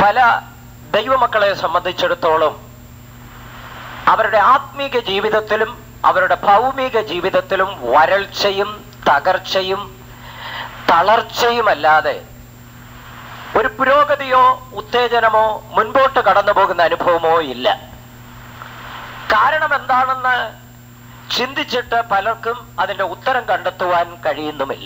പല ദൈവമക്കളെ സംബന്ധിച്ചിടത്തോളം അവരുടെ ആത്മീക ജീവിതത്തിലും അവരുടെ ഭൗമിക ജീവിതത്തിലും വരൾച്ചയും തകർച്ചയും തളർച്ചയുമല്ലാതെ ഒരു പുരോഗതിയോ ഉത്തേജനമോ മുൻപോട്ട് കടന്നു പോകുന്ന അനുഭവമോ ഇല്ല കാരണം എന്താണെന്ന് ചിന്തിച്ചിട്ട് പലർക്കും അതിന്റെ ഉത്തരം കണ്ടെത്തുവാൻ കഴിയുന്നുമില്ല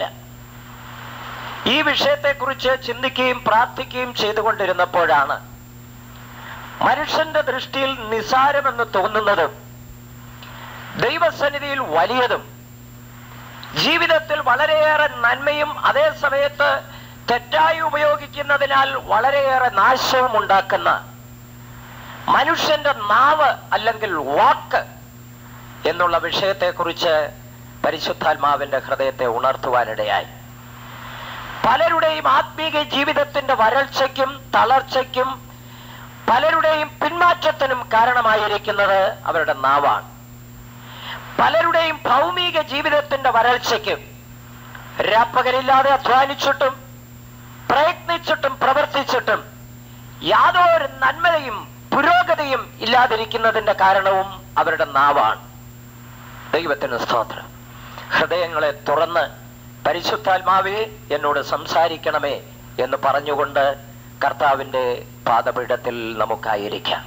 ഈ വിഷയത്തെക്കുറിച്ച് ചിന്തിക്കുകയും പ്രാർത്ഥിക്കുകയും ചെയ്തുകൊണ്ടിരുന്നപ്പോഴാണ് മനുഷ്യന്റെ ദൃഷ്ടിയിൽ നിസാരമെന്ന് തോന്നുന്നതും ദൈവസന്നിധിയിൽ വലിയതും ജീവിതത്തിൽ വളരെയേറെ നന്മയും അതേ സമയത്ത് തെറ്റായി ഉപയോഗിക്കുന്നതിനാൽ വളരെയേറെ നാശവും ഉണ്ടാക്കുന്ന മനുഷ്യന്റെ നാവ് അല്ലെങ്കിൽ വാക്ക് എന്നുള്ള വിഷയത്തെക്കുറിച്ച് പരിശുദ്ധാത്മാവിന്റെ ഹൃദയത്തെ ഉണർത്തുവാനിടയായി പലരുടെയും ആത്മീക ജീവിതത്തിന്റെ വരൾച്ചയ്ക്കും തളർച്ചയ്ക്കും പലരുടെയും പിന്മാറ്റത്തിനും കാരണമായിരിക്കുന്നത് അവരുടെ നാവാണ് പലരുടെയും ഭൗമിക ജീവിതത്തിന്റെ വരൾച്ചയ്ക്കും രാപ്പകലില്ലാതെ അധ്വാനിച്ചിട്ടും പ്രയത്നിച്ചിട്ടും പ്രവർത്തിച്ചിട്ടും യാതൊരു നന്മയും പുരോഗതിയും ഇല്ലാതിരിക്കുന്നതിന്റെ കാരണവും അവരുടെ നാവാണ് ദൈവത്തിന് സ്തോത്രം ഹൃദയങ്ങളെ തുറന്ന് പരിശുദ്ധാത്മാവേ എന്നോട് സംസാരിക്കണമേ എന്ന് പറഞ്ഞുകൊണ്ട് കർത്താവിന്റെ പാദപീഠത്തിൽ നമുക്കായിരിക്കാം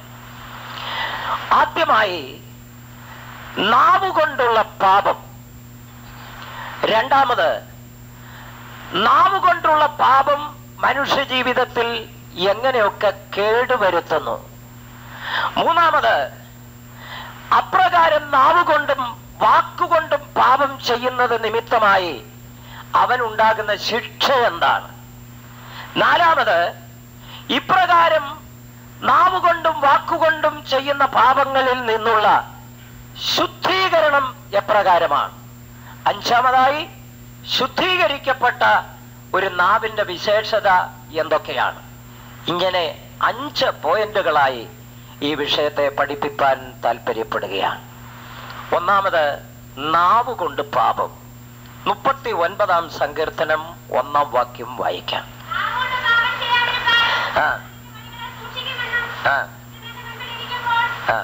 ആദ്യമായി നാവുകൊണ്ടുള്ള പാപം രണ്ടാമത് നാവുകൊണ്ടുള്ള പാപം മനുഷ്യ ജീവിതത്തിൽ എങ്ങനെയൊക്കെ കേടുവരുത്തുന്നു മൂന്നാമത് അപ്രകാരം നാവുകൊണ്ടും വാക്കുകൊണ്ടും പാപം ചെയ്യുന്നത് നിമിത്തമായി അവനുണ്ടാകുന്ന ശിക്ഷ എന്താണ് നാലാമത് ഇപ്രകാരം നാവുകൊണ്ടും വാക്കുകൊണ്ടും ചെയ്യുന്ന പാപങ്ങളിൽ നിന്നുള്ള ശുദ്ധീകരണം എപ്രകാരമാണ് അഞ്ചാമതായി ശുദ്ധീകരിക്കപ്പെട്ട ഒരു നാവിന്റെ വിശേഷത എന്തൊക്കെയാണ് ഇങ്ങനെ അഞ്ച് പോയിന്റുകളായി ഈ വിഷയത്തെ പഠിപ്പിക്കാൻ താല്പര്യപ്പെടുകയാണ് ഒന്നാമത് നാവ് കൊണ്ട് പാപം മുപ്പത്തി ഒൻപതാം സങ്കീർത്തനം ഒന്നാം വാക്യം വായിക്കാം ആ ആ ആ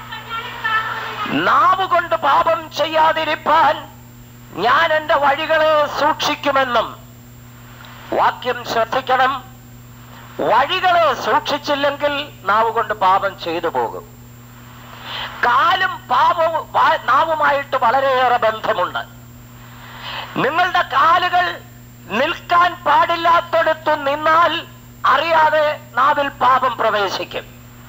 നാവ് കൊണ്ട് പാപം ചെയ്യാതിരിപ്പാൻ ഞാൻ എന്റെ വഴികളെ സൂക്ഷിക്കുമെന്നും വാക്യം ശ്രദ്ധിക്കണം വഴികളെ സൂക്ഷിച്ചില്ലെങ്കിൽ നാവ് കൊണ്ട് പാപം ചെയ്തു പോകും കാലും പാപവും വാ- നാവുമായിട്ട് വളരെയേറെ ബന്ധമുണ്ട് നിങ്ങളുടെ കാലുകൾ നിൽക്കാൻ പാടില്ലാത്തടത്തു നിന്നാൽ അറിയാതെ നാവിൽ പാപം പ്രവേശിക്കും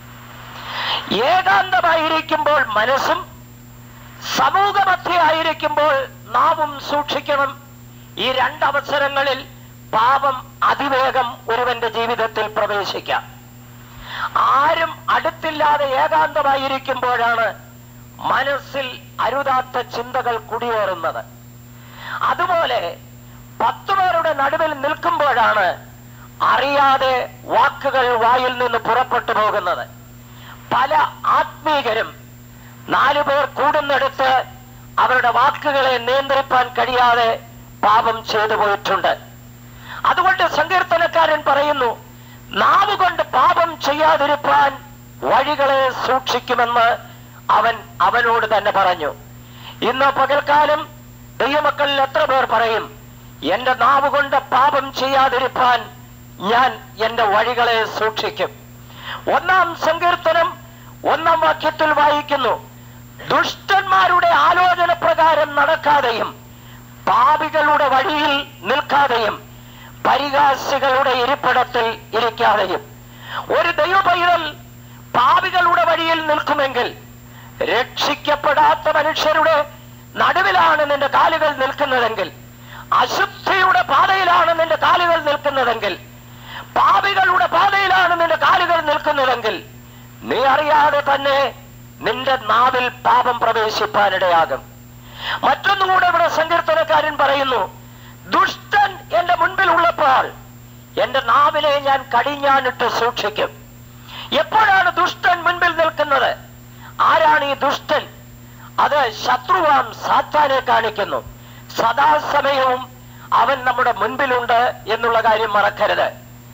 ഏകാന്തമായിരിക്കുമ്പോൾ മനസ്സും സമൂഹമധ്യ ആയിരിക്കുമ്പോൾ നാവും സൂക്ഷിക്കണം ഈ രണ്ടവസരങ്ങളിൽ പാപം അതിവേഗം ഒരുവന്റെ ജീവിതത്തിൽ പ്രവേശിക്കാം ആരും അടുത്തില്ലാതെ ഏകാന്തമായിരിക്കുമ്പോഴാണ് മനസ്സിൽ അരുതാത്ത ചിന്തകൾ കുടിയേറുന്നത് അതുപോലെ പത്തു പേരുടെ നടുവിൽ നിൽക്കുമ്പോഴാണ് അറിയാതെ വാക്കുകൾ വായിൽ നിന്ന് പുറപ്പെട്ടു പോകുന്നത് പല ആത്മീകരും നാലു പേർ കൂടുന്നിടത്ത് അവരുടെ വാക്കുകളെ നിയന്ത്രിപ്പാൻ കഴിയാതെ പാപം ചെയ്തു പോയിട്ടുണ്ട് അതുകൊണ്ട് സങ്കീർത്തനക്കാരൻ പറയുന്നു നാവ് കൊണ്ട് പാപം ചെയ്യാതിരിപ്പാൻ വഴികളെ സൂക്ഷിക്കുമെന്ന് അവൻ അവനോട് തന്നെ പറഞ്ഞു ഇന്ന് പകൽക്കാലം ദൈവമക്കളിൽ എത്ര പേർ പറയും എന്റെ നാവ് കൊണ്ട് പാപം ചെയ്യാതിരിപ്പാൻ ഞാൻ എന്റെ വഴികളെ സൂക്ഷിക്കും ഒന്നാം സങ്കീർത്തനം ഒന്നാം വാക്യത്തിൽ വായിക്കുന്നു ദുഷ്ടന്മാരുടെ ആലോചന പ്രകാരം നടക്കാതെയും പാപികളുടെ വഴിയിൽ നിൽക്കാതെയും പരിഹാസികളുടെ ഇരിപ്പിടത്തിൽ ഇരിക്കാതെയും ഒരു ദൈവപൈതൽ പാപികളുടെ വഴിയിൽ നിൽക്കുമെങ്കിൽ രക്ഷിക്കപ്പെടാത്ത മനുഷ്യരുടെ നടുവിലാണ് നിന്റെ കാലുകൾ നിൽക്കുന്നതെങ്കിൽ അശുദ്ധിയുടെ പാതയിലാണ് നിന്റെ കാലുകൾ നിൽക്കുന്നതെങ്കിൽ പാപികളുടെ പാതയിലാണ് നിന്റെ കാലുകൾ നിൽക്കുന്നതെങ്കിൽ നീ അറിയാതെ തന്നെ നിന്റെ നാവിൽ പാപം പ്രവേശിപ്പാനിടയാകും മറ്റൊന്നുകൂടെ ഇവിടെ സങ്കീർത്തനക്കാരൻ പറയുന്നു ദുഷ്ടൻ എന്റെ മുൻപിൽ ഉള്ളപ്പോൾ എന്റെ നാവിനെ ഞാൻ കടിഞ്ഞാനിട്ട് സൂക്ഷിക്കും എപ്പോഴാണ് ദുഷ്ടൻ മുൻപിൽ നിൽക്കുന്നത് ആരാണ് ഈ ദുഷ്ടൻ അത് ശത്രുവാം സാത്താനെ കാണിക്കുന്നു സദാസമയവും അവൻ നമ്മുടെ മുൻപിലുണ്ട് എന്നുള്ള കാര്യം മറക്കരുത്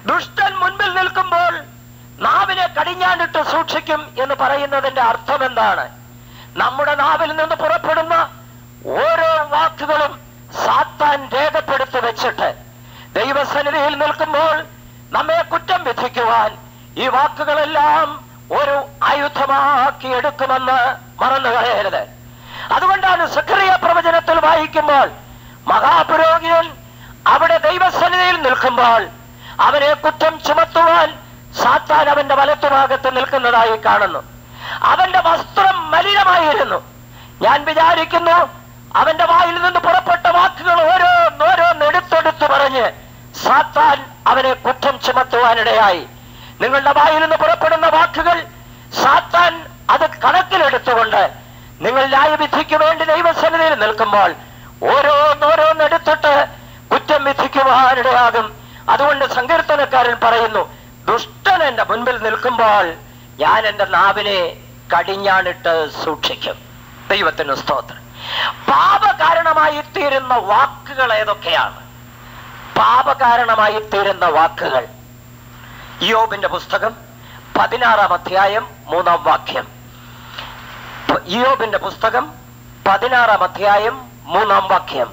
ദുഷ്ടൻ മുൻപിൽ നിൽക്കുമ്പോൾ നാവിനെ കടിഞ്ഞാണിട്ട് സൂക്ഷിക്കും എന്ന് പറയുന്നതിന്റെ അർത്ഥം എന്താണ് നമ്മുടെ നാവിൽ നിന്ന് പുറപ്പെടുന്ന ഓരോ വാക്കുകളും സാത്താൻ രേഖപ്പെടുത്തി വെച്ചിട്ട് ദൈവസന്നിധിയിൽ നിൽക്കുമ്പോൾ നമ്മെ കുറ്റം വിധിക്കുവാൻ ഈ വാക്കുകളെല്ലാം ഒരു ആയുധമാക്കി എടുക്കുമെന്ന് മറന്നു കളയരുത് അതുകൊണ്ടാണ് സക്രിയ പ്രവചനത്തിൽ വായിക്കുമ്പോൾ മഹാപുരോഹിതൻ അവിടെ ദൈവസന്നിധിയിൽ നിൽക്കുമ്പോൾ അവനെ കുറ്റം ചുമത്തുവാൻ സാത്താൻ അവന്റെ വലത്തുഭാഗത്ത് നിൽക്കുന്നതായി കാണുന്നു അവന്റെ വസ്ത്രം മലിനമായിരുന്നു ഞാൻ വിചാരിക്കുന്നു അവന്റെ വായിൽ നിന്ന് പുറപ്പെട്ട വാക്കുകൾ ഓരോന്നോരോന്ന് എടുത്തെടുത്ത് പറഞ്ഞ് സാത്താൻ അവനെ കുറ്റം ചുമത്തുവാനിടയായി നിങ്ങളുടെ വായിൽ നിന്ന് പുറപ്പെടുന്ന വാക്കുകൾ സാത്താൻ അത് കണക്കിലെടുത്തുകൊണ്ട് നിങ്ങൾ ന്യായവിധിക്ക് വേണ്ടി ദൈവസന്നിധിയിൽ നിൽക്കുമ്പോൾ ഓരോന്നോരോന്ന് എടുത്തിട്ട് കുറ്റം വിധിക്കുവാനിടയാകും അതുകൊണ്ട് സങ്കീർത്തനക്കാരൻ പറയുന്നു ദുഷ്ടൻ എന്റെ മുൻപിൽ നിൽക്കുമ്പോൾ ഞാൻ എന്റെ നാവിനെ കടിഞ്ഞാണിട്ട് സൂക്ഷിക്കും ദൈവത്തിന് സ്തോത്രം പാപകാരണമായി തീരുന്ന വാക്കുകൾ ഏതൊക്കെയാണ് പാപകാരണമായി തീരുന്ന വാക്കുകൾ യോബിന്റെ പുസ്തകം പതിനാറാം അധ്യായം മൂന്നാം വാക്യം യോബിന്റെ പുസ്തകം പതിനാറാം അധ്യായം മൂന്നാം വാക്യം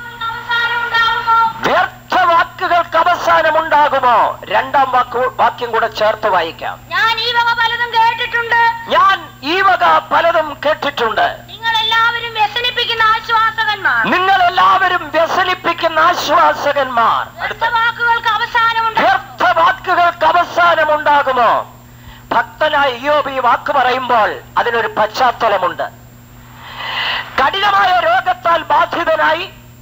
വ്യർത്ഥ വാക്കുകൾക്ക് അവസാനമുണ്ടാകുമോ രണ്ടാം വാക്ക് വാക്യം കൂടെ ചേർത്ത് വായിക്കാം ഞാൻ ഈ വക പലതും കേട്ടിട്ടുണ്ട് ഞാൻ ഈ വക പലതും കേട്ടിട്ടുണ്ട് നിങ്ങൾ എല്ലാവരും വ്യസനിപ്പിക്കുന്ന ആശ്വാസകന്മാർ നിങ്ങൾ എല്ലാവരും വ്യസനിപ്പിക്കുന്ന ആശ്വാസകന്മാർ വ്യർത്ഥ അടുത്ത വാക്കുകൾക്ക് അവസാനമുണ്ട് വ്യർത്ഥ വാക്കുകൾക്ക് അവസാനമുണ്ടാകുമോ ഭക്തനായ ഇയോബ് ഈ വാക്ക് പറയുമ്പോൾ അതിനൊരു പശ്ചാത്തലമുണ്ട് കഠിനമായ രോഗത്താൽ ബാധിതനായി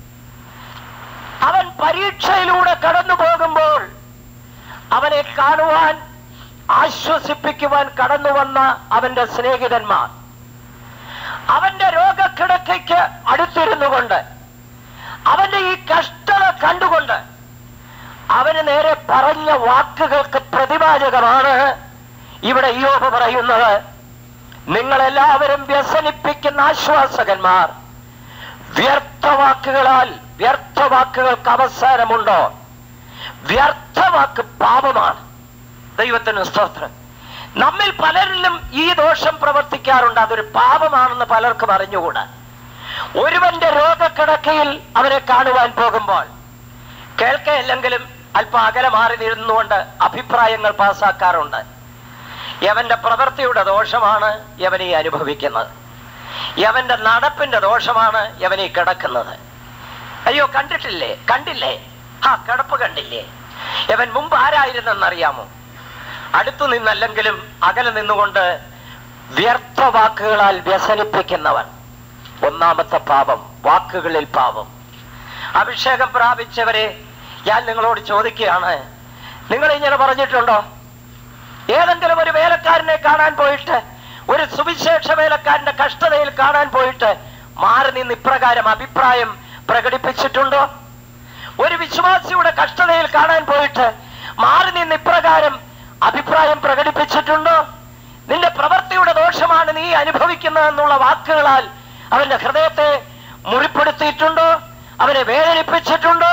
അവൻ പരീക്ഷയിലൂടെ കടന്നു പോകുമ്പോൾ അവനെ കാണുവാൻ ആശ്വസിപ്പിക്കുവാൻ കടന്നു വന്ന അവന്റെ സ്നേഹിതന്മാർ അവന്റെ രോഗക്കിടക്കയ്ക്ക് അടുത്തിരുന്നു കൊണ്ട് അവന്റെ ഈ കഷ്ടത കണ്ടുകൊണ്ട് അവന് നേരെ പറഞ്ഞ വാക്കുകൾക്ക് പ്രതിവാചകമാണ് ഇവിടെ യോബ് പറയുന്നത് നിങ്ങളെല്ലാവരും വ്യസനിപ്പിക്കുന്ന ആശ്വാസകന്മാർ വ്യർത്ഥവാക്കുകളാൽ വ്യർത്ഥവാക്കുകൾക്ക് അവസാനമുണ്ടോ വ്യർത്ഥവാക്ക് പാപമാണ് ദൈവത്തിന് സ്തോത്രം നമ്മിൽ പലരിലും ഈ ദോഷം പ്രവർത്തിക്കാറുണ്ട് അതൊരു പാപമാണെന്ന് പലർക്കും അറിഞ്ഞുകൂടാ ഒരുവന്റെ രോഗക്കിടക്കയിൽ അവനെ കാണുവാൻ പോകുമ്പോൾ കേൾക്കയില്ലെങ്കിലും അല്പം അകലെ മാറി നിന്നുകൊണ്ട് അഭിപ്രായങ്ങൾ പാസാക്കാറുണ്ട് യവന്റെ പ്രവൃത്തിയുടെ ദോഷമാണ് യവനീ അനുഭവിക്കുന്നത് യവന്റെ നടപ്പിന്റെ ദോഷമാണ് യവനീ കിടക്കുന്നത് അയ്യോ കണ്ടിട്ടില്ലേ കണ്ടില്ലേ ആ കിടപ്പ് കണ്ടില്ലേ യവൻ മുമ്പ് ആരായിരുന്നെന്നറിയാമോ അടുത്തു നിന്നല്ലെങ്കിലും അകലെ നിന്നുകൊണ്ട് വ്യർത്ഥ വാക്കുകളാൽ വ്യസനിപ്പിക്കുന്നവൻ ഒന്നാമത്തെ പാപം വാക്കുകളിൽ പാപം അഭിഷേകം പ്രാപിച്ചവരെ ഞാൻ നിങ്ങളോട് ചോദിക്കുകയാണ് നിങ്ങൾ ഇങ്ങനെ പറഞ്ഞിട്ടുണ്ടോ ഏതെങ്കിലും ഒരു വേലക്കാരനെ കാണാൻ പോയിട്ട് ഒരു സുവിശേഷ വേലക്കാരന്റെ കഷ്ടതയിൽ കാണാൻ പോയിട്ട് മാറി നിന്ന് ഇപ്രകാരം അഭിപ്രായം പ്രകടിപ്പിച്ചിട്ടുണ്ടോ ഒരു വിശ്വാസിയുടെ കഷ്ടതയിൽ കാണാൻ പോയിട്ട് മാറി നിന്ന് ഇപ്രകാരം അഭിപ്രായം പ്രകടിപ്പിച്ചിട്ടുണ്ടോ നിന്റെ പ്രവൃത്തിയുടെ ദോഷമാണ് നീ അനുഭവിക്കുന്നതെന്നുള്ള വാക്കുകളാൽ അവന്റെ ഹൃദയത്തെ മുറിപ്പെടുത്തിയിട്ടുണ്ടോ അവനെ വേദനിപ്പിച്ചിട്ടുണ്ടോ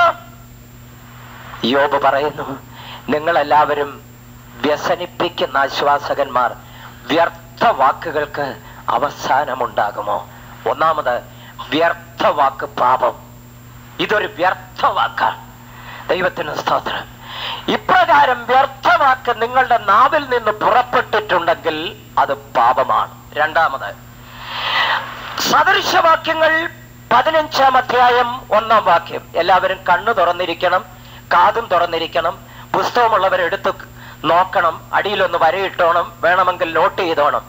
യോബ് പറയുന്നു നിങ്ങളെല്ലാവരും വ്യസനിപ്പിക്കുന്ന ആശ്വാസകന്മാർ വ്യർത്ഥ വാക്കുകൾക്ക് അവസാനമുണ്ടാകുമോ ഒന്നാമത് വ്യർത്ഥ വാക്ക് പാപം ഇതൊരു വ്യർത്ഥ വാക്കാണ് ദൈവത്തിന് സ്തോത്രം ഇപ്രകാരം വ്യർത്ഥവാക്ക് നിങ്ങളുടെ നാവിൽ നിന്ന് പുറപ്പെട്ടിട്ടുണ്ടെങ്കിൽ അത് പാപമാണ് രണ്ടാമത് സദൃശവാക്യങ്ങൾ പതിനഞ്ചാം അധ്യായം ഒന്നാം വാക്യം എല്ലാവരും കണ്ണു തുറന്നിരിക്കണം കാതും തുറന്നിരിക്കണം പുസ്തകമുള്ളവർ എടുത്ത് നോക്കണം അടിയിലൊന്ന് വരയിട്ടോണം വേണമെങ്കിൽ നോട്ട് ചെയ്തോണം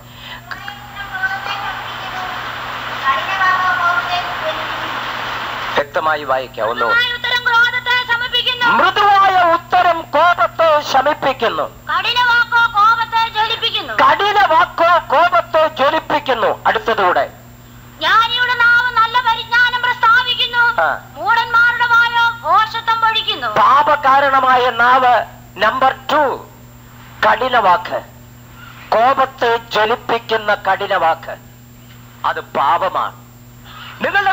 വ്യക്തമായി വായിക്കാം ഒന്ന് മൃദുവായ ഉത്തരം ക്രോധത്തെ ശമിപ്പിക്കുന്നു മൃദുവായ ഉത്തരം കോപത്തെ ശമിപ്പിക്കുന്നു കഠിന വാക്കോ കോപത്തെ ജ്വലിപ്പിക്കുന്നു കഠിന വാക്കോ കോപത്തെ ജ്വലിപ്പിക്കുന്നു അടുത്തതൂടെ ജ്ഞാനിയുടെ നാവ് നല്ല പരിജ്ഞാനം പ്രസ്താവിക്കുന്നു ആ. മൂടന്മാരുടെ വായോ ഘോഷത്വം പൊഴിക്കുന്നു പാപകാരണമായ നാവ് നമ്പർ ടു കഠിന വാക്ക് കോപത്തെ ജ്വലിപ്പിക്കുന്ന കഠിന വാക്ക് അത് പാപമാണ് നിങ്ങളുടെ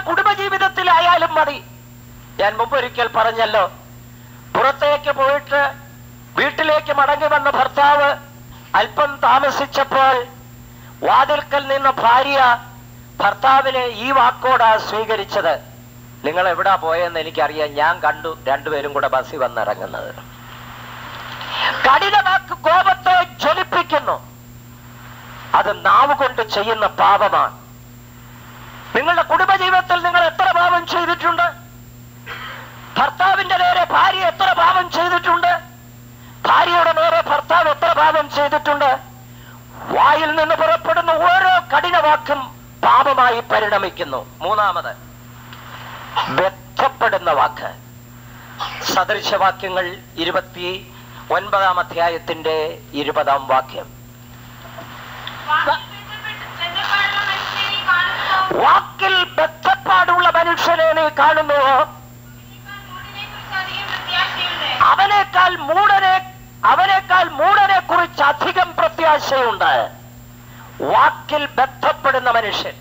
കുടുംബജീവിതത്തിലായാലും മതി ഞാൻ മുമ്പ് ഒരിക്കൽ പറഞ്ഞല്ലോ പുറത്തേക്ക് പോയിട്ട് വീട്ടിൽ വീട്ടിലേക്ക് മടങ്ങി വന്ന ഭർത്താവ് അല്പം താമസിച്ചപ്പോൾ വാതിൽക്കൽ നിന്ന ഭാര്യ ഭർത്താവിനെ ഈ വാക്കോടാ സ്വീകരിച്ചത് നിങ്ങൾ എവിടാ പോയെന്ന് എനിക്കറിയാം ഞാൻ കണ്ടു രണ്ടുപേരും കൂടെ ബസ്സിൽ വന്നിറങ്ങുന്നത് കഠിന വാക്ക് കോപത്തെ ജ്വലിപ്പിക്കുന്നു അത് നാവ് കൊണ്ട് ചെയ്യുന്ന പാപമാണ് നിങ്ങളുടെ കുടുംബജീവിതത്തിൽ നിങ്ങൾ എത്ര പാപം ചെയ്തിട്ടുണ്ട് ഭർത്താവിന്റെ നേരെ ഭാര്യ എത്ര പാപം ചെയ്തിട്ടുണ്ട് ഭാര്യയുടെ നേരെ ഭർത്താവ് എത്ര പാപം ചെയ്തിട്ടുണ്ട് വായിൽ നിന്ന് പുറപ്പെടുന്ന ഓരോ കഠിന വാക്കും പാപമായി പരിണമിക്കുന്നു മൂന്നാമത് ബന്ധപ്പെടുന്ന വാക്ക് സദൃശവാക്യങ്ങൾ ഇരുപത്തി ഒൻപതാം അധ്യായത്തിന്റെ ഇരുപതാം വാക്യം വാക്കിൽ ബന്ധപ്പാടുള്ള മനുഷ്യനെ നീ കാണുന്നുവോ അവനേക്കാൾ മൂടനെ അവനേക്കാൾ മൂടനെ കുറിച്ച് അധികം പ്രത്യാശയുണ്ട് വാക്കിൽ ബന്ധപ്പെടുന്ന മനുഷ്യൻ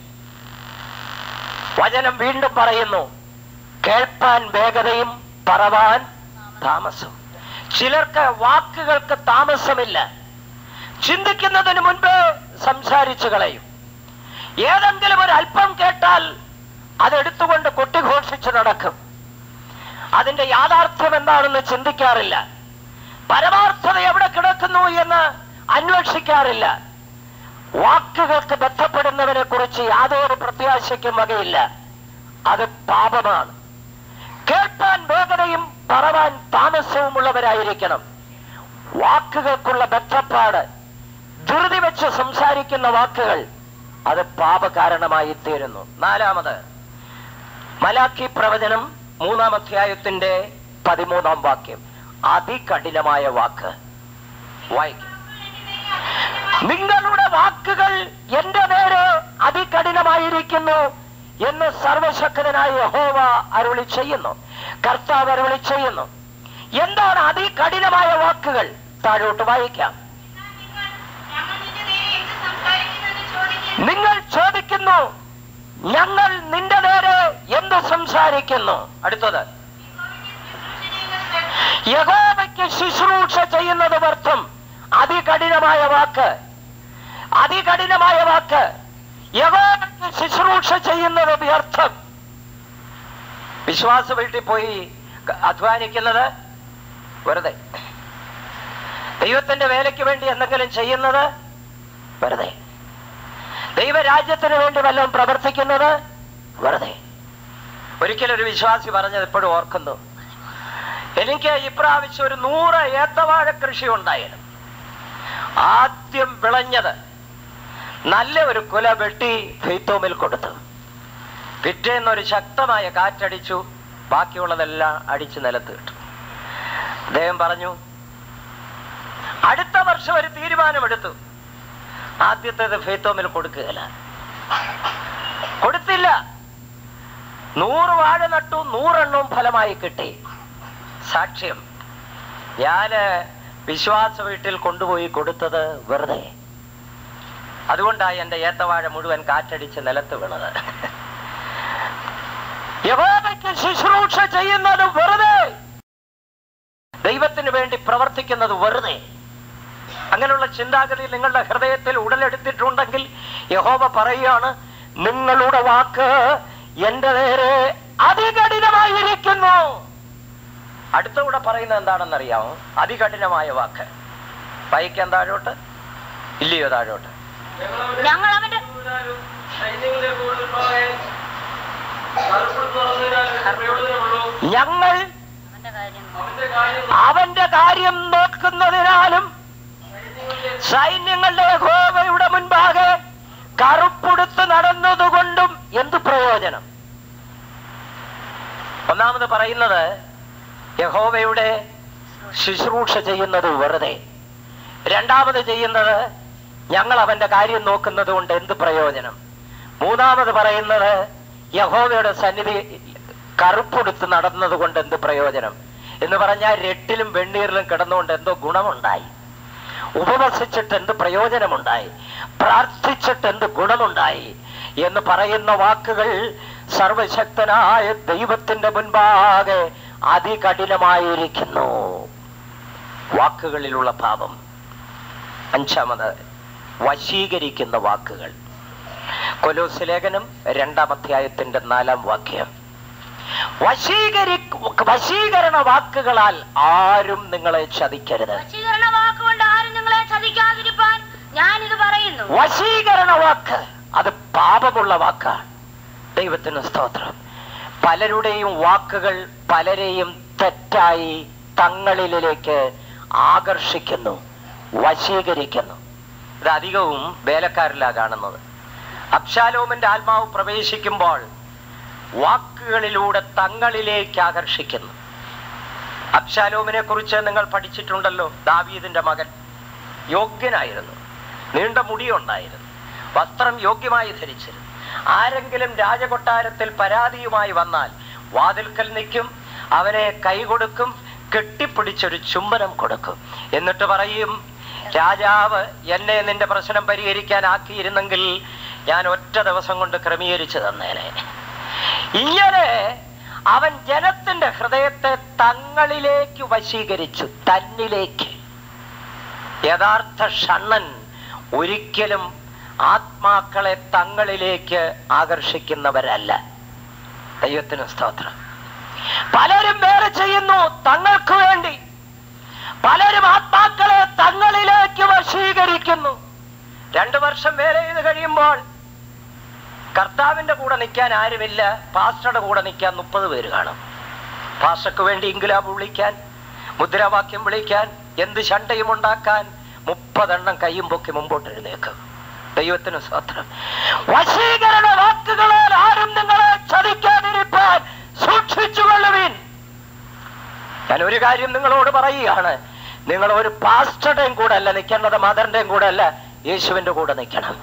വചനം വീണ്ടും പറയുന്നു കേൾപ്പാൻ വേഗതയും പറവാൻ താമസം ചിലർക്ക് വാക്കുകൾക്ക് താമസമില്ല ചിന്തിക്കുന്നതിന് മുൻപ് സംസാരിച്ചു കളയും ഏതെങ്കിലും ഒരു അല്പം കേട്ടാൽ അതെടുത്തുകൊണ്ട് കൊട്ടിഘോഷിച്ച് നടക്കും അതിന്റെ യാഥാർത്ഥ്യം എന്താണെന്ന് ചിന്തിക്കാറില്ല പരമാർത്ഥത എവിടെ കിടക്കുന്നു എന്ന് അന്വേഷിക്കാറില്ല വാക്കുകൾക്ക് ബന്ധപ്പെടുന്നവനെ കുറിച്ച് യാതൊരു പ്രത്യാശയ്ക്കും വകയില്ല അത് പാപമാണ് കേൾപ്പാൻ വേഗതയും പറവാൻ താമസവുമുള്ളവരായിരിക്കണം വാക്കുകൾക്കുള്ള ബന്ധപ്പാട് ധൃതി വെച്ച് സംസാരിക്കുന്ന വാക്കുകൾ അത് പാപകാരണമായി തീരുന്നു നാലാമത് മലാക്കി പ്രവചനം മൂന്നാം അധ്യായത്തിന്റെ പതിമൂന്നാം വാക്യം അതികഠിനമായ വാക്ക് വായിക്കും നിങ്ങളുടെ വാക്കുകൾ എന്റെ നേരെ അതികഠിനമായിരിക്കുന്നു എന്ന് സർവശക്തനായ യഹോവ അരുളി ചെയ്യുന്നു കർത്താവ് അരുളി ചെയ്യുന്നു എന്താണ് അതികഠിനമായ വാക്കുകൾ താഴോട്ട് വായിക്കാം നിങ്ങൾ ചോദിക്കുന്നു ഞങ്ങൾ നിന്റെ നേരെ എന്ത് സംസാരിക്കുന്നു അടുത്തത് യഹോവയ്ക്ക് ശുശ്രൂഷ ചെയ്യുന്നത് വ്യർത്ഥം അതികഠിനമായ വാക്ക് അതികഠിനമായ വാക്ക് യഹോവയ്ക്ക് ശുശ്രൂഷ ചെയ്യുന്നത് വ്യർത്ഥം വിശ്വാസ വീട്ടിൽ പോയി ക- അധ്വാനിക്കുന്നത് വെറുതെ ദൈവത്തിന്റെ വേലയ്ക്ക് വേണ്ടി എന്തെങ്കിലും ചെയ്യുന്നത് വെറുതെ ദൈവരാജ്യത്തിന് വേണ്ടി വല്ലതും പ്രവർത്തിക്കുന്നത് വെറുതെ ഒരിക്കലൊരു വിശ്വാസി പറഞ്ഞത് ഇപ്പോഴും ഓർക്കുന്നു എനിക്ക് ഇപ്രാവശ്യം ഒരു നൂറ് ഏത്തവാഴ കൃഷി ഉണ്ടായിരുന്നു ആദ്യം വിളഞ്ഞത് നല്ല ഒരു കുല വെട്ടി ഫെയ്ത്തോമിൽ കൊടുത്തു പിറ്റേന്നൊരു ശക്തമായ കാറ്റടിച്ചു ബാക്കിയുള്ളതെല്ലാം അടിച്ചു നിലത്ത് കിട്ടും അദ്ദേഹം പറഞ്ഞു അടുത്ത വർഷം ഒരു തീരുമാനമെടുത്തു ആദ്യത്തേത് ഫെയ്ത്തോമിൽ കൊടുക്കുകയില്ല കൊടുത്തില്ല നൂറ് വാഴ നട്ടു നൂറെണ്ണവും ഫലമായി കിട്ടി സാക്ഷ്യം ഞാന് വിശ്വാസ വീട്ടിൽ കൊണ്ടുപോയി കൊടുത്തത് വെറുതെ അതുകൊണ്ടായി എന്റെ ഏത്തവാഴ മുഴുവൻ കാറ്റടിച്ച് നിലത്ത് വീണത് യഹോവയ്ക്ക് ശുശ്രൂഷ ചെയ്യുന്നത് വെറുതെ ദൈവത്തിന് വേണ്ടി പ്രവർത്തിക്കുന്നത് വെറുതെ അങ്ങനെയുള്ള ചിന്താഗതി നിങ്ങളുടെ ഹൃദയത്തിൽ ഉടലെടുത്തിട്ടുണ്ടെങ്കിൽ യഹോവ പറയുകയാണ് നിങ്ങളുടെ വാക്ക് എന്റെ നേരെ അതികഠിനമായിരിക്കുന്നു അടുത്തുകൂടെ പറയുന്നത് എന്താണെന്നറിയാമോ അതികഠിനമായ വാക്ക് വായിക്കാൻ താഴോട്ട് ഇല്ലയോ താഴോട്ട് ഞങ്ങൾ അവന്റെ ഞങ്ങൾ അവന്റെ കാര്യം അവന്റെ കാര്യം നോക്കുന്നതിനാലും സൈന്യങ്ങളുടെ യഹോവയുടെ മുൻപാകെ കറുപ്പുടുത്ത് നടന്നതുകൊണ്ടും എന്ത് പ്രയോജനം ഒന്നാമത് പറയുന്നത് യഹോവയുടെ ശുശ്രൂഷ ചെയ്യുന്നത് വെറുതെ രണ്ടാമത് ചെയ്യുന്നത് ഞങ്ങൾ അവന്റെ കാര്യം നോക്കുന്നത് കൊണ്ട് എന്ത് പ്രയോജനം മൂന്നാമത് പറയുന്നത് യഹോവയുടെ സന്നിധി കറുപ്പെടുത്ത് നടന്നത് കൊണ്ട് എന്ത് പ്രയോജനം എന്ന് പറഞ്ഞാൽ രട്ടിലും വെണ്ണീരിലും കിടന്നുകൊണ്ട് എന്തോ ഗുണമുണ്ടായി ഉപവസിച്ചിട്ട് എന്ത് പ്രയോജനമുണ്ടായി പ്രാർത്ഥിച്ചിട്ട് എന്ത് ഗുണമുണ്ടായി എന്ന് പറയുന്ന വാക്കുകൾ സർവശക്തനായ ദൈവത്തിന്റെ മുൻപാകെ അതികഠിനമായിരിക്കുന്നു വാക്കുകളിലുള്ള പാപം അഞ്ചാമത് വശീകരിക്കുന്ന വാക്കുകൾ കൊലോസ് ലേഖനം രണ്ടാം അധ്യായത്തിന്റെ നാലാം വാക്യം വശീകരി വശീകരണ വാക്കുകളാൽ ആരും നിങ്ങളെ ചതിക്കരുത് വശീകരണ വാക്കുകൊണ്ട് ആരും നിങ്ങളെ ചതിക്കാതിരിപ്പാൻ ഞാനിത് പറയുന്നു വശീകരണ വാക്ക് അത് പാപമുള്ള വാക്കാണ് ദൈവത്തിന് സ്തോത്രം പലരുടെയും വാക്കുകൾ പലരെയും തെറ്റായി തങ്ങളിലേക്ക് ആകർഷിക്കുന്നു വശീകരിക്കുന്നു ഇത് അധികവും വേലക്കാരിലാ കാണുന്നത് അബ്ശാലോമിന്റെ ആത്മാവ് പ്രവേശിക്കുമ്പോൾ വാക്കുകളിലൂടെ തങ്ങളിലേക്ക് ആകർഷിക്കുന്നു അബ്ശാലോമിനെ കുറിച്ച് നിങ്ങൾ പഠിച്ചിട്ടുണ്ടല്ലോ ദാവീദിന്റെ മകൻ യോഗ്യനായിരുന്നു നീണ്ട മുടിയുണ്ടായിരുന്നു വസ്ത്രം യോഗ്യമായി ധരിച്ചിരുന്നു ആരെങ്കിലും രാജകൊട്ടാരത്തിൽ പരാതിയുമായി വന്നാൽ വാതിൽക്കൽ നിൽക്കും അവനെ കൈ കൊടുക്കും കെട്ടിപ്പിടിച്ചൊരു ചുംബനം കൊടുക്കും എന്നിട്ട് പറയും രാജാവ് എന്നെ നിന്റെ പ്രശ്നം പരിഹരിക്കാൻ ആക്കിയിരുന്നെങ്കിൽ ഞാൻ ഒറ്റ ദിവസം കൊണ്ട് ക്രമീകരിച്ചു തന്നേനെ ഇങ്ങനെ അവൻ ജനത്തിന്റെ ഹൃദയത്തെ തങ്ങളിലേക്ക് വശീകരിച്ചു തന്നിലേക്ക് യഥാർത്ഥ ഷണ്ണൻ ഒരിക്കലും ആത്മാക്കളെ തങ്ങളിലേക്ക് ആകർഷിക്കുന്നവരല്ല ദൈവത്തിന് സ്തോത്രം പലരും വേറെ ചെയ്യുന്നു തങ്ങൾക്ക് വേണ്ടി പലരും ആത്മാക്കളെ തങ്ങളിലേക്ക് വശീകരിക്കുന്നു രണ്ടു വർഷം വേറെ ചെയ്ത് കഴിയുമ്പോൾ കർത്താവിന്റെ കൂടെ നിൽക്കാൻ ആരുമില്ല പാസ്റ്ററുടെ കൂടെ നിൽക്കാൻ മുപ്പത് പേര് കാണും പാസ്റ്റർക്ക് വേണ്ടി ഇംഗുലാബ് വിളിക്കാൻ മുദ്രാവാക്യം വിളിക്കാൻ എന്ത് ശണ്ടയും ഉണ്ടാക്കാൻ മുപ്പതെണ്ണം കയ്യും പൊക്കി മുമ്പോട്ട് എഴുന്നേക്കും ദൈവത്തിന് സ്വത്രം വശീകരണ വാക്കുകളാൽ ആരും നിങ്ങളെ ചതിക്കാതിരിപ്പാൻ സൂക്ഷിച്ചുകൊള്ളുവിൻ ഞാൻ ഒരു കാര്യം നിങ്ങളോട് പറയുകയാണ് നിങ്ങൾ ഒരു പാസ്റ്ററുടെയും കൂടെ അല്ല നിൽക്കേണ്ടത് മദറിന്റെയും കൂടെ അല്ല യേശുവിന്റെ കൂടെ നിൽക്കണം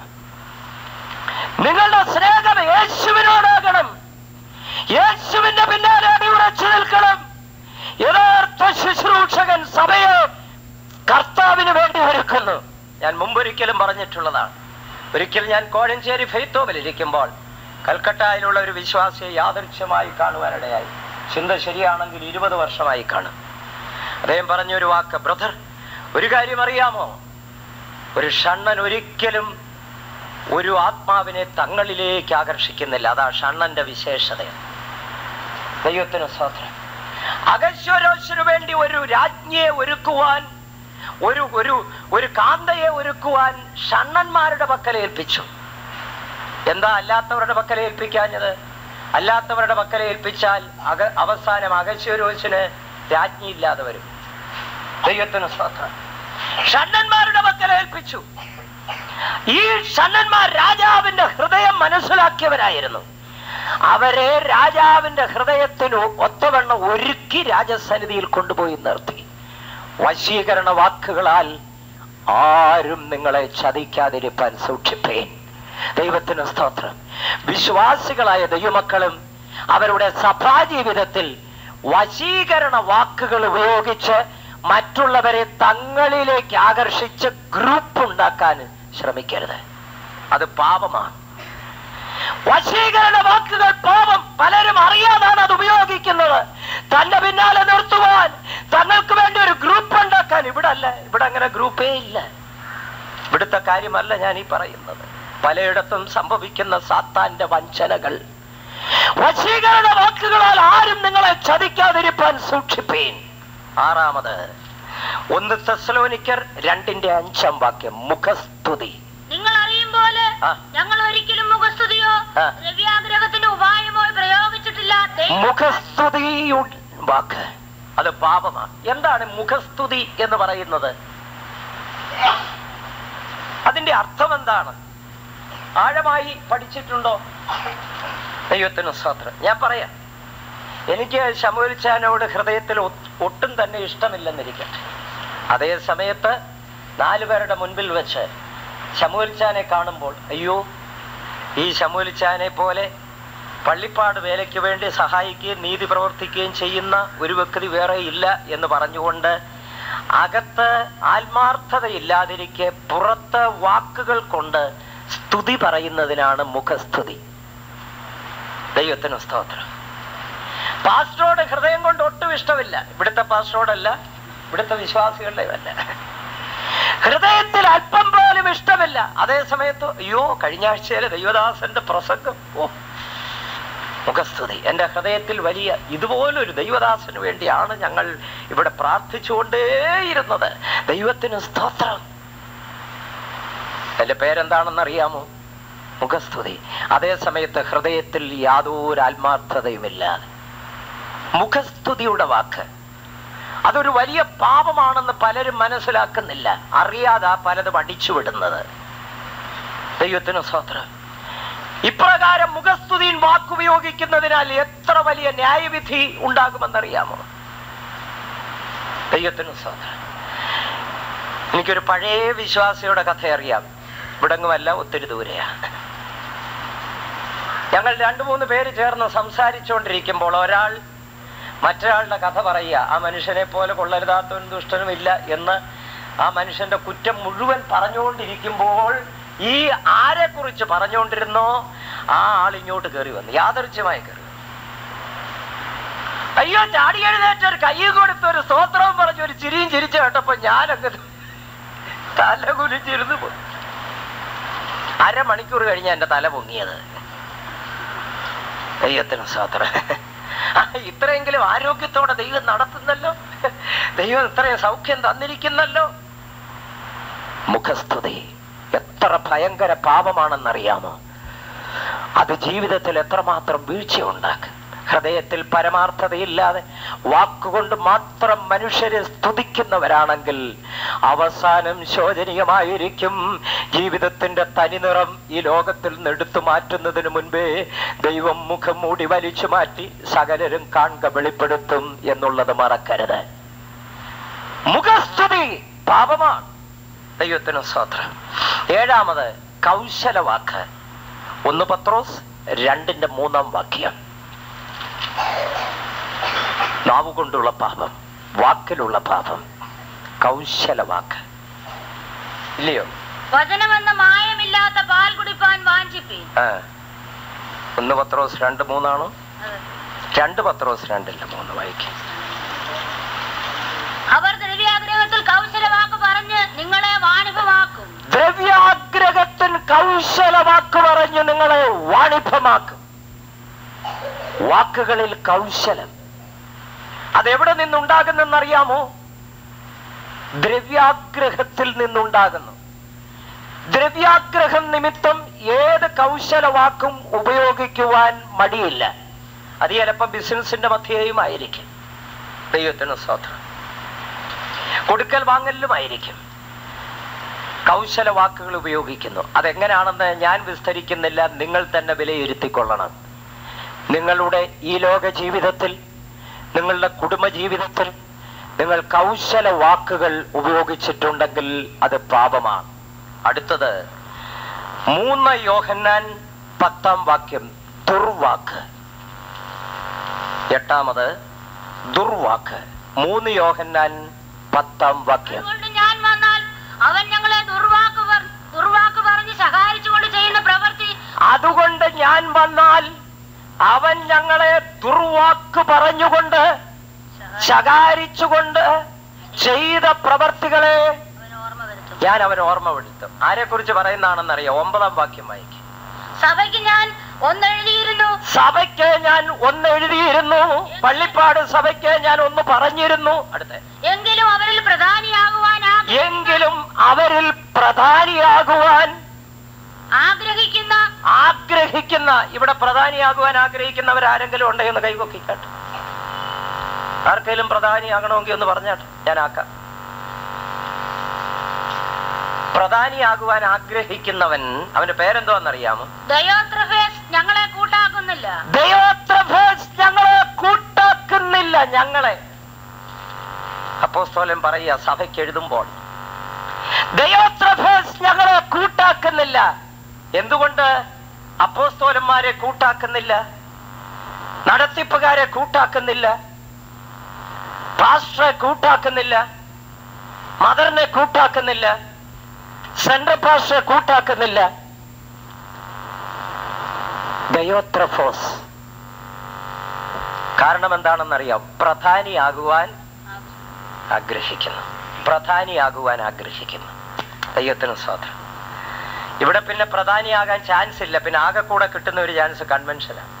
നിങ്ങളുടെ സ്നേഹം യേശുവിനോടാകണം യേശുവിന്റെ പിന്നാലെ അടിയുറച്ചു നിൽക്കണം യഥാർത്ഥ ശുശ്രൂഷകൻ സഭയെ കർത്താവിന് വേണ്ടി ഒരുക്കുന്നു ഞാൻ മുമ്പൊരിക്കലും പറഞ്ഞിട്ടുള്ളതാണ് ഒരിക്കൽ ഞാൻ കോഴഞ്ചേരി ഫെയ്ത്തോമിൽ ഇരിക്കുമ്പോൾ കൽക്കട്ടയിലുള്ള ഒരു വിശ്വാസിയെ യാദൃശ്യമായി കാണുവാനിടയായി ചിന്ത ശരിയാണെങ്കിൽ ഇരുപത് വർഷമായി കാണും അദ്ദേഹം പറഞ്ഞ ഒരു വാക്ക് ബ്രദർ ഒരു കാര്യം അറിയാമോ ഒരു ഷണ്ണൻ ഒരിക്കലും ഒരു ആത്മാവിനെ തങ്ങളിലേക്ക് ആകർഷിക്കുന്നില്ല അതാ ഷണ്ണന്റെ വിശേഷത ദൈവത്തിന് സ്വാതന്ത്ര്യം അകശ്വരോശനു വേണ്ടി ഒരു രാജ്ഞിയെ ഒരുക്കുവാൻ ഒരു ഒരു ഒരു കാന്തയെ ഒരുക്കുവാൻ ഷണ്ണന്മാരുടെ പക്കൽ ഏൽപ്പിച്ചു എന്താ അല്ലാത്തവരുടെ പക്കൽ ഏൽപ്പിക്കാഞ്ഞത് അല്ലാത്തവരുടെ പക്കൽ ഏൽപ്പിച്ചാൽ അക അവസാനം അകശ്വരോശന് രാജ്ഞിയില്ലാതെ വരും ദൈവത്തിന് സ്വാതന്ത്ര്യം ഷണ്ണന്മാരുടെ പക്കൽ ഏൽപ്പിച്ചു ഈ ഷണ്ണന്മാർ രാജാവിന്റെ ഹൃദയം മനസ്സിലാക്കിയവരായിരുന്നു അവരെ രാജാവിന്റെ ഹൃദയത്തിന് ഒത്തവണ്ണം ഒരുക്കി രാജസന്നിധിയിൽ കൊണ്ടുപോയി നിർത്തി വശീകരണ വാക്കുകളാൽ ആരും നിങ്ങളെ ചതിക്കാതിരിപ്പാൻ സൂക്ഷിപ്പേൻ ദൈവത്തിന് സ്തോത്രം വിശ്വാസികളായ ദൈവമക്കളും അവരുടെ സഭാജീവിതത്തിൽ വശീകരണ വാക്കുകൾ ഉപയോഗിച്ച് മറ്റുള്ളവരെ തങ്ങളിലേക്ക് ആകർഷിച്ച് ഗ്രൂപ്പ് ഉണ്ടാക്കാൻ ശ്രമിക്കരുത് അത് പാപമാണ് വശീകരണ വാക്കുകൾ പാപം പലരും അറിയാതാണ് അത് ഉപയോഗിക്കുന്നത് തന്റെ പിന്നാലെ നിർത്തുവാൻ തങ്ങൾക്ക് വേണ്ടി ഒരു ഗ്രൂപ്പ് ഉണ്ടാക്കാൻ ഇവിടെ അല്ല ഇവിടെ അങ്ങനെ ഗ്രൂപ്പേ ഇല്ല ഇവിടുത്തെ കാര്യമല്ല ഞാൻ ഈ പറയുന്നത് പലയിടത്തും സംഭവിക്കുന്ന സാത്താന്റെ വഞ്ചനകൾ വശീകരണ വാക്കുകളാൽ ആരും നിങ്ങളെ ചതിക്കാതിരിപ്പാൻ സൂക്ഷിപ്പീൻ ആറാമത് ഒന്ന് തെസ്സലോനിക്കർ രണ്ടിന്റെ അഞ്ചാം വാക്യം മുഖസ്തുതി നിങ്ങൾ അറിയും പോലെ ആ. ഞങ്ങൾ ഒരിക്കലും മുഖസ്തുതിയോ ആ. ദ്രവ്യാഗ്രഹത്തിന്റെ ഉപായമോ പ്രയോഗിച്ചിട്ടില്ല ദൈവം- മുഖസ്തുതി വാക്ക് അത് പാപമാണ് എന്താണ് മുഖസ്തുതി എന്ന് പറയുന്നത് അതിന്റെ അർത്ഥം എന്താണ് ആഴമായി പഠിച്ചിട്ടുണ്ടോ ദൈവത്തിന് സ്വാത്രം ഞാൻ പറയാം എനിക്ക് ശമുരിച്ചാനോട് ഹൃദയത്തിൽ ഒ- ഒട്ടും തന്നെ ഇഷ്ടമില്ലെന്നിരിക്കട്ടെ അതേ സമയത്ത് നാലുപേരുടെ മുൻപിൽ വെച്ച് ശമുരിച്ചാനെ കാണുമ്പോൾ അയ്യോ ഈ ശമുലിച്ചാനെ പോലെ പള്ളിപ്പാട് വേലയ്ക്ക് വേണ്ടി സഹായിക്കുകയും നീതി പ്രവർത്തിക്കുകയും ചെയ്യുന്ന ഒരു വ്യക്തി വേറെ ഇല്ല എന്ന് പറഞ്ഞുകൊണ്ട് അകത്ത് ആത്മാർത്ഥതയില്ലാതിരിക്കെ പുറത്ത് വാക്കുകൾ കൊണ്ട് സ്തുതി പറയുന്നതിനാണ് മുഖസ്തുതി ദൈവത്തിന് സ്തോത്രം പാസ്റ്ററോട് ഹൃദയം കൊണ്ട് ഒട്ടും ഇഷ്ടമില്ല ഇവിടുത്തെ പാസ്റ്ററോടല്ല ഇവിടുത്തെ വിശ്വാസികളുടെ അല്ല ഹൃദയത്തിൽ അല്പം പോലും ഇഷ്ടമില്ല അതേ സമയത്ത് അയ്യോ കഴിഞ്ഞ ആഴ്ചയിലെ ദൈവദാസന്റെ പ്രസംഗം ഓ മുഖസ്തുതി എന്റെ ഹൃദയത്തിൽ വലിയ ഇതുപോലൊരു ദൈവദാസന് വേണ്ടിയാണ് ഞങ്ങൾ ഇവിടെ പ്രാർത്ഥിച്ചുകൊണ്ടേയിരുന്നത് ദൈവത്തിന് സ്തോത്രം എന്റെ പേരെന്താണെന്ന് അറിയാമോ മുഖസ്തുതി അതേ സമയത്ത് ഹൃദയത്തിൽ യാതൊരു ആത്മാർത്ഥതയുമില്ലാതെ മുഖസ്തുതിയുടെ വാക്ക് അതൊരു വലിയ പാപമാണെന്ന് പലരും മനസ്സിലാക്കുന്നില്ല അറിയാതെ പലതും അടിച്ചുവിടുന്നത് ദൈവത്തിന് സ്വത്രം ഇപ്രകാരം മുഖസ്തുതിയിൽ വാക്കുപയോഗിക്കുന്നതിനാൽ എത്ര വലിയ ന്യായവിധി ഉണ്ടാകുമെന്നറിയാമോ ദൈവത്തിന് സ്വത്രം എനിക്കൊരു പഴയ വിശ്വാസിയുടെ കഥ അറിയാം ഇവിടെങ്ങുമല്ല ഒത്തിരി ദൂരെയാണ് ഞങ്ങൾ രണ്ടു മൂന്ന് പേര് ചേർന്ന് സംസാരിച്ചുകൊണ്ടിരിക്കുമ്പോൾ ഒരാൾ മറ്റൊരാളുടെ കഥ പറയുക ആ മനുഷ്യനെ പോലെ കൊള്ളരുതാത്തവനും ദുഷ്ടനും ഇല്ല എന്ന് ആ മനുഷ്യന്റെ കുറ്റം മുഴുവൻ പറഞ്ഞുകൊണ്ടിരിക്കുമ്പോൾ ഈ ആരെ കുറിച്ച് പറഞ്ഞുകൊണ്ടിരുന്നോ ആ ആൾ ഇങ്ങോട്ട് കയറി വന്നു യാദർച്യമായി കയറി വന്നു. അയ്യോ ചാടി എഴുന്നേറ്റ് ഒരു കൈ കൊടുത്ത് ഒരു സ്തോത്രവും പറഞ്ഞു ഒരു ചിരിയും ചിരിച്ചു കേട്ടപ്പോ ഞാനങ്ങ് തല കുലിച്ചിരുന്നു പോയി അരമണിക്കൂർ കഴിഞ്ഞ എന്റെ തല പൊങ്ങിയത് ദൈവത്തിന് സ്തോത്രം ആ, ഇത്രയെങ്കിലും ആരോഗ്യത്തോടെ ദൈവം നടത്തുന്നല്ലോ ദൈവം ഇത്രയും സൗഖ്യം തന്നിരിക്കുന്നല്ലോ മുഖസ്തുതി എത്ര ഭയങ്കര പാപമാണെന്നറിയാമോ അത് ജീവിതത്തിൽ എത്രമാത്രം വീഴ്ച ഉണ്ടാക്കും ഹൃദയത്തിൽ പരമാർത്ഥതയില്ലാതെ വാക്കുകൊണ്ട് മാത്രം മനുഷ്യരെ സ്തുതിക്കുന്നവരാണെങ്കിൽ അവസാനം ശോചനീയമായിരിക്കും ജീവിതത്തിന്റെ തനിനിറം ഈ ലോകത്തിൽ നിന്ന് എടുത്തു മാറ്റുന്നതിന് മുൻപേ ദൈവം മുഖം മൂടി വലിച്ചു മാറ്റി സകലരും കാണുക വെളിപ്പെടുത്തും എന്നുള്ളത് മറക്കരുത് മുഖസ്തുതി പാപമാണ് ദൈവത്തിന് സ്വത്രം ഏഴാമത് കൗശലവാക്ക് ഒന്ന് പത്രോസ് രണ്ടിന്റെ മൂന്നാം വാക്യം നാവുകൊണ്ടുള്ള പാപം വാക്കിലുള്ള പാപം കൗശലവാക്ക് ഇല്ലയോ വചനമെന്ന മായമില്ലാത്ത പാൽ കുടിപ്പാൻ വാഞ്ചിപ്പീൻ ആ ഒന്ന് പത്രോസ് രണ്ട് മൂന്നാണോ രണ്ട് പത്രോസ് രണ്ടില്ല മൂന്ന് വായിക്കും അവർ ദ്രവ്യാഗ്രഹത്തിൽ കൗശലവാക്ക് പറഞ്ഞ് നിങ്ങളെ വാണിഭമാക്കും ദ്രവ്യാഗ്രഹത്തിൽ കൗശലവാക്ക് പറഞ്ഞു നിങ്ങളെ വാണിഭമാക്കും വാക്കുകളിൽ കൗശലം അതെവിടെ നിന്നുണ്ടാകുന്നെന്നറിയാമോ ദ്രവ്യാഗ്രഹത്തിൽ നിന്നുണ്ടാകുന്നു ദ്രവ്യാഗ്രഹം നിമിത്തം ഏത് കൗശലവാക്കും ഉപയോഗിക്കുവാൻ മടിയില്ല അത് ചിലപ്പോൾ ബിസിനസിന്റെ മധ്യേയും ആയിരിക്കും ദൈവത്തിന് സ്വത്രം കൊടുക്കൽ വാങ്ങലിലുമായിരിക്കും കൗശല വാക്കുകൾ ഉപയോഗിക്കുന്നു അതെങ്ങനെയാണെന്ന് ഞാൻ വിസ്തരിക്കുന്നില്ല നിങ്ങൾ തന്നെ വിലയിരുത്തിക്കൊള്ളണം നിങ്ങളുടെ ഈ ലോക ജീവിതത്തിൽ നിങ്ങളുടെ കുടുംബ ജീവിതത്തിൽ നിങ്ങൾ കൗശല വാക്കുകൾ ഉപയോഗിച്ചിട്ടുണ്ടെങ്കിൽ അത് പാപമാണ് അടുത്തത് മൂന്ന് യോഹന്നാൻ പത്താം വാക്യം ദുർവാക്ക് എട്ടാമത് ദുർവാക്ക് മൂന്ന് യോഹന്നാൻ പത്താം വാക്യം അതുകൊണ്ട് ഞാൻ വന്നാൽ അവൻ ഞങ്ങളെ ദുർവാക്ക് പർ- ദുർവാക്ക് പറഞ്ഞ് ശകാരിച്ചുകൊണ്ട് ചെയ്യുന്ന പ്രവൃത്തി അതുകൊണ്ട് ഞാൻ വന്നാൽ അവൻ ഞങ്ങളെ ദുർവാക്ക് പറഞ്ഞുകൊണ്ട് ശകാരിച്ചുകൊണ്ട് ചെയ്ത പ്രവർത്തികളെ അവൻ ഓർമ്മ വരുത്തും ഞാൻ അവൻ ഓർമ്മപ്പെടുത്തും ആരെ കുറിച്ച് പറയുന്നതാണെന്നറിയാം ഒമ്പതാം വാക്യം വായിക്കും സഭയ്ക്ക് ഞാൻ ഒന്നെഴുതിയിരുന്നു സഭയ്ക്ക് ഞാൻ ഒന്ന് എഴുതിയിരുന്നു പള്ളിപ്പാട് സഭയ്ക്ക് ഞാൻ ഒന്ന് പറഞ്ഞിരുന്നു അടുത്ത എങ്കിലും അവരിൽ പ്രധാനിയാകുവാൻ ആഗ്ര- എങ്കിലും അവരിൽ പ്രധാനിയാകുവാൻ ആഗ്രഹിക്കുന്ന ആഗ്രഹിക്കുന്ന ഇവിടെ പ്രധാനിയാകുവാൻ ആഗ്രഹിക്കുന്നവർ ആരെങ്കിലും ഉണ്ടെന്ന് കൈകൊക്കിക്കാട്ടെ ആർക്കെങ്കിലും പ്രധാനിയാകണമെങ്കിൽ ഒന്ന് പറഞ്ഞാട്ടെ ഞാൻ ആക്കാം പ്രധാനിയാകുവാൻ ആഗ്രഹിക്കുന്നവൻ അവന്റെ പേരെന്തോന്നറിയാമോ ദയോത്രഫേസ് ഞങ്ങളെ കൂട്ടാക്കുന്നില്ല ദയോത്രഫേസ് ഞങ്ങളെ കൂട്ടാക്കുന്നില്ല ഞങ്ങളെ അപ്പോസ്തോലൻ പറയുക സഭയ്ക്ക് എഴുതുമ്പോൾ ദയോത്രഫേസ് ഞങ്ങളെ കൂട്ടാക്കുന്നില്ല എന്തുകൊണ്ട് അപ്പോസ്തോലന്മാരെ കൂട്ടാക്കുന്നില്ല നടത്തിപ്പുകാരെ കൂട്ടാക്കുന്നില്ല പാസ്റ്ററെ കൂട്ടാക്കുന്നില്ല മദറിനെ കൂട്ടാക്കുന്നില്ല സെൻട്രൽ പാസ്റ്ററെ കൂട്ടാക്കുന്നില്ല ദയോത്രഫോസ് കാരണം എന്താണെന്നറിയാം പ്രധാനിയാകുവാൻ ആഗ്രഹിക്കുന്നു പ്രധാനിയാകുവാൻ ആഗ്രഹിക്കുന്നു ദൈവത്തിന് സ്വാതന്ത്ര്യം ഇവിടെ പിന്നെ പ്രധാനിയാകാൻ ചാൻസ് ഇല്ല പിന്നെ ആകെ കൂടെ കിട്ടുന്ന ഒരു ചാൻസ് കൺവെൻഷനാണ്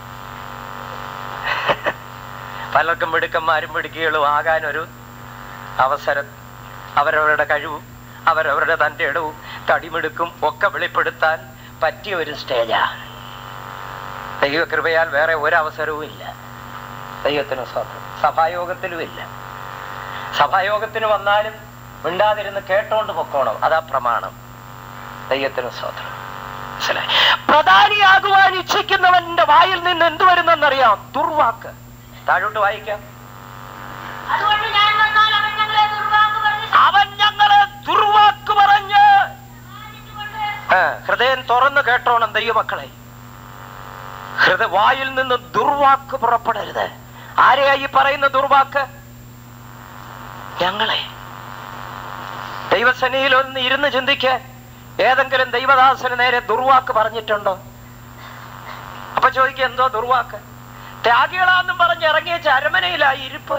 പലർക്കും മിടുക്കന്മാരും മിടുക്കികളും ആകാൻ ഒരു അവസരം അവരവരുടെ കഴിവും അവരവരുടെ തൻ്റെ ഇടവും തടിമിടുക്കും ഒക്കെ വെളിപ്പെടുത്താൻ പറ്റിയ ഒരു സ്റ്റേജാണ് ദൈവകൃപയാൽ വേറെ ഒരവസരവും ഇല്ല ദൈവത്തിന് സ്വാതന്ത്ര്യം സഭായോഗത്തിലും ഇല്ല സഭായോഗത്തിന് വന്നാലും മിണ്ടാതിരുന്ന് കേട്ടോണ്ട് പൊക്കോണം അതാ പ്രമാണം ദൈവത്തിന് സ്വാതന്ത്ര്യം മനസ്സിലായി പ്രധാനിയാകുവാൻ ഇച്ഛിക്കുന്നവന്റെ വായിൽ നിന്ന് എന്ത് വരുന്നെന്നറിയാം ദുർവാക്ക് താഴോട്ട് വായിക്കാം അതുകൊണ്ട് ഞാൻ വന്നാൽ അവൻ ഞങ്ങളെ ദുർവാക്ക് പറഞ്ഞ് അവൻ ഞങ്ങളെ ദുർവാക്ക് പറഞ്ഞ് സഹായിച്ചുകൊണ്ട് ആ, ഹൃദയം തുറന്നു കേട്ടോണം ദൈവമക്കളെ ഹൃദയ വായിൽ നിന്ന് ദുർവാക്ക് പുറപ്പെടരുത് ആരെയാ ഈ പറയുന്ന ദുർവാക്ക് ഞങ്ങളെ ദൈവസേനയിൽ ഒന്ന് ഇരുന്ന് ചിന്തിക്ക് ഏതെങ്കിലും ദൈവദാസന് നേരെ ദുർവാക്ക് പറഞ്ഞിട്ടുണ്ടോ അപ്പൊ ചോദിക്കുക എന്തോ ദുർവാക്ക് ത്യാഗികളാന്നും പറഞ്ഞ് ഇറങ്ങിയ ചരമനയിലായി ഇരിപ്പ്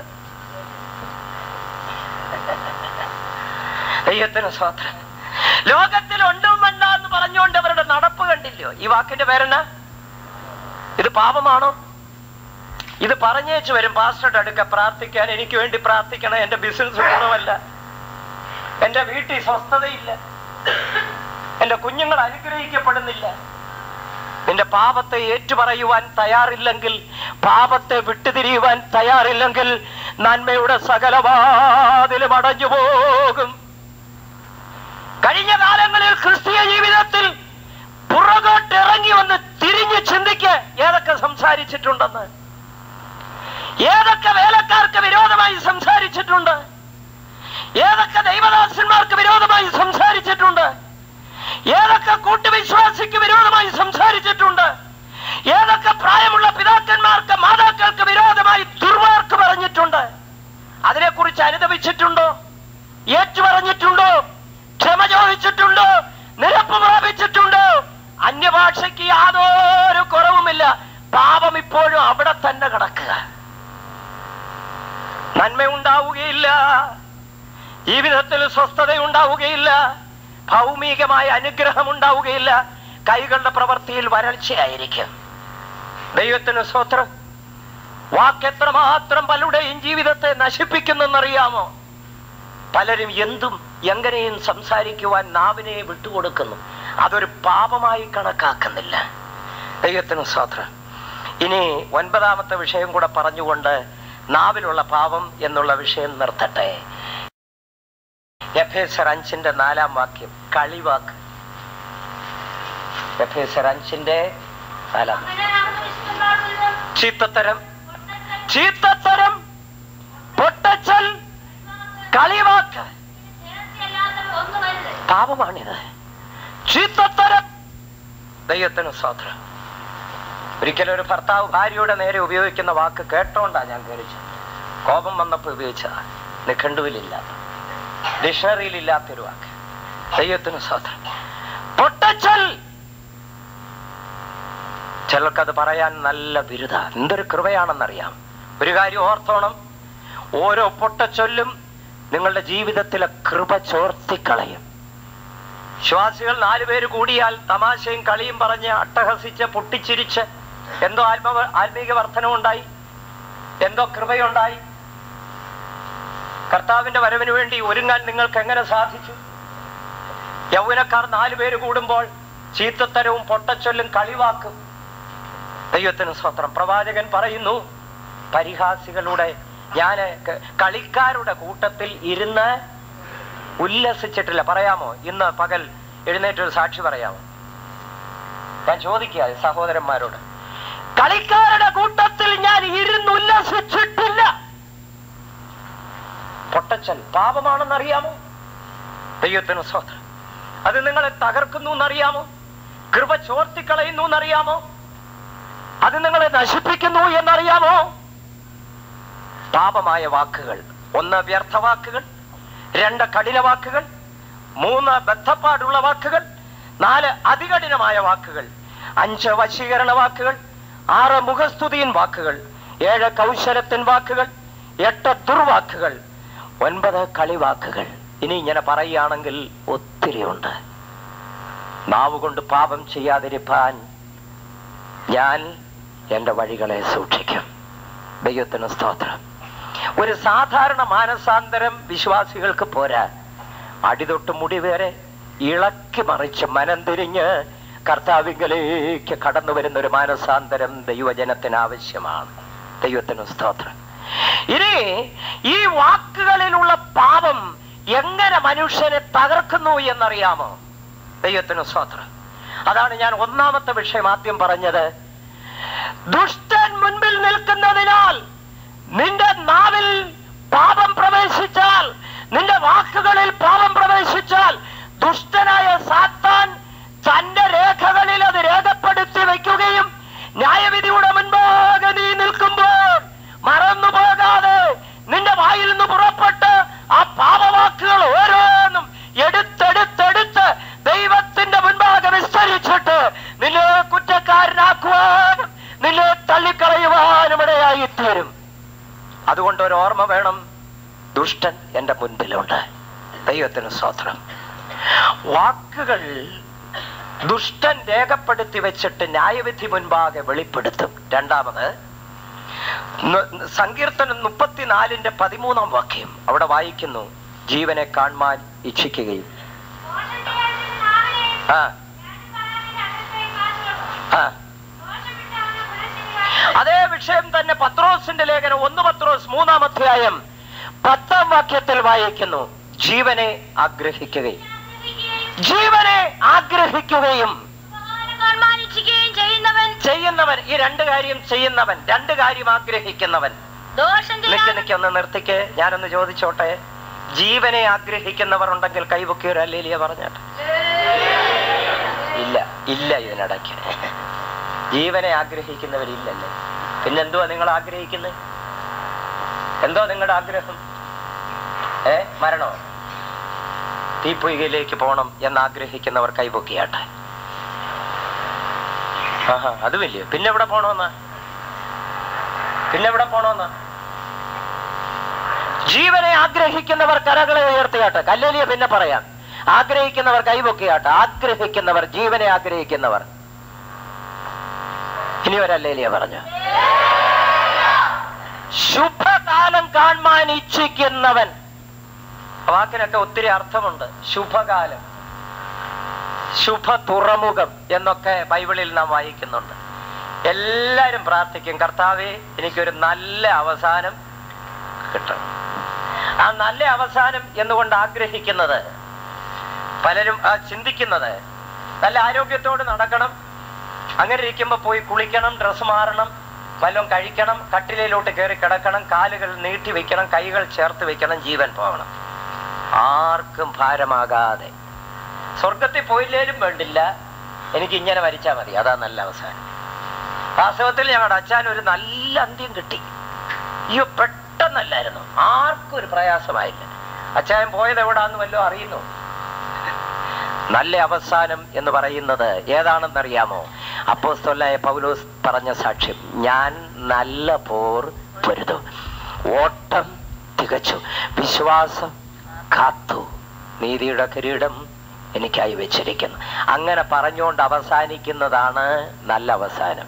ദൈവത്തിന് സ്വാതന്ത്ര്യം ലോകത്തിൽ ഉണ്ടും വേണ്ട എന്ന് പറഞ്ഞുകൊണ്ട് അവരുടെ നടപ്പ് കണ്ടില്ലയോ ഈ വാക്കിന്റെ പേരെന്നാ ഇത് പാപമാണോ ഇത് പറഞ്ഞേച്ചു വരും പാസ്റ്ററുടെ അടുക്ക പ്രാർത്ഥിക്കാൻ എനിക്ക് വേണ്ടി പ്രാർത്ഥിക്കണം എന്റെ ബിസിനസ് ഗുണമല്ല എന്റെ വീട്ടിൽ സ്വസ്ഥതയില്ല എന്റെ കുഞ്ഞുങ്ങൾ അനുഗ്രഹിക്കപ്പെടുന്നില്ല നിന്റെ പാപത്തെ ഏറ്റുപറയുവാൻ തയ്യാറില്ലെങ്കിൽ പാപത്തെ വിട്ടുതിരിയുവാൻ തയ്യാറില്ലെങ്കിൽ നന്മയുടെ സകലവാതിലും അടഞ്ഞു പോകും കഴിഞ്ഞ കാലങ്ങളിൽ ക്രിസ്തീയ ജീവിതത്തിൽ പുറകോട്ട് ഇറങ്ങി വന്ന് തിരിഞ്ഞ് ചിന്തിക്ക് ഏതൊക്കെ സംസാരിച്ചിട്ടുണ്ടെന്ന് ഏതൊക്കെ വേലക്കാർക്ക് വിരോധമായി സംസാരിച്ചിട്ടുണ്ട് ഏതൊക്കെ ദൈവദാസന്മാർക്ക് വിരോധമായി സംസാരിച്ചിട്ടുണ്ട് ഏതൊക്കെ കൂട്ടുവിശ്വാസിക്ക് വിരോധമായി സംസാരിച്ചിട്ടുണ്ട് ഏതൊക്കെ പ്രായമുള്ള പിതാക്കന്മാർക്ക് മാതാക്കൾക്ക് വിരോധമായി ദുർവാർക്ക് പറഞ്ഞിട്ടുണ്ട് അതിനെക്കുറിച്ച് അനുദപിച്ചിട്ടുണ്ടോ ഏറ്റു പറഞ്ഞിട്ടുണ്ടോ ക്ഷമ ചോദിച്ചിട്ടുണ്ടോ നിരപ്പ് പ്രാപിച്ചിട്ടുണ്ടോ അന്യഭാഷയ്ക്ക് യാതൊരു കുറവുമില്ല പാപം ഇപ്പോഴും അവിടെ തന്നെ കിടക്കുക നന്മ ഉണ്ടാവുകയില്ല ജീവിതത്തിൽ സ്വസ്ഥത ഉണ്ടാവുകയില്ല ഭൗമികമായ അനുഗ്രഹം ഉണ്ടാവുകയില്ല കൈകളുടെ പ്രവൃത്തിയിൽ വരൾച്ചയായിരിക്കും ദൈവത്തിന് സ്വത്രം വാക്കെത്രമാത്രം പലരുടെയും ജീവിതത്തെ നശിപ്പിക്കുന്നെന്നറിയാമോ പലരും എന്തും എങ്ങനെയും സംസാരിക്കുവാൻ നാവിനെ വിട്ടുകൊടുക്കുന്നു അതൊരു പാപമായി കണക്കാക്കുന്നില്ല ദൈവത്തിന് സ്വത്രം ഇനി ഒൻപതാമത്തെ വിഷയം കൂടെ പറഞ്ഞുകൊണ്ട് നാവിലുള്ള പാപം എന്നുള്ള വിഷയം നിർത്തട്ടെ എഫേസർ അഞ്ചിന്റെ നാലാം വാക്യം കളിവാക്ക് എഫേസർ അഞ്ചിന്റെ നാലാം അങ്ങനെ നടന്ന വിശുദ്ധന്മാരിൽ നിന്നും ചീത്തത്തരം പൊട്ടത്തരം, ചീത്തത്തരം പൊട്ടച്ചൽ കളിവാക്ക് ചേർച്ചയല്ലാത്തവ ഒന്നുമരുത്. പാപമാണിത് ചീത്തത്തരം ദൈവത്തിന് സ്വാതന്ത്ര്യം ഒരിക്കലും ഒരു ഭർത്താവ് ഭാര്യയുടെ നേരെ ഉപയോഗിക്കുന്ന വാക്ക് കേട്ടോണ്ടാ ഞാൻ കേറിച്ചത് കോപം വന്നപ്പോൾ ഉപയോഗിച്ചതാ നിഘണ്ടുവിലില്ലാത്ത ഡിക്ഷണറിയിലില്ലാത്തൊരു വാക്ക് ദൈവത്തിന് സ്വാതന്ത്ര്യം പൊട്ടച്ചൽ ചിലർക്കത് പറയാൻ നല്ല ബിരുദ എന്തൊരു കൃപയാണെന്നറിയാം ഒരു കാര്യം ഓർത്തോണം ഓരോ പൊട്ടച്ചൊല്ലും നിങ്ങളുടെ ജീവിതത്തിലെ കൃപ ചോർത്തിക്കളയും വിശ്വാസികൾ നാലുപേര് കൂടിയാൽ തമാശയും കളിയും പറഞ്ഞ് അട്ടഹസിച്ച് പൊട്ടിച്ചിരിച്ച് എന്തോ ആത്മ ആത്മീക വർധനമുണ്ടായി എന്തോ കൃപയുണ്ടായി കർത്താവിന്റെ വരവിന് വേണ്ടി ഒരുങ്ങാൻ നിങ്ങൾക്ക് എങ്ങനെ സാധിച്ചു യൗവനക്കാർ നാലുപേര് കൂടുമ്പോൾ ചീത്തത്തരവും പൊട്ടച്ചൊല്ലും കളിവാക്കും ദൈവത്തിന് സ്വത്രം പ്രവാചകൻ പറയുന്നു പരിഹാസികളുടെ ഞാന് ക- കളിക്കാരുടെ കൂട്ടത്തിൽ ഇരുന്ന് ഉല്ലസിച്ചിട്ടില്ല പറയാമോ ഇന്ന് പകൽ എഴുന്നേറ്റൊരു സാക്ഷി പറയാമോ ഞാൻ ചോദിക്കുക സഹോദരന്മാരോട് കളിക്കാരുടെ കൂട്ടത്തിൽ ഞാൻ ഇരുന്ന് ഉല്ലസിച്ചിട്ടില്ല പൊട്ടച്ചൽ പാപമാണെന്നറിയാമോ ദൈവത്തിന് സ്വത്രം അത് നിങ്ങളെ തകർക്കുന്നു എന്നറിയാമോ കൃപ ചോർത്തിക്കളയുന്നു എന്നറിയാമോ അത് നിങ്ങളെ നശിപ്പിക്കുന്നു എന്നറിയാമോ പാപമായ വാക്കുകൾ ഒന്ന് വ്യർത്ഥ വാക്കുകൾ രണ്ട് കഠിന വാക്കുകൾ മൂന്ന് ബദ്ധപ്പാടുള്ള വാക്കുകൾ നാല് അതികഠിനമായ വാക്കുകൾ അഞ്ച് വശീകരണ വാക്കുകൾ ആറ് മുഖസ്തുതിയിൻ വാക്കുകൾ ഏഴ് കൗശലത്തിൻ വാക്കുകൾ എട്ട് ദുർവാക്കുകൾ ഒൻപത് കളിവാക്കുകൾ ഇനി ഇങ്ങനെ പറയുകയാണെങ്കിൽ ഒത്തിരിയുണ്ട് നാവ് കൊണ്ട് പാപം ചെയ്യാതിരിപ്പാൻ ഞാൻ എൻ്റെ വഴികളെ സൂക്ഷിക്കും ദൈവത്തിന് സ്തോത്രം ഒരു സാധാരണ മാനസാന്തരം വിശ്വാസികൾക്ക് പോരാ അടിതൊട്ട് മുടി വരെ ഇളക്കി മറിച്ച് മനം തിരിഞ്ഞ് കർത്താവിങ്കലേക്ക് കടന്നു വരുന്ന ഒരു മാനസാന്തരം ദൈവജനത്തിന് ആവശ്യമാണ് ദൈവത്തിന് സ്തോത്രം ഇനി ഈ വാക്കുകളിലുള്ള പാപം എങ്ങനെ മനുഷ്യനെ തകർക്കുന്നു എന്നറിയാമോ ദൈവത്തിന് സ്തോത്രം അതാണ് ഞാൻ ഒന്നാമത്തെ വിഷയം ആദ്യം പറഞ്ഞത് ദുഷ്ടൻ മുൻപിൽ നിൽക്കുന്നതിനാൽ നിന്റെ നാവിൽ പാപം പ്രവേശിച്ചാൽ നിന്റെ വാക്കുകളിൽ പാപം പ്രവേശിച്ചാൽ ദുഷ്ടനായ സാത്താൻ തന്റെ രേഖകളിൽ അത് രേഖപ്പെടുത്തി വെക്കുകയും ന്യായവിധിയുടെ മുൻപാകെ നീ നിൽക്കുമ്പോൾ മറന്നു പോകാതെ നിന്റെ വായിൽ നിന്ന് പുറപ്പെട്ട് ആ പാപവാക്കുകൾ ഓരോന്നും എടുത്തെടുത്തെടുത്ത് ദൈവത്തിന്റെ മുൻപാകെ വിസ്തരിച്ചിട്ട് നിന്നെ കുറ്റക്കാരനാക്കുവാനും നിന്നെ തള്ളിക്കളയുവാനും ഇടയായി തീരും അതുകൊണ്ട് ഒരു ഓർമ്മ വേണം ദുഷ്ടൻ എന്റെ മുൻപിലുണ്ട് ദൈവത്തിന് സ്വത്രം വാക്കുകൾ ദുഷ്ടൻ രേഖപ്പെടുത്തി വെച്ചിട്ട് ന്യായവിധി മുൻപാകെ വെളിപ്പെടുത്തും രണ്ടാമത് ന- സങ്കീർത്തനം മുപ്പത്തിനാലിന്റെ പതിമൂന്നാം വാക്യം അവിടെ വായിക്കുന്നു ജീവനെ കാണുവാൻ ഇച്ഛിക്കുകയും ആ ആ അതേ വിഷയം തന്നെ പത്രോസിന്റെ ലേഖനം ഒന്ന് പത്രോസ് മൂന്നാം അധ്യായം പത്താം വാക്യത്തിൽ വായിക്കുന്നു ജീവനെ ആഗ്രഹിക്കുകയും ജീവനെ ആഗ്രഹിക്കുകയും സമ്മാനിക്കുകയും ചെയ്യുന്നവൻ ചെയ്യുന്നവൻ ഈ രണ്ട് കാര്യം ചെയ്യുന്നവൻ രണ്ട് കാര്യം ആഗ്രഹിക്കുന്നവൻ ദോഷം നിക്ക് ചെയ്യാൻ നിക്ക് ഒന്ന് നിർത്തിക്ക് ഞാനൊന്ന് ചോദിച്ചോട്ടെ ജീവനെ ആഗ്രഹിക്കുന്നവർ ഉണ്ടെങ്കിൽ കൈപൊക്കി ഒരു അല്ലേലിയ പറഞ്ഞാട്ടെ ഇല്ല ഇല്ല ഇതിനിടയ്ക്ക് ജീവനെ ആഗ്രഹിക്കുന്നവരില്ലല്ലേ പിന്നെന്തുവാ നിങ്ങൾ ആഗ്രഹിക്കുന്നത് എന്തോ നിങ്ങളുടെ ആഗ്രഹം ഏ മരണോ തീപ്പൊയ്കയിലേക്ക് പോകണം എന്ന് ആഗ്രഹിക്കുന്നവർ കൈപൊക്കിയാട്ടെ ആഹാ അത് വലിയ പിന്നെ എവിടെ പോണോന്നാ പിന്നെ എവിടെ പോണോന്നാ ജീവനെ ആഗ്രഹിക്കുന്നവർ കരകളെ ഉയർത്തിയാട്ടെ കല്ലേലിയ പിന്നെ പറയാം ആഗ്രഹിക്കുന്നവർ കൈപൊക്കിയാട്ടെ ആഗ്രഹിക്കുന്നവർ ജീവനെ ആഗ്രഹിക്കുന്നവർ ഇനി ഒരല്ലേലിയ പറഞ്ഞു ശുഭകാലം കാണാൻ ഇച്ഛിക്കുന്നവൻ ആ വാക്കിനൊക്കെ ഒത്തിരി അർത്ഥമുണ്ട് ശുഭകാലം ശുഭ തുറമുഖം എന്നൊക്കെ ബൈബിളിൽ നാം വായിക്കുന്നുണ്ട് എല്ലാരും പ്രാർത്ഥിക്കും കർത്താവെ എനിക്കൊരു നല്ല അവസാനം കിട്ടണം ആ നല്ല അവസാനം എന്നുകൊണ്ട് ആഗ്രഹിക്കുന്നത് പലരും ആ, ചിന്തിക്കുന്നത് നല്ല ആരോഗ്യത്തോട് നടക്കണം അങ്ങനെ ഇരിക്കുമ്പോൾ പോയി കുളിക്കണം ഡ്രസ്സ് മാറണം വല്ലതും കഴിക്കണം കട്ടിലയിലോട്ട് കയറി കിടക്കണം കാലുകൾ നീട്ടി വെക്കണം കൈകൾ ചേർത്ത് വെക്കണം ജീവൻ പോകണം ആർക്കും ഭാരമാകാതെ സ്വർഗത്തിൽ പോയില്ലേലും വേണ്ടില്ല എനിക്ക് ഇങ്ങനെ മരിച്ചാൽ മതി അതാ നല്ല അവസാനം വാസ്തവത്തിൽ ഞങ്ങളുടെ അച്ഛൻ ഒരു നല്ല അന്ത്യം കിട്ടി അയ്യോ പെട്ടെന്നല്ലായിരുന്നു ആർക്കും ഒരു പ്രയാസമായില്ല അച്ഛൻ പോയത് എവിടാന്ന് വല്ലതും അറിയുന്നു നല്ല അവസാനം എന്ന് പറയുന്നത് ഏതാണെന്നറിയാമോ അപ്പോസ്തലനായ പൗലോസ് പറഞ്ഞ സാക്ഷ്യം ഞാൻ നല്ല പോർ പൊരുതു ഓട്ടം തികച്ചു വിശ്വാസം കാത്തു നീതിയുടെ കിരീടം എനിക്കായി വെച്ചിരിക്കുന്നു അങ്ങനെ പറഞ്ഞുകൊണ്ട് അവസാനിക്കുന്നതാണ് നല്ല അവസാനം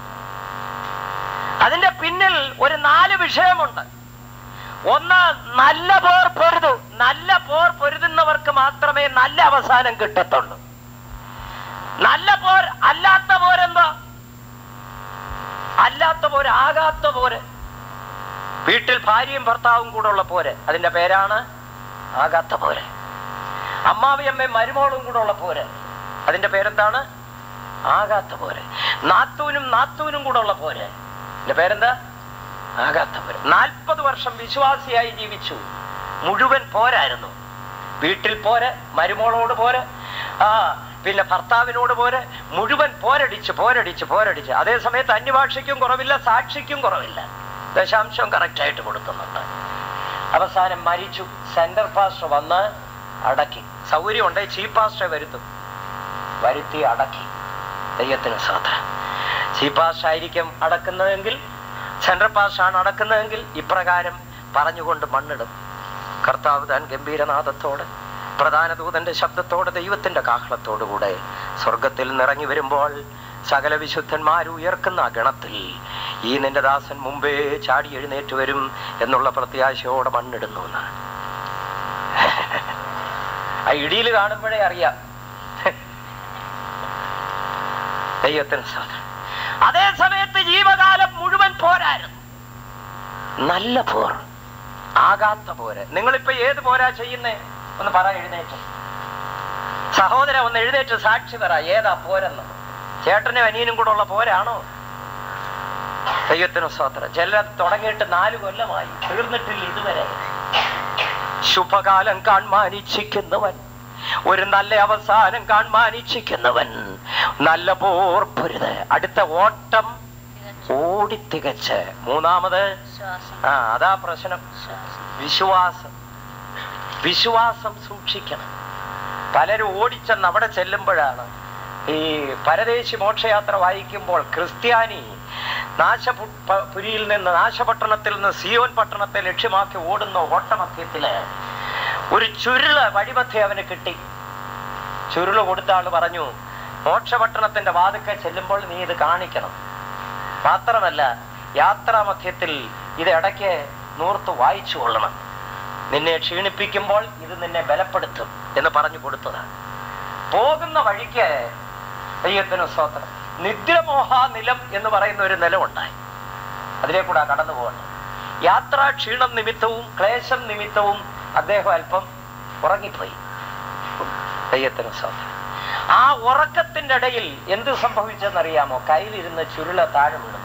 അതിന്റെ പിന്നിൽ ഒരു നാല് വിഷയമുണ്ട് ഒന്ന് നല്ല പോർ പൊരുതു നല്ല പോർ പൊരുതുന്നവർക്ക് മാത്രമേ നല്ല അവസാനം കിട്ടത്തുള്ളൂ നല്ല പോർ അല്ലാത്ത പോരെന്താ അല്ലാത്ത പോര് ആകാത്ത പോര് വീട്ടിൽ ഭാര്യയും ഭർത്താവും കൂടെ ഉള്ള പോര് അതിന്റെ പേരാണ് ആകാത്ത പോര് അമ്മാവിയമ്മയും മരുമോളും കൂടെ ഉള്ള പോര് അതിന്റെ പേരെന്താണ് ആകാത്ത പോര് നാത്തൂനും നാത്തൂനും കൂടെ ഉള്ള പോര് അതിന്റെ പേരെന്താ ആകാത്ത പോര് നാൽപ്പത് വർഷം വിശ്വാസിയായി ജീവിച്ചു മുഴുവൻ പോരായിരുന്നു വീട്ടിൽ പോര് മരുമോളോട് പോര് ആ പിന്നെ ഭർത്താവിനോട് പോര് മുഴുവൻ പോരടിച്ച് പോരടിച്ച് പോരടിച്ച് അതേ സമയത്ത് അന്യഭാഷയ്ക്കും കുറവില്ല സാക്ഷിക്കും കുറവില്ല ദശാംശം കറക്റ്റ് ആയിട്ട് കൊടുക്കുന്നുണ്ട് അവസാനം മരിച്ചു സെന്റർ പാസ്റ്റർ വന്ന് അടക്കി സൗകര്യം ഉണ്ടെ ചീഫ് പാസ്റ്ററെ വരുത്തും വരുത്തി അടക്കി ദൈവത്തിന് സാധ ചീഫ് പാസ്റ്റർ ആയിരിക്കും അടക്കുന്നതെങ്കിൽ സെൻട്രൽ പാസ്റ്റർ ആണ് അടക്കുന്നതെങ്കിൽ ഇപ്രകാരം പറഞ്ഞുകൊണ്ട് മണ്ണിടും കർത്താവ് താൻ ഗംഭീരനാഥത്തോടെ പ്രധാന ദൂതന്റെ ശബ്ദത്തോടെ ദൈവത്തിന്റെ കാഹളത്തോടുകൂടെ സ്വർഗത്തിൽ നിറങ്ങി വരുമ്പോൾ സകല വിശുദ്ധന്മാരും ഉയർക്കുന്ന ആ ഗണത്തിൽ ഈ നിന്റെ ദാസൻ മുമ്പേ ചാടി എഴുന്നേറ്റ് വരും എന്നുള്ള പ്രത്യാശയോടെ മണ്ണിടുന്നു എന്നാണ് ആ ഇടിയിൽ കാണുമ്പോഴേ അറിയാം ദൈവത്തിന് സാധനം അതേ സമയത്ത് ജീവകാലം മുഴുവൻ പോരായിരുന്നു നല്ല പോർ ആകാത്ത പോര് നിങ്ങളിപ്പോ ഏത് പോരാ ചെയ്യുന്നേ ഒന്ന് പറ എഴുന്നേറ്റ് സഹോദര ഒന്ന് എഴുന്നേറ്റ് സാക്ഷി പറ ഏതാ പോരെന്ന് ചേട്ടനും അനിയനും കൂടെ ഉള്ള പോരാണോ ദൈവത്തിന് സ്വാത്രം ചില തുടങ്ങിയിട്ട് നാല് കൊല്ലമായി തീർന്നിട്ടില്ല ഇതുവരെ ശുഭകാലം കാണാൻ ഇച്ഛിക്കുന്നവൻ ഒരു നല്ല അവസാനം കാണാൻ ഇച്ഛിക്കുന്നവൻ നല്ല പോർപ്പൊരുത് അടുത്ത ഓട്ടം ഓടി തികച്ച് മൂന്നാമത് വിശ്വാസം ആ അതാ പ്രശ്നം വിശ്വാസം വിശ്വാസം വിശ്വാസം സൂക്ഷിക്കണം പലരും ഓടിച്ചെന്ന് അവിടെ ചെല്ലുമ്പോഴാണ് ഈ പരദേശി മോക്ഷയാത്ര വായിക്കുമ്പോൾ ക്രിസ്ത്യാനി നാശപുരിയിൽ നിന്ന് നാശപട്ടണത്തിൽ നിന്ന് സിയോൻ പട്ടണത്തെ ലക്ഷ്യമാക്കി ഓടുന്ന ഓട്ടമധ്യത്തില് ഒരു ചുരുള് വഴിമധ്യ അവന് കിട്ടി ചുരുള് കൊടുത്ത ആള് പറഞ്ഞു മോക്ഷപട്ടണത്തിന്റെ വാതുക്കെ ചെല്ലുമ്പോൾ നീ ഇത് കാണിക്കണം മാത്രമല്ല യാത്രാമധ്യത്തിൽ ഇത് ഇടയ്ക്ക് നൂർത്ത് വായിച്ചു കൊള്ളണം നിന്നെ ക്ഷീണിപ്പിക്കുമ്പോൾ ഇത് നിന്നെ ബലപ്പെടുത്തും എന്ന് പറഞ്ഞു കൊടുത്തതാണ് പോകുന്ന വഴിക്ക് ദൈവത്തിന് സ്തോത്രം നിദ്രമോഹാനിലം എന്ന് പറയുന്ന ഒരു നിലമുണ്ടായി അതിലെ കൂടെ കടന്നു പോകണം യാത്രാ ക്ഷീണം നിമിത്തവും ക്ലേശം നിമിത്തവും അദ്ദേഹം അല്പം ഉറങ്ങിപ്പോയി ദൈവത്തിന് സ്തോത്രം ആ ഉറക്കത്തിന്റെ ഇടയിൽ എന്ത് സംഭവിച്ചെന്നറിയാമോ കയ്യിലിരുന്ന് ചുരുള താഴെ വീണു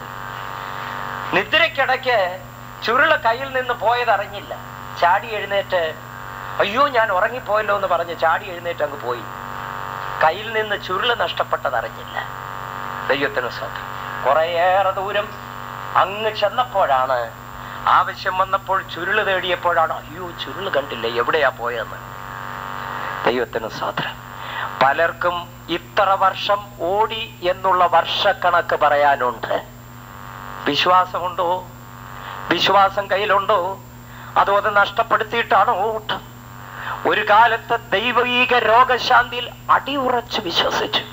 നിദ്രയ്ക്കിടയ്ക്ക് ചുരുള കയ്യിൽ നിന്ന് പോയതറിഞ്ഞില്ല ചാടി എഴുന്നേറ്റ് അയ്യോ ഞാൻ ഉറങ്ങിപ്പോയല്ലോ എന്ന് പറഞ്ഞ് ചാടി എഴുന്നേറ്റ് അങ്ങ് പോയി കയ്യിൽ നിന്ന് ചുരുള് നഷ്ടപ്പെട്ടതറിഞ്ഞില്ല ദൈവത്തിന് സ്വന്തം കുറേയേറെ ദൂരം അങ്ങ് ചെന്നപ്പോഴാണ് ആവശ്യം വന്നപ്പോൾ ചുരുള് തേടിയപ്പോഴാണ് അയ്യോ ചുരുള് കണ്ടില്ല എവിടെയാ പോയെന്ന് ദൈവത്തിന് സ്വാതന്ത്ര്യം പലർക്കും ഇത്ര വർഷം ഓടി എന്നുള്ള വർഷക്കണക്ക് പറയാനുണ്ട് വിശ്വാസമുണ്ടോ വിശ്വാസം കയ്യിലുണ്ടോ അതോ അത് നഷ്ടപ്പെടുത്തിയിട്ടാണോ ഓട്ടം ഒരു കാലത്ത് ദൈവീക രോഗശാന്തിയിൽ അടിയുറച്ച് വിശ്വസിച്ചു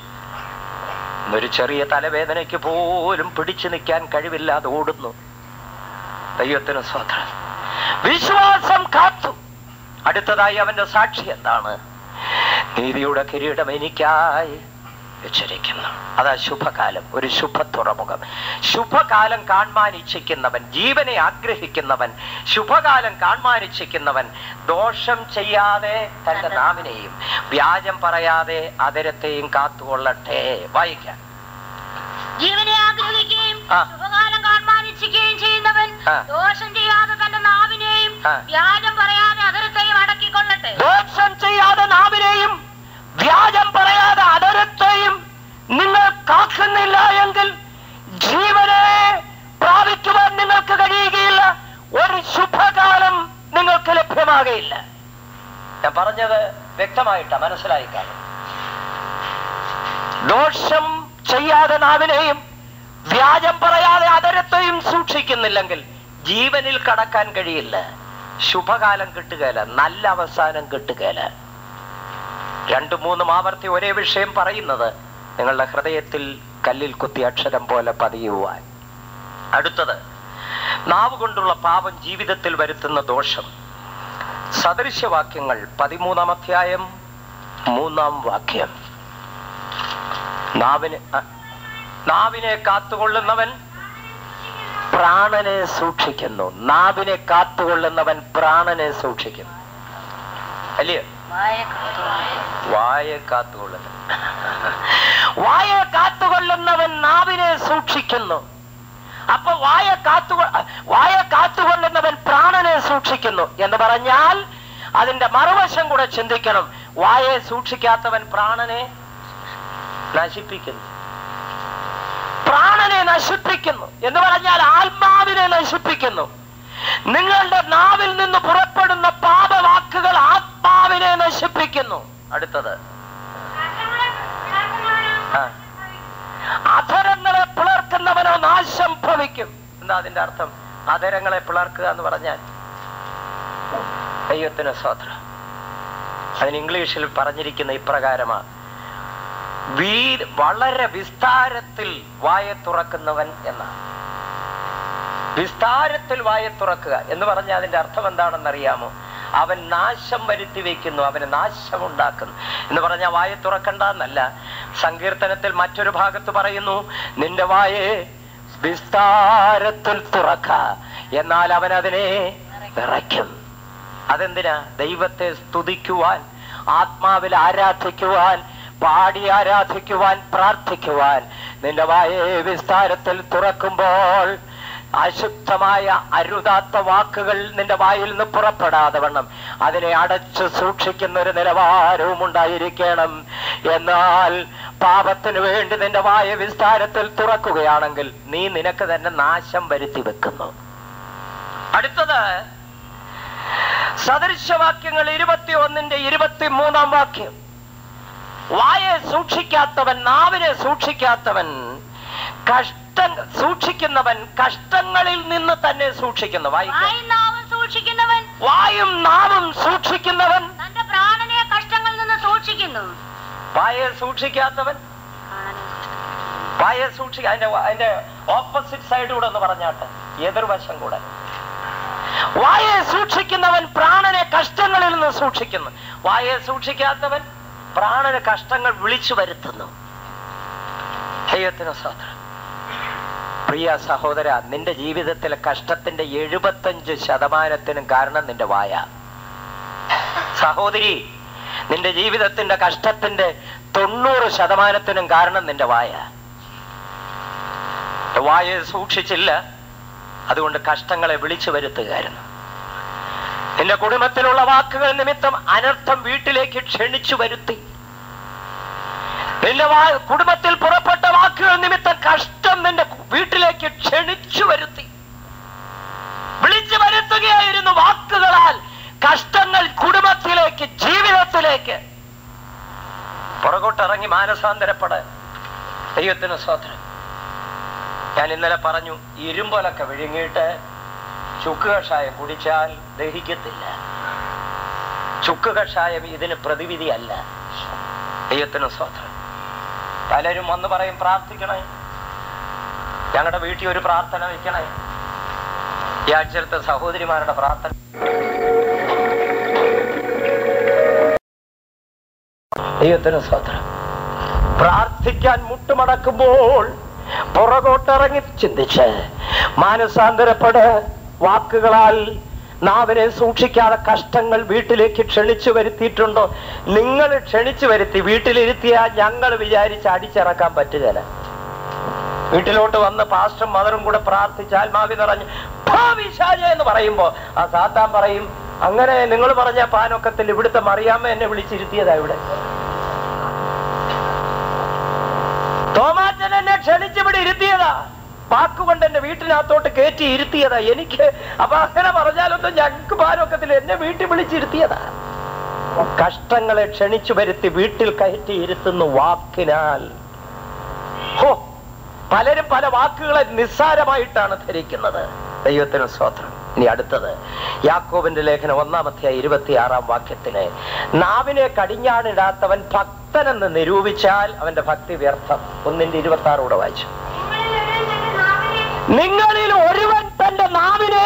ഒരു ചെറിയ തലവേദനയ്ക്ക് പോലും പിടിച്ചു നിൽക്കാൻ കഴിവില്ലാതെ ഓടുന്നു ദൈവത്തിന് സ്വതന്ത്രം വിശ്വാസം കാത്തു അടുത്തതായി അവന്റെ സാക്ഷി എന്താണ് നീതിയുടെ കിരീടം എനിക്കായി വെച്ചിരിക്കുന്നു അതാ ശുഭകാലം ഒരു ശുഭ തുറമുഖം ശുഭകാലം കാണാൻ ഇച്ഛിക്കുന്നവൻ ജീവനെ ആഗ്രഹിക്കുന്നവൻ ശുഭകാലം കാണാൻ ഇച്ഛിക്കുന്നവൻ ദോഷം ചെയ്യാതെ തന്റെ നാവിനെയും വ്യാജം പറയാതെ അതരത്തെയും കാത്തുകൊള്ളട്ടെ വായിക്കാം ജീവനെ ആഗ്രഹിക്കുകയും ആ. ശുഭകാലം കാണാൻ ഇച്ഛിക്കുകയും ചെയ്യുന്നവൻ ആ. ദോഷം ചെയ്യാതെ തന്റെ നാവിനെയും ആ. വ്യാജം പറയാതെ അതിർത്തയും അടക്കിക്കൊള്ളട്ടെ ദോഷം ചെയ്യാതെ നാവിനെയും വ്യാജം പറയാതെ അതരത്തെയും നിങ്ങൾ കാക്കുന്നില്ല എങ്കിൽ ജീവനെ പ്രാപിക്കുവാൻ നിങ്ങൾക്ക് കഴിയുകയില്ല ഒരു ശുഭകാലം നിങ്ങൾക്ക് ലഭ്യമാകയില്ല ഞാൻ പറഞ്ഞത് വ്യക്തമായിട്ടാ മനസ്സിലായി കാണും ദോഷം ചെയ്യാതെ നാവിനെയും വ്യാജം പറയാതെ അതരത്തെയും സൂക്ഷിക്കുന്നില്ലെങ്കിൽ ജീവനിൽ കടക്കാൻ കഴിയില്ല ശുഭകാലം കിട്ടുകയില്ല നല്ല അവസാനം കിട്ടുകയില്ല രണ്ടു മൂന്നും ആവർത്തി ഒരേ വിഷയം പറയുന്നത് നിങ്ങളുടെ ഹൃദയത്തിൽ കല്ലിൽ കുത്തി അക്ഷരം പോലെ പതിയുവാൻ അടുത്തത് നാവ് കൊണ്ടുള്ള പാപം ജീവിതത്തിൽ വരുത്തുന്ന ദോഷം സദൃശ്യവാക്യങ്ങൾ പതിമൂന്നാം അധ്യായം മൂന്നാം വാക്യം നാവിന് അ- നാവിനെ കാത്തുകൊള്ളുന്നവൻ പ്രാണനെ സൂക്ഷിക്കുന്നു നാവിനെ കാത്തുകൊള്ളുന്നവൻ പ്രാണനെ സൂക്ഷിക്കുന്നു അല്ലയോ വായ കാത്തുകൊള്ളട്ടെ. വായെ കാത്തുകൊള്ളുന്നു വായെ കാത്തുകൊള്ളുന്നവൻ നാവിനെ സൂക്ഷിക്കുന്നു അപ്പൊ വായ കാത്തുകൊ വായ കാത്തുകൊള്ളുന്നവൻ പ്രാണനെ സൂക്ഷിക്കുന്നു എന്ന് പറഞ്ഞാൽ അതിന്റെ മറുവശം കൂടെ ചിന്തിക്കണം വായെ സൂക്ഷിക്കാത്തവൻ പ്രാണനെ നശിപ്പിക്കുന്നു പ്രാണനെ നശിപ്പിക്കുന്നു എന്ന് പറഞ്ഞാൽ ആത്മാവിനെ നശിപ്പിക്കുന്നു നിങ്ങളുടെ നാവിൽ നിന്ന് പുറപ്പെടുന്ന പാപവാക്കുകൾ ആത്മാവിനെ നശിപ്പിക്കുന്നു അടുത്തത് ആ. അധരങ്ങളെ പിളർക്കുന്നവനോ നാശം ഭവിക്കും എന്താ അതിന്റെ അർത്ഥം അധരങ്ങളെ പിളർക്കുക എന്ന് പറഞ്ഞാൽ ദൈവത്തിന് സ്വത്രം അതിന് ഇംഗ്ലീഷിൽ പറഞ്ഞിരിക്കുന്ന ഇപ്രകാരമാണ് വീ വളരെ വിസ്താരത്തിൽ വായ തുറക്കുന്നവൻ എന്നാണ് വിസ്താരത്തിൽ വായ തുറക്കുക എന്ന് പറഞ്ഞാൽ അതിന്റെ അർത്ഥം എന്താണെന്ന് അറിയാമോ അവൻ നാശം വരുത്തി വെക്കുന്നു അവന് നാശമുണ്ടാക്കുന്നു എന്ന് പറഞ്ഞാൽ വായ തുറക്കണ്ട എന്നല്ല സങ്കീർത്തനത്തിൽ മറ്റൊരു ഭാഗത്ത് പറയുന്നു നിന്റെ വായെ വിസ്താരത്തിൽ തുറക്ക എന്നാൽ അവൻ അതിനെ നിറയ്ക്കും അതെന്തിനാ ദൈവത്തെ സ്തുതിക്കുവാൻ ആത്മാവിൽ ആരാധിക്കുവാൻ പാടി ആരാധിക്കുവാൻ പ്രാർത്ഥിക്കുവാൻ നിന്റെ വായെ വിസ്താരത്തിൽ തുറക്കുമ്പോൾ അശുദ്ധമായ അരുതാത്ത വാക്കുകൾ നിന്റെ വായിൽ നിന്ന് പുറപ്പെടാതെ വണ്ണം അതിനെ അടച്ചു സൂക്ഷിക്കുന്ന ഒരു നിലവാരവും ഉണ്ടായിരിക്കണം എന്നാൽ പാപത്തിന് വേണ്ടി നിന്റെ വായ വിസ്താരത്തിൽ തുറക്കുകയാണെങ്കിൽ നീ നിനക്ക് തന്നെ നാശം വരുത്തി വെക്കുന്നു അടുത്തത് സദൃശവാക്യങ്ങൾ ഇരുപത്തി ഒന്നിന്റെ ഇരുപത്തി മൂന്നാം വാക്യം വായെ സൂക്ഷിക്കാത്തവൻ നാവിനെ സൂക്ഷിക്കാത്തവൻ കഷ്ട സൂക്ഷിക്കുന്നവൻ കഷ്ടങ്ങളിൽ നിന്ന് തന്നെ സൂക്ഷിക്കുന്നു വായിക്ക വായും നാവും സൂക്ഷിക്കുന്നവൻ വായും നാവും സൂക്ഷിക്കുന്നവൻ തന്റെ പ്രാണനെ കഷ്ടങ്ങളിൽ നിന്ന് സൂക്ഷിക്കുന്നു വായെ സൂക്ഷിക്കാത്തവൻ വായെ സൂക്ഷി അതിന്റെ അതിന്റെ ഓപ്പോസിറ്റ് സൈഡ് കൂടെ ഒന്ന് പറഞ്ഞാട്ടെ എതിർവശം കൂടെ വായെ സൂക്ഷിക്കുന്നവൻ പ്രാണനെ കഷ്ടങ്ങളിൽ നിന്ന് സൂക്ഷിക്കുന്നു വായെ സൂക്ഷിക്കാത്തവൻ പ്രാണന് കഷ്ടങ്ങൾ വിളിച്ചു വരുത്തുന്നു ദൈവത്തിന് സ്വാതന്ത്ര്യം പ്രിയ സഹോദര നിന്റെ ജീവിതത്തിലെ കഷ്ടത്തിന്റെ എഴുപത്തഞ്ച് ശതമാനത്തിനും കാരണം നിന്റെ വായ സഹോദരി നിന്റെ ജീവിതത്തിന്റെ കഷ്ടത്തിന്റെ തൊണ്ണൂറ് ശതമാനത്തിനും കാരണം നിന്റെ വായ വായെ സൂക്ഷിച്ചില്ല അതുകൊണ്ട് കഷ്ടങ്ങളെ വിളിച്ചു വരുത്തുകയായിരുന്നു നിന്റെ കുടുംബത്തിലുള്ള വാക്കുകൾ നിമിത്തം അനർത്ഥം വീട്ടിലേക്ക് ക്ഷണിച്ചു വരുത്തി നിന്റെ വാ കുടുംബത്തിൽ പുറപ്പെട്ട വാക്കുകൾ നിമിത്തം കഷ്ടം നിന്റെ വീട്ടിലേക്ക് ക്ഷണിച്ചു വരുത്തി വിളിച്ചു വരുത്തുകയായിരുന്നു വാക്കുകളാൽ കഷ്ടങ്ങൾ കുടുംബത്തിലേക്ക് ജീവിതത്തിലേക്ക് പുറകോട്ടിറങ്ങി മാനസാന്തരപ്പെട ദൈവത്തിന് സ്വത്രം ഞാൻ ഇന്നലെ പറഞ്ഞു ഇരുമ്പലൊക്കെ വിഴുങ്ങിയിട്ട് ചുക്ക് കഷായം കുടിച്ചാൽ ദഹിക്കത്തില്ല ചുക്ക് കഷായം ഇതിന് പ്രതിവിധിയല്ല ദൈവത്തിന് സ്വത്രം പലരും വന്ന് പറയും പ്രാർത്ഥിക്കണേ ഞങ്ങളുടെ വീട്ടിൽ ഒരു പ്രാർത്ഥന വയ്ക്കണേ ഈ ആഴ്ചത്തെ സഹോദരിമാരുടെ പ്രാർത്ഥന ദൈവത്തിന് സ്വത്രം പ്രാർത്ഥിക്കാൻ മുട്ടുമടക്കുമ്പോൾ പുറകോട്ടിറങ്ങി ചിന്തിച്ച് മാനസാന്തരപ്പെട് വാക്കുകളാൽ നാവിനെ സൂക്ഷിക്കാതെ കഷ്ടങ്ങൾ വീട്ടിലേക്ക് ക്ഷണിച്ചു വരുത്തിയിട്ടുണ്ടോ നിങ്ങൾ ക്ഷണിച്ചു വരുത്തി വീട്ടിലിരുത്തിയാൽ ഞങ്ങൾ വിചാരിച്ച് അടിച്ചിറക്കാൻ പറ്റുകയില്ല വീട്ടിലോട്ട് വന്ന് പാസ്റ്ററും മദറും കൂടെ പ്രാർത്ഥിച്ച് ആത്മാവി നിറഞ്ഞ് ഭാവിശാല എന്ന് പറയുമ്പോ ആ സാത്താൻ പറയും അങ്ങനെ നിങ്ങൾ പറഞ്ഞ പാനൊക്കത്തിൽ ഇവിടുത്തെ മറിയാമ്മ എന്നെ വിളിച്ചിരുത്തിയതാ ഇവിടെ തോമാറ്റൻ എന്നെ ക്ഷണിച്ചിവിടെ ഇരുത്തിയതാ വാക്കുകൊണ്ട് എന്റെ വീട്ടിനകത്തോട്ട് കയറ്റി ഇരുത്തിയതാ എനിക്ക് അപ്പൊ അങ്ങനെ പറഞ്ഞാലൊന്നും ഞങ്ങൾക്ക് പാരൊക്കത്തിൽ എന്നെ വീട്ടിൽ വിളിച്ചിരുത്തിയതാ കഷ്ടങ്ങളെ ക്ഷണിച്ചു വരുത്തി വീട്ടിൽ കയറ്റി ഇരുത്തുന്നു വാക്കിനാൽ ഹോ പലരും പല വാക്കുകളെ നിസ്സാരമായിട്ടാണ് ധരിക്കുന്നത് ദൈവത്തിന് സ്വത്രം ഇനി അടുത്തത് യാക്കോബിന്റെ ലേഖനം ഒന്നാമത്തെ ഇരുപത്തിയാറാം വാക്യത്തിന് നാവിനെ കടിഞ്ഞാണിടാത്തവൻ ഭക്തനെന്ന് നിരൂപിച്ചാൽ അവന്റെ ഭക്തി വ്യർത്ഥം ഒന്നിന്റെ ഇരുപത്തി ആറൂടെ വായിച്ചു നിങ്ങളിൽ ഒരുവൻ തന്റെ നാവിനെ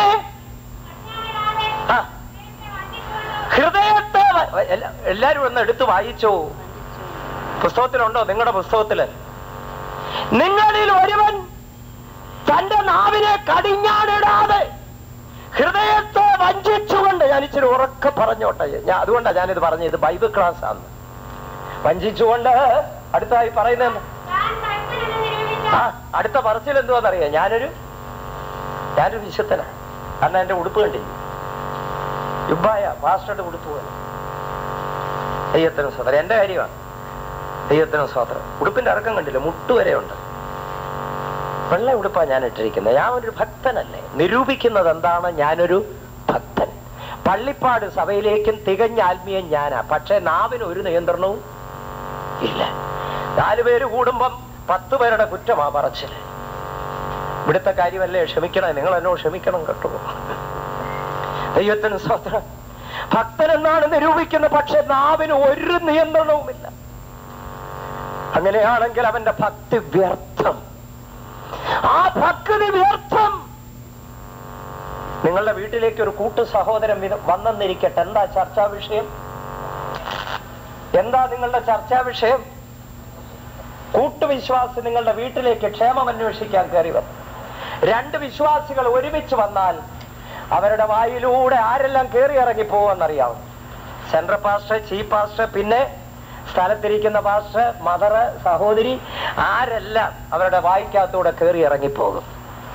ആ, ഹൃദയത്തെ വ- എല്ലാ- എല്ലാരും ഒന്ന് എടുത്ത് വായിച്ചു പുസ്തകത്തിലുണ്ടോ നിങ്ങളുടെ പുസ്തകത്തില് നിങ്ങളിൽ ഒരുവൻ തന്റെ നാവിനെ കടിഞ്ഞാണിടാതെ ഹൃദയത്തെ വഞ്ചിച്ചുകൊണ്ട് ഞാൻ ഇച്ചിരി ഉറക്കെ പറഞ്ഞോട്ടെ ഞാൻ അതുകൊണ്ടാണ് ഞാനിത് പറഞ്ഞത് ഇത് ബൈബിൾ ക്ലാസ് ആണ് വഞ്ചിച്ചുകൊണ്ട് അടുത്തായി പറയുന്നത് ആ അടുത്ത പറച്ചിൽ എന്തുവാന്നറിയാം ഞാനൊരു ഞാനൊരു വിശുദ്ധനാ കാരണം എന്റെ ഉടുപ്പ് കണ്ടില്ല യുബായ പാസ്റ്ററുടെ ഉടുപ്പ് പോലെ ദൈവത്തിന് സ്വതന്ത്രം എന്റെ കാര്യമാണ് ദൈവത്തിന് സ്വാതന്ത്ര്യം ഉടുപ്പിന്റെ ഇറക്കം കണ്ടില്ല മുട്ടുവരെ ഉണ്ട് വെള്ള ഉടുപ്പാ ഞാൻ ഇട്ടിരിക്കുന്നത് ഞാൻ ഒരു ഭക്തനല്ലേ നിരൂപിക്കുന്നത് എന്താണ് ഞാനൊരു ഭക്തൻ പള്ളിപ്പാട് സഭയിലേക്കും തികഞ്ഞ ആത്മീയം ഞാനാ പക്ഷെ നാവിന് ഒരു നിയന്ത്രണവും ഇല്ല നാലുപേര് കൂടുമ്പം പത്ത് പേരുടെ കുറ്റമാ പറച്ചില് ഇവിടുത്തെ കാര്യമല്ലേ ക്ഷമിക്കണേ നിങ്ങൾ എന്നോട് ക്ഷമിക്കണം കേട്ടോ ദൈവത്തിന് സ്വത്രം ഭക്തനെന്നാണ് നിരൂപിക്കുന്നത് പക്ഷെ നാവിന് ഒരു നിയന്ത്രണവുമില്ല അങ്ങനെയാണെങ്കിൽ അവന്റെ ഭക്തി വ്യർത്ഥം ആ ഭക്തി വ്യർത്ഥം നിങ്ങളുടെ വീട്ടിലേക്ക് ഒരു കൂട്ടു സഹോദരൻ വിത- വന്നെന്നിരിക്കട്ടെ എന്താ ചർച്ചാ വിഷയം എന്താ നിങ്ങളുടെ ചർച്ചാ വിഷയം കൂട്ടുവിശ്വാസി നിങ്ങളുടെ വീട്ടിലേക്ക് ക്ഷേമം അന്വേഷിക്കാൻ കയറി വന്നു രണ്ട് വിശ്വാസികൾ ഒരുമിച്ച് വന്നാൽ അവരുടെ വായിലൂടെ ആരെല്ലാം കയറി ഇറങ്ങി പോകുമെന്നറിയാവും സെൻട്രൽ പാസ്റ്റർ ചീഫ് പാസ്റ്റർ പിന്നെ സ്ഥലത്തിരിക്കുന്ന പാസ്റ്റർ മദർ സഹോദരി ആരെല്ലാം അവരുടെ വായിക്കകത്തൂടെ കയറി ഇറങ്ങിപ്പോകും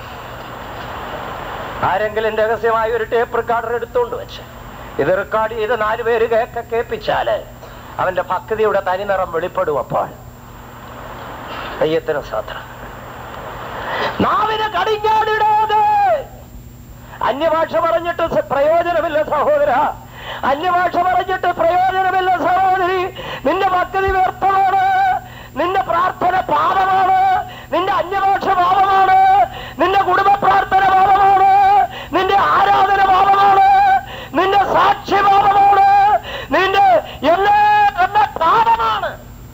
ആരെങ്കിലും രഹസ്യമായ ഒരു ടേപ്പ് റെക്കോർഡർ എടുത്തുകൊണ്ട് വെച്ച് ഇത് റെക്കോർഡ് ചെയ്ത് നാലു പേര് കേക്ക കേൾപ്പിച്ചാല് അവന്റെ ഭക്തിയുടെ തനിനിറം വെളിപ്പെടും അപ്പോൾ ദൈവത്തിന് സാത്രം നാവിനെ കടിഞ്ഞാടിടാതെ അന്യഭാഷ പറഞ്ഞിട്ട് സ- പ്രയോജനമില്ല സഹോദര അന്യഭാഷ പറഞ്ഞിട്ട് പ്രയോജനമില്ല സഹോദരി നിന്റെ ഭക്തി വ്യർത്ഥമാണ് നിന്റെ പ്രാർത്ഥന പാപമാണ് നിന്റെ അന്യഭാഷ പാപമാണ് നിന്റെ കുടുംബ പ്രാർത്ഥന പാപമാണ് നിന്റെ ആരാധന പാപമാണ് നിന്റെ സാക്ഷി പാപമാണ് നിന്റെ എല്ലാ എല്ലാ പാപമാണ്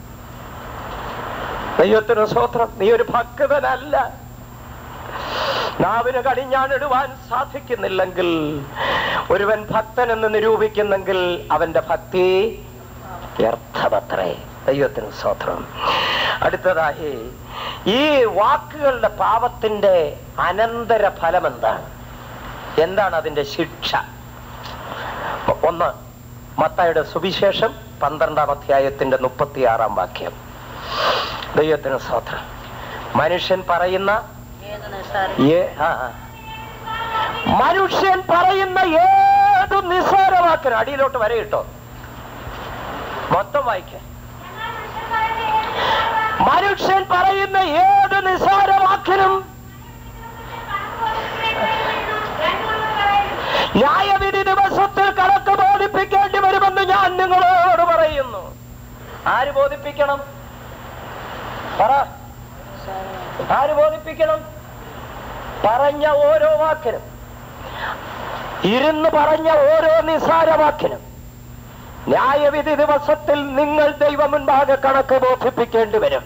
ദൈവത്തിന് സ്വത്രം നീ ഒരു ഭക്തനല്ല നാവിന് കടിഞ്ഞാണിടുവാൻ സാധിക്കുന്നില്ലെങ്കിൽ ഒരുവൻ ഭക്തൻ എന്ന് നിരൂപിക്കുന്നെങ്കിൽ അവന്റെ ഭക്തി വ്യർത്ഥമത്രേ ദൈവത്തിന് സ്വത്രം അടുത്തതായി ഈ വാക്കുകളുടെ പാപത്തിന്റെ അനന്തര ഫലം എന്താണ് എന്താണ് അതിന്റെ ശിക്ഷ ഒന്ന് മത്തായുടെ സുവിശേഷം പന്ത്രണ്ടാം അധ്യായത്തിന്റെ മുപ്പത്തിയാറാം വാക്യം ദൈവത്തിന് സ്വത്രം മനുഷ്യൻ പറയുന്ന ഏത് നിസ്സാരം ഏ- ആ, ആ. മനുഷ്യൻ പറയുന്ന ഏത് നിസ്സാരവാക്കിനും അടിയിലോട്ട് വരെ ഇട്ടോ മൊത്തം വായിക്ക മനുഷ്യൻ പറയുന്ന ഏത് നിസ്സാരവാക്കിനും ന്യായവിധി ദിവസത്തിൽ കണക്ക് ബോധിപ്പിക്കേണ്ടി വരുമെന്ന് ഞാൻ നിങ്ങളോട് പറയുന്നു ആര് ബോധിപ്പിക്കണം പറ ആര് ബോധിപ്പിക്കണം പറഞ്ഞ ഓരോ വാക്കിനും ഇരുന്ന് പറഞ്ഞ ഓരോ നിസാര വാക്കിനും ന്യായവിധി ദിവസത്തിൽ നിങ്ങൾ ദൈവം മുൻപാകെ കണക്ക് ബോധിപ്പിക്കേണ്ടി വരും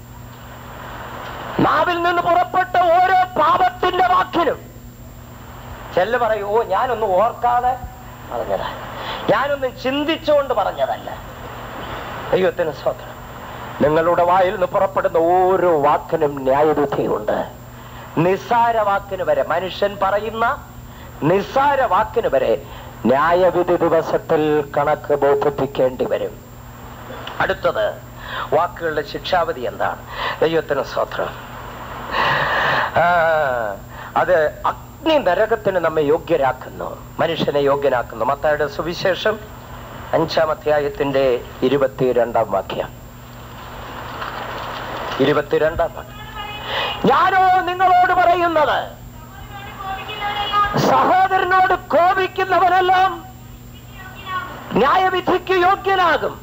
നാവിൽ നിന്ന് പുറപ്പെട്ട ഓരോ പാപത്തിന്റെ വാക്കിനും ചെല്ല് പറയൂ ഓ ഞാനൊന്നും ഓർക്കാതെ പറഞ്ഞതാ ഞാനൊന്നും ചിന്തിച്ചുകൊണ്ട് പറഞ്ഞതല്ല ദൈവത്തിന് സ്വന്തം നിങ്ങളുടെ വായിൽ നിന്ന് പുറപ്പെടുന്ന ഓരോ വാക്കിനും ന്യായവിധിയുണ്ട് നിസ്സാര വാക്കിന് വരെ മനുഷ്യൻ പറയുന്ന നിസ്സാര വാക്കിന് വരെ ന്യായവിധി ദിവസത്തിൽ കണക്ക് ബോധിപ്പിക്കേണ്ടി വരും അടുത്തത് വാക്കുകളുടെ ശിക്ഷാവധി എന്താണ് ദൈവത്തിന് സ്വത്രം അത് അഗ്നി നരകത്തിന് നമ്മെ യോഗ്യരാക്കുന്നു മനുഷ്യനെ യോഗ്യനാക്കുന്നു മത്തായുടെ സുവിശേഷം അഞ്ചാം അധ്യായത്തിന്റെ ഇരുപത്തിരണ്ടാം വാക്യം ഇരുപത്തിരണ്ടാം വാക്യം ഞാനോ നിങ്ങളോട് പറയുന്നത് സഹോദരനോട് കോപിക്കുന്നവനെല്ലാം ന്യായവിധിക്ക് യോഗ്യനാകും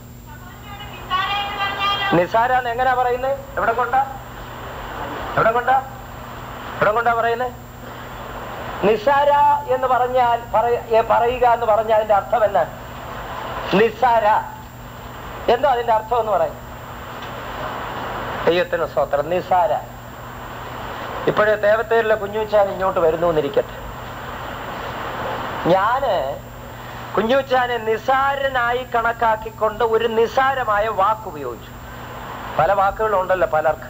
നിസാര എന്ന് എങ്ങനെയാ പറയുന്നത് എവിടെ കൊണ്ടാ എവിടെ കൊണ്ടാ എവിടെ കൊണ്ടാ പറയുന്നത് നിസാര എന്ന് പറഞ്ഞാൽ പറയ- ഏ, പറയുക എന്ന് പറഞ്ഞാൽ അതിന്റെ അർത്ഥം എന്നാ നിസാര എന്താ അതിന്റെ അർത്ഥം എന്ന് പറയും ദൈവത്തിന് സ്വത്രം നിസാര ഇപ്പോഴേ ദേവത്തേരിലെ കുഞ്ഞുച്ചാൻ ഇങ്ങോട്ട് വരുന്നു എന്നിരിക്കട്ടെ ഞാന് കുഞ്ഞുച്ചാനെ നിസാരനായി കണക്കാക്കിക്കൊണ്ട് ഒരു നിസാരമായ വാക്ക് ഉപയോഗിച്ചു പല വാക്കുകളുണ്ടല്ലോ പലർക്ക്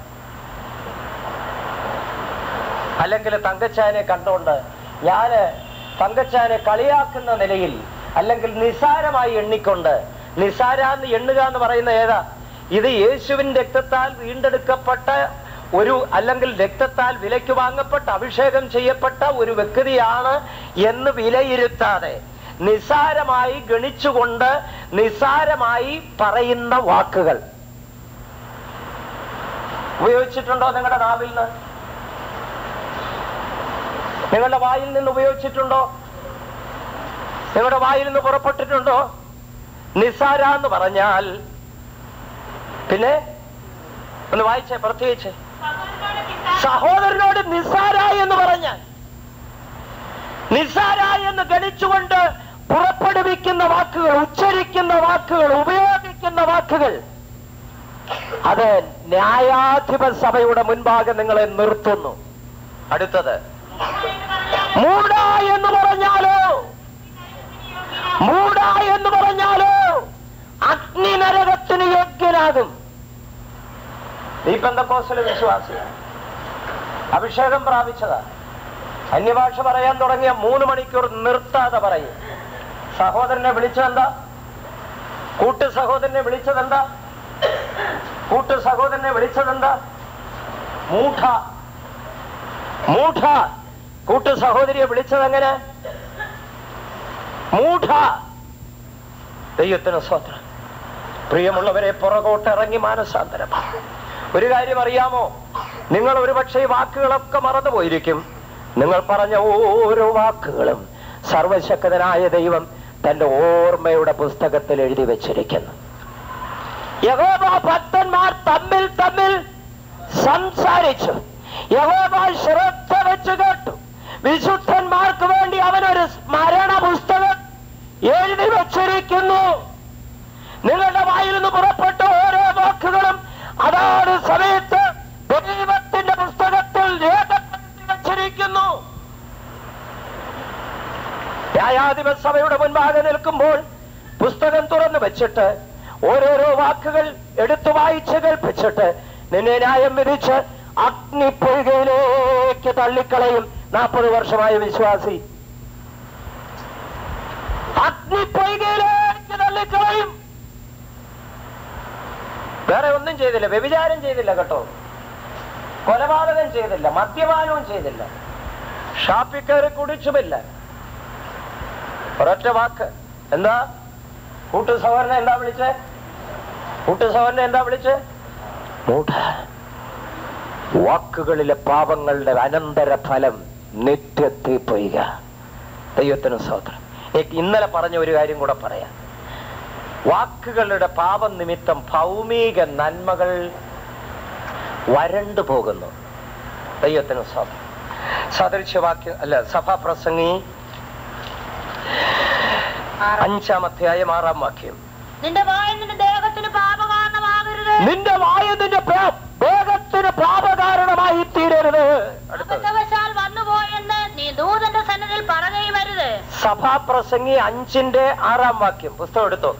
അല്ലെങ്കിൽ തങ്കച്ചാനെ കണ്ടുകൊണ്ട് ഞാന് തങ്കച്ചാനെ കളിയാക്കുന്ന നിലയിൽ അല്ലെങ്കിൽ നിസാരമായി എണ്ണിക്കൊണ്ട് നിസാരാന്ന് എണ്ണുക എന്ന് പറയുന്ന ഏതാ ഇത് യേശുവിൻ രക്തത്താൽ വീണ്ടെടുക്കപ്പെട്ട ഒരു അല്ലെങ്കിൽ രക്തത്താൽ വിലയ്ക്ക് വാങ്ങപ്പെട്ട അഭിഷേകം ചെയ്യപ്പെട്ട ഒരു വ്യക്തിയാണ് എന്ന് വിലയിരുത്താതെ നിസാരമായി ഗണിച്ചുകൊണ്ട് നിസാരമായി പറയുന്ന വാക്കുകൾ ഉപയോഗിച്ചിട്ടുണ്ടോ നിങ്ങളുടെ നാവിൽ നിന്ന് നിങ്ങളുടെ വായിൽ നിന്ന് ഉപയോഗിച്ചിട്ടുണ്ടോ നിങ്ങളുടെ വായിൽ നിന്ന് പുറപ്പെട്ടിട്ടുണ്ടോ നിസാര എന്ന് പറഞ്ഞാൽ പിന്നെ ഒന്ന് വായിച്ചേ പ്രത്യേകിച്ച് സഹോദരനോട് നിസാര എന്ന് പറഞ്ഞാൽ നിസാര എന്ന് ഗണിച്ചുകൊണ്ട് പുറപ്പെടുവിക്കുന്ന വാക്കുകൾ ഉച്ചരിക്കുന്ന വാക്കുകൾ ഉപയോഗിക്കുന്ന വാക്കുകൾ അത് ന്യായാധിപ സഭയുടെ മുൻപാകെ നിങ്ങളെ നിർത്തുന്നു അടുത്തത് മൂട എന്ന് പറഞ്ഞാലോ മൂട എന്ന് പറഞ്ഞാലോ അഗ്നി നരകത്തിന് യോഗ്യനാകും നീ പെന്തക്കോസിലെ വിശ്വാസിയാണ് അഭിഷേകം പ്രാപിച്ചതാ അന്യഭാഷ പറയാൻ തുടങ്ങിയ മൂന്ന് മണിക്കൂർ നിർത്താതെ പറയും സഹോദരനെ വിളിച്ചതെന്താ കൂട്ടു സഹോദരനെ വിളിച്ചതെന്താ കൂട്ടു സഹോദരനെ വിളിച്ചതെന്താ മൂഢ മൂഢ കൂട്ടു സഹോദരിയെ വിളിച്ചതെങ്ങനെ മൂഢ ദൈവത്തിന് സ്വത്രം പ്രിയമുള്ളവരെ പുറകോട്ട് ഇറങ്ങി മാനസാന്തരം ഒരു കാര്യം അറിയാമോ നിങ്ങൾ ഒരുപക്ഷെ ഈ വാക്കുകളൊക്കെ മറന്നുപോയിരിക്കും നിങ്ങൾ പറഞ്ഞ ഓരോ വാക്കുകളും സർവശക്തനായ ദൈവം തന്റെ ഓർമ്മയുടെ പുസ്തകത്തിൽ എഴുതി വെച്ചിരിക്കുന്നു യഹോവ ഭക്തന്മാർ തമ്മിൽ തമ്മിൽ സംസാരിച്ചു യഹോവ ശ്രദ്ധ വെച്ച് കേട്ടു വിശുദ്ധന്മാർക്ക് വേണ്ടി അവനൊരു സ്മരണ പുസ്തകം എഴുതി വച്ചിരിക്കുന്നു നിങ്ങളുടെ വായിൽ നിന്ന് പുറപ്പെട്ട ഓരോ വാക്കുകളും അതാണ് സമയത്ത് ദൈവത്തിന്റെ പുസ്തകത്തിൽ രേഖപ്പെടുത്തി വച്ചിരിക്കുന്നു ന്യായാധിപ സഭയുടെ മുൻപാകെ നിൽക്കുമ്പോൾ പുസ്തകം തുറന്നു വെച്ചിട്ട് ഓരോരോ വാക്കുകൾ എടുത്തു വായിച്ച് കേൾപ്പിച്ചിട്ട് നിന്നെ ന്യായം വിധിച്ച് അഗ്നിപ്പൊയ്കയിലേക്ക് തള്ളിക്കളയും നാൽപ്പത് വർഷമായ വിശ്വാസി അഗ്നിപ്പൊയ്കയിലേക്ക് തള്ളിക്കളയും വേറെ ഒന്നും ചെയ്തില്ല വ്യഭിചാരം ചെയ്തില്ല കേട്ടോ കൊലപാതകം ചെയ്തില്ല മദ്യപാനവും ചെയ്തില്ല ഷാപ്പിൽ കയറി കുടിച്ചുമില്ല ഒരൊറ്റ വാക്ക് എന്താ കൂട്ടു സഹോദരനെ എന്താ വിളിച്ചേ കൂട്ടു സഹോദരനെ എന്താ വിളിച്ചേ മൂഢ വാക്കുകളിലെ പാപങ്ങളുടെ അനന്തര ഫലം നിത്യത്തിൽ പൊയ്ക ദൈവത്തിന് സ്വതന്ത്രം ഇന്നലെ പറഞ്ഞ ഒരു കാര്യം കൂടെ പറയാം വാക്കുകളുടെ പാപം നിമിത്തം ഭൗമിക നന്മകൾ വരണ്ടു പോകുന്നു ദൈവത്തിന് സ്വതന്ത്രം സദൃശ്യവാക്യം അല്ല സഭാപ്രസംഗി അഞ്ചാം അധ്യായം ആറാം വാക്യം നിന്റെ വായ നിന്റെ ദേഹത്തിന് പാപകാരണമാകരുത് നിന്റെ വായ നിന്റെ പേ- ദേഹത്തിന് പാപകാരണമായി തീരരുത് അടുത്തത് അബദ്ധവശാൽ വന്നുപോയെന്ന് നീ ദൂതന്റെ സന്നദ്ധിൽ പറയുകയും വരുത് സഭാപ്രസംഗി അഞ്ചിന്റെ ആറാം വാക്യം പുസ്തകം എടുത്തോ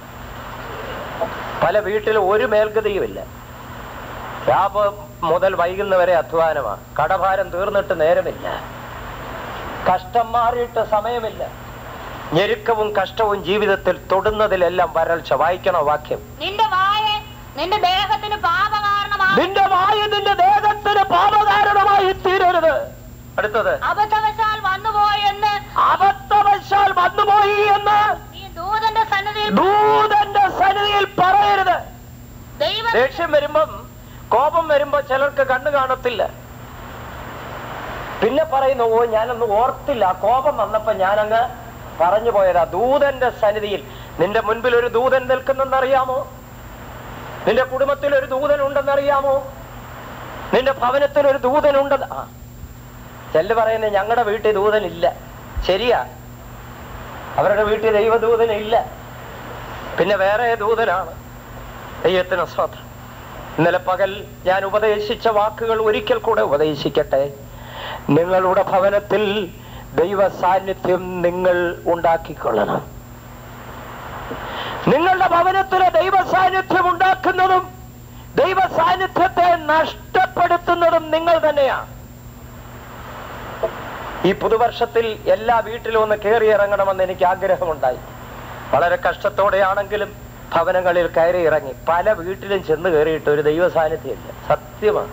പല വീട്ടിലും ഒരു മേൽഗതിയുമില്ല രാവ് മുതൽ വൈകുന്നവരെ അധ്വാനമാണ് കടഭാരം തീർന്നിട്ട് നേരമില്ല കഷ്ടം മാറിയിട്ട് സമയമില്ല ഞെരുക്കവും കഷ്ടവും ജീവിതത്തിൽ തൊടുന്നതിലെല്ലാം വരൾച്ച വായിക്കണോ വാക്യം നിന്റെ വായ നിന്റെ ദേഹത്തിന് പാപകാരണമാകും നിന്റെ വായ നിന്റെ ദേഹത്തിന് പാപകാരണമായി തീരരുത് അടുത്തത് അബദ്ധവശാൽ വന്നുപോയെന്ന് അബദ്ധവശാൽ വന്നുപോയി എന്ന് നീ ദൂതന്റെ സന്നദ്ധിയിൽ ദൂതന്റെ സന്നിധിയിൽ പറയരുത് ദൈവം ദേഷ്യം വരുമ്പം കോപം വരുമ്പോ ചിലർക്ക് കണ്ണു കാണത്തില്ല പിന്നെ പറയുന്നു ഓ ഞാനൊന്ന് ഓർത്തില്ല ആ കോപം വന്നപ്പോ ഞാനങ്ങ് പറഞ്ഞു പോയതാ ദൂതന്റെ സന്നിധിയിൽ നിന്റെ മുൻപിൽ ഒരു ദൂതൻ നിൽക്കുന്നെന്നറിയാമോ നിന്റെ കുടുംബത്തിൽ ഒരു ദൂതൻ ഉണ്ടെന്നറിയാമോ നിന്റെ ഭവനത്തിൽ ഒരു ദൂതൻ ഉണ്ടെന്ന് ആ ചെല്ല് പറയുന്നത് ഞങ്ങളുടെ വീട്ടിൽ ദൂതൻ ഇല്ല ശരിയാ അവരുടെ വീട്ടിൽ ദൈവദൂതൻ ഇല്ല പിന്നെ വേറെ ദൂതനാണ് ദൈവത്തിന് സ്വതന്ത്രം ഇന്നലെ പകൽ ഞാൻ ഉപദേശിച്ച വാക്കുകൾ ഒരിക്കൽ കൂടെ ഉപദേശിക്കട്ടെ നിങ്ങളുടെ ഭവനത്തിൽ ദൈവ സാന്നിധ്യം നിങ്ങൾ ഉണ്ടാക്കിക്കൊള്ളണം നിങ്ങളുടെ ഭവനത്തിലെ ദൈവ സാന്നിധ്യം ഉണ്ടാക്കുന്നതും ദൈവ സാന്നിധ്യത്തെ നഷ്ടപ്പെടുത്തുന്നതും നിങ്ങൾ തന്നെയാണ് ഈ പുതുവർഷത്തിൽ എല്ലാ വീട്ടിലും ഒന്ന് കയറി ഇറങ്ങണമെന്ന് എനിക്ക് ആഗ്രഹമുണ്ടായി വളരെ കഷ്ടത്തോടെയാണെങ്കിലും ഭവനങ്ങളിൽ കയറി ഇറങ്ങി പല വീട്ടിലും ചെന്ന് കയറിയിട്ട് ഒരു ദൈവ സാന്നിധ്യമില്ല സത്യമാണ്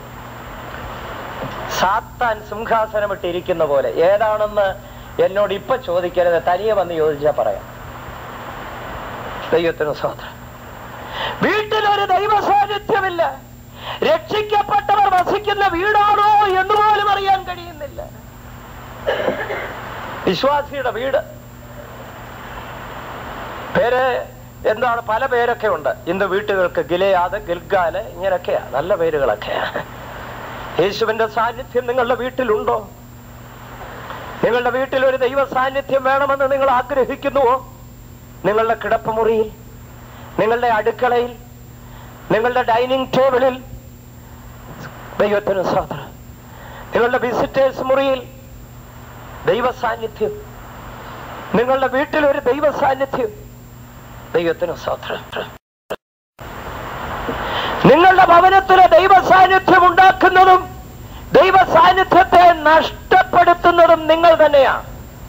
സാത്താൻ സിംഹാസനമിട്ടിരിക്കുന്ന പോലെ ഏതാണെന്ന് എന്നോട് ഇപ്പൊ ചോദിക്കരുത് തനിയെ വന്ന് ചോദിച്ചാൽ പറയാം ദൈവത്തിന് സ്വാതന്ത്ര്യം വീട്ടിലൊരു ദൈവ സാന്നിധ്യമില്ല രക്ഷിക്കപ്പെട്ടവർ വസിക്കുന്ന വീടാണോ എന്ന് പോലും അറിയാൻ കഴിയുന്നില്ല വിശ്വാസിയുടെ വീട് പേര് എന്താണ് പല പേരൊക്കെ ഉണ്ട് ഇന്ന് വീട്ടുകൾക്ക് ഗിലയാത് ഗിൽഗാല് ഇങ്ങനെയൊക്കെയാ നല്ല പേരുകളൊക്കെയാ യേശുവിന്റെ സാന്നിധ്യം നിങ്ങളുടെ വീട്ടിലുണ്ടോ നിങ്ങളുടെ വീട്ടിൽ ഒരു ദൈവ സാന്നിധ്യം വേണമെന്ന് നിങ്ങൾ ആഗ്രഹിക്കുന്നുവോ നിങ്ങളുടെ കിടപ്പുമുറിയിൽ നിങ്ങളുടെ അടുക്കളയിൽ നിങ്ങളുടെ ഡൈനിങ് ടേബിളിൽ ദൈവത്തിന് സ്വാതന്ത്ര്യം നിങ്ങളുടെ വിസിറ്റേഴ്സ് മുറിയിൽ ദൈവ സാന്നിധ്യം നിങ്ങളുടെ വീട്ടിൽ ഒരു ദൈവ സാന്നിധ്യം ദൈവത്തിന് സ്വാതന്ത്ര്യം നിങ്ങളുടെ ഭവനത്തിലെ ദൈവ സാന്നിധ്യം ഉണ്ടാക്കുന്നതും ദൈവ സാന്നിധ്യത്തെ നഷ്ടപ്പെടുത്തുന്നതും നിങ്ങൾ തന്നെയാണ്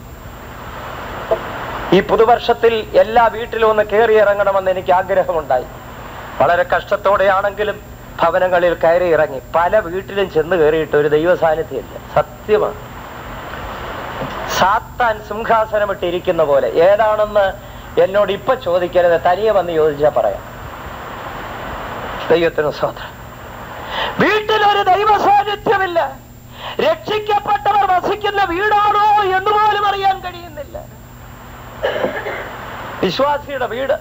ഈ പുതുവർഷത്തിൽ എല്ലാ വീട്ടിലും ഒന്ന് കയറി ഇറങ്ങണമെന്ന് എനിക്ക് ആഗ്രഹമുണ്ടായി വളരെ കഷ്ടത്തോടെയാണെങ്കിലും ഭവനങ്ങളിൽ കയറി ഇറങ്ങി പല വീട്ടിലും ചെന്ന് കയറിയിട്ട് ഒരു ദൈവ സാന്നിധ്യമില്ല സത്യമാണ് സാത്താൻ സിംഹാസനമിട്ടിരിക്കുന്ന പോലെ ഏതാണെന്ന് എന്നോട് ഇപ്പൊ ചോദിക്കരുത് തനിയെ വന്ന് ചോദിച്ചാൽ പറയാം ദൈവത്തിന് സ്വതന്ത്രം വീട്ടിലൊരു ദൈവ സാന്നിധ്യമില്ല രക്ഷിക്കപ്പെട്ടവർ വസിക്കുന്ന വീടാണോ എന്ന് പോലും അറിയാൻ കഴിയുന്നില്ല വിശ്വാസിയുടെ വീട്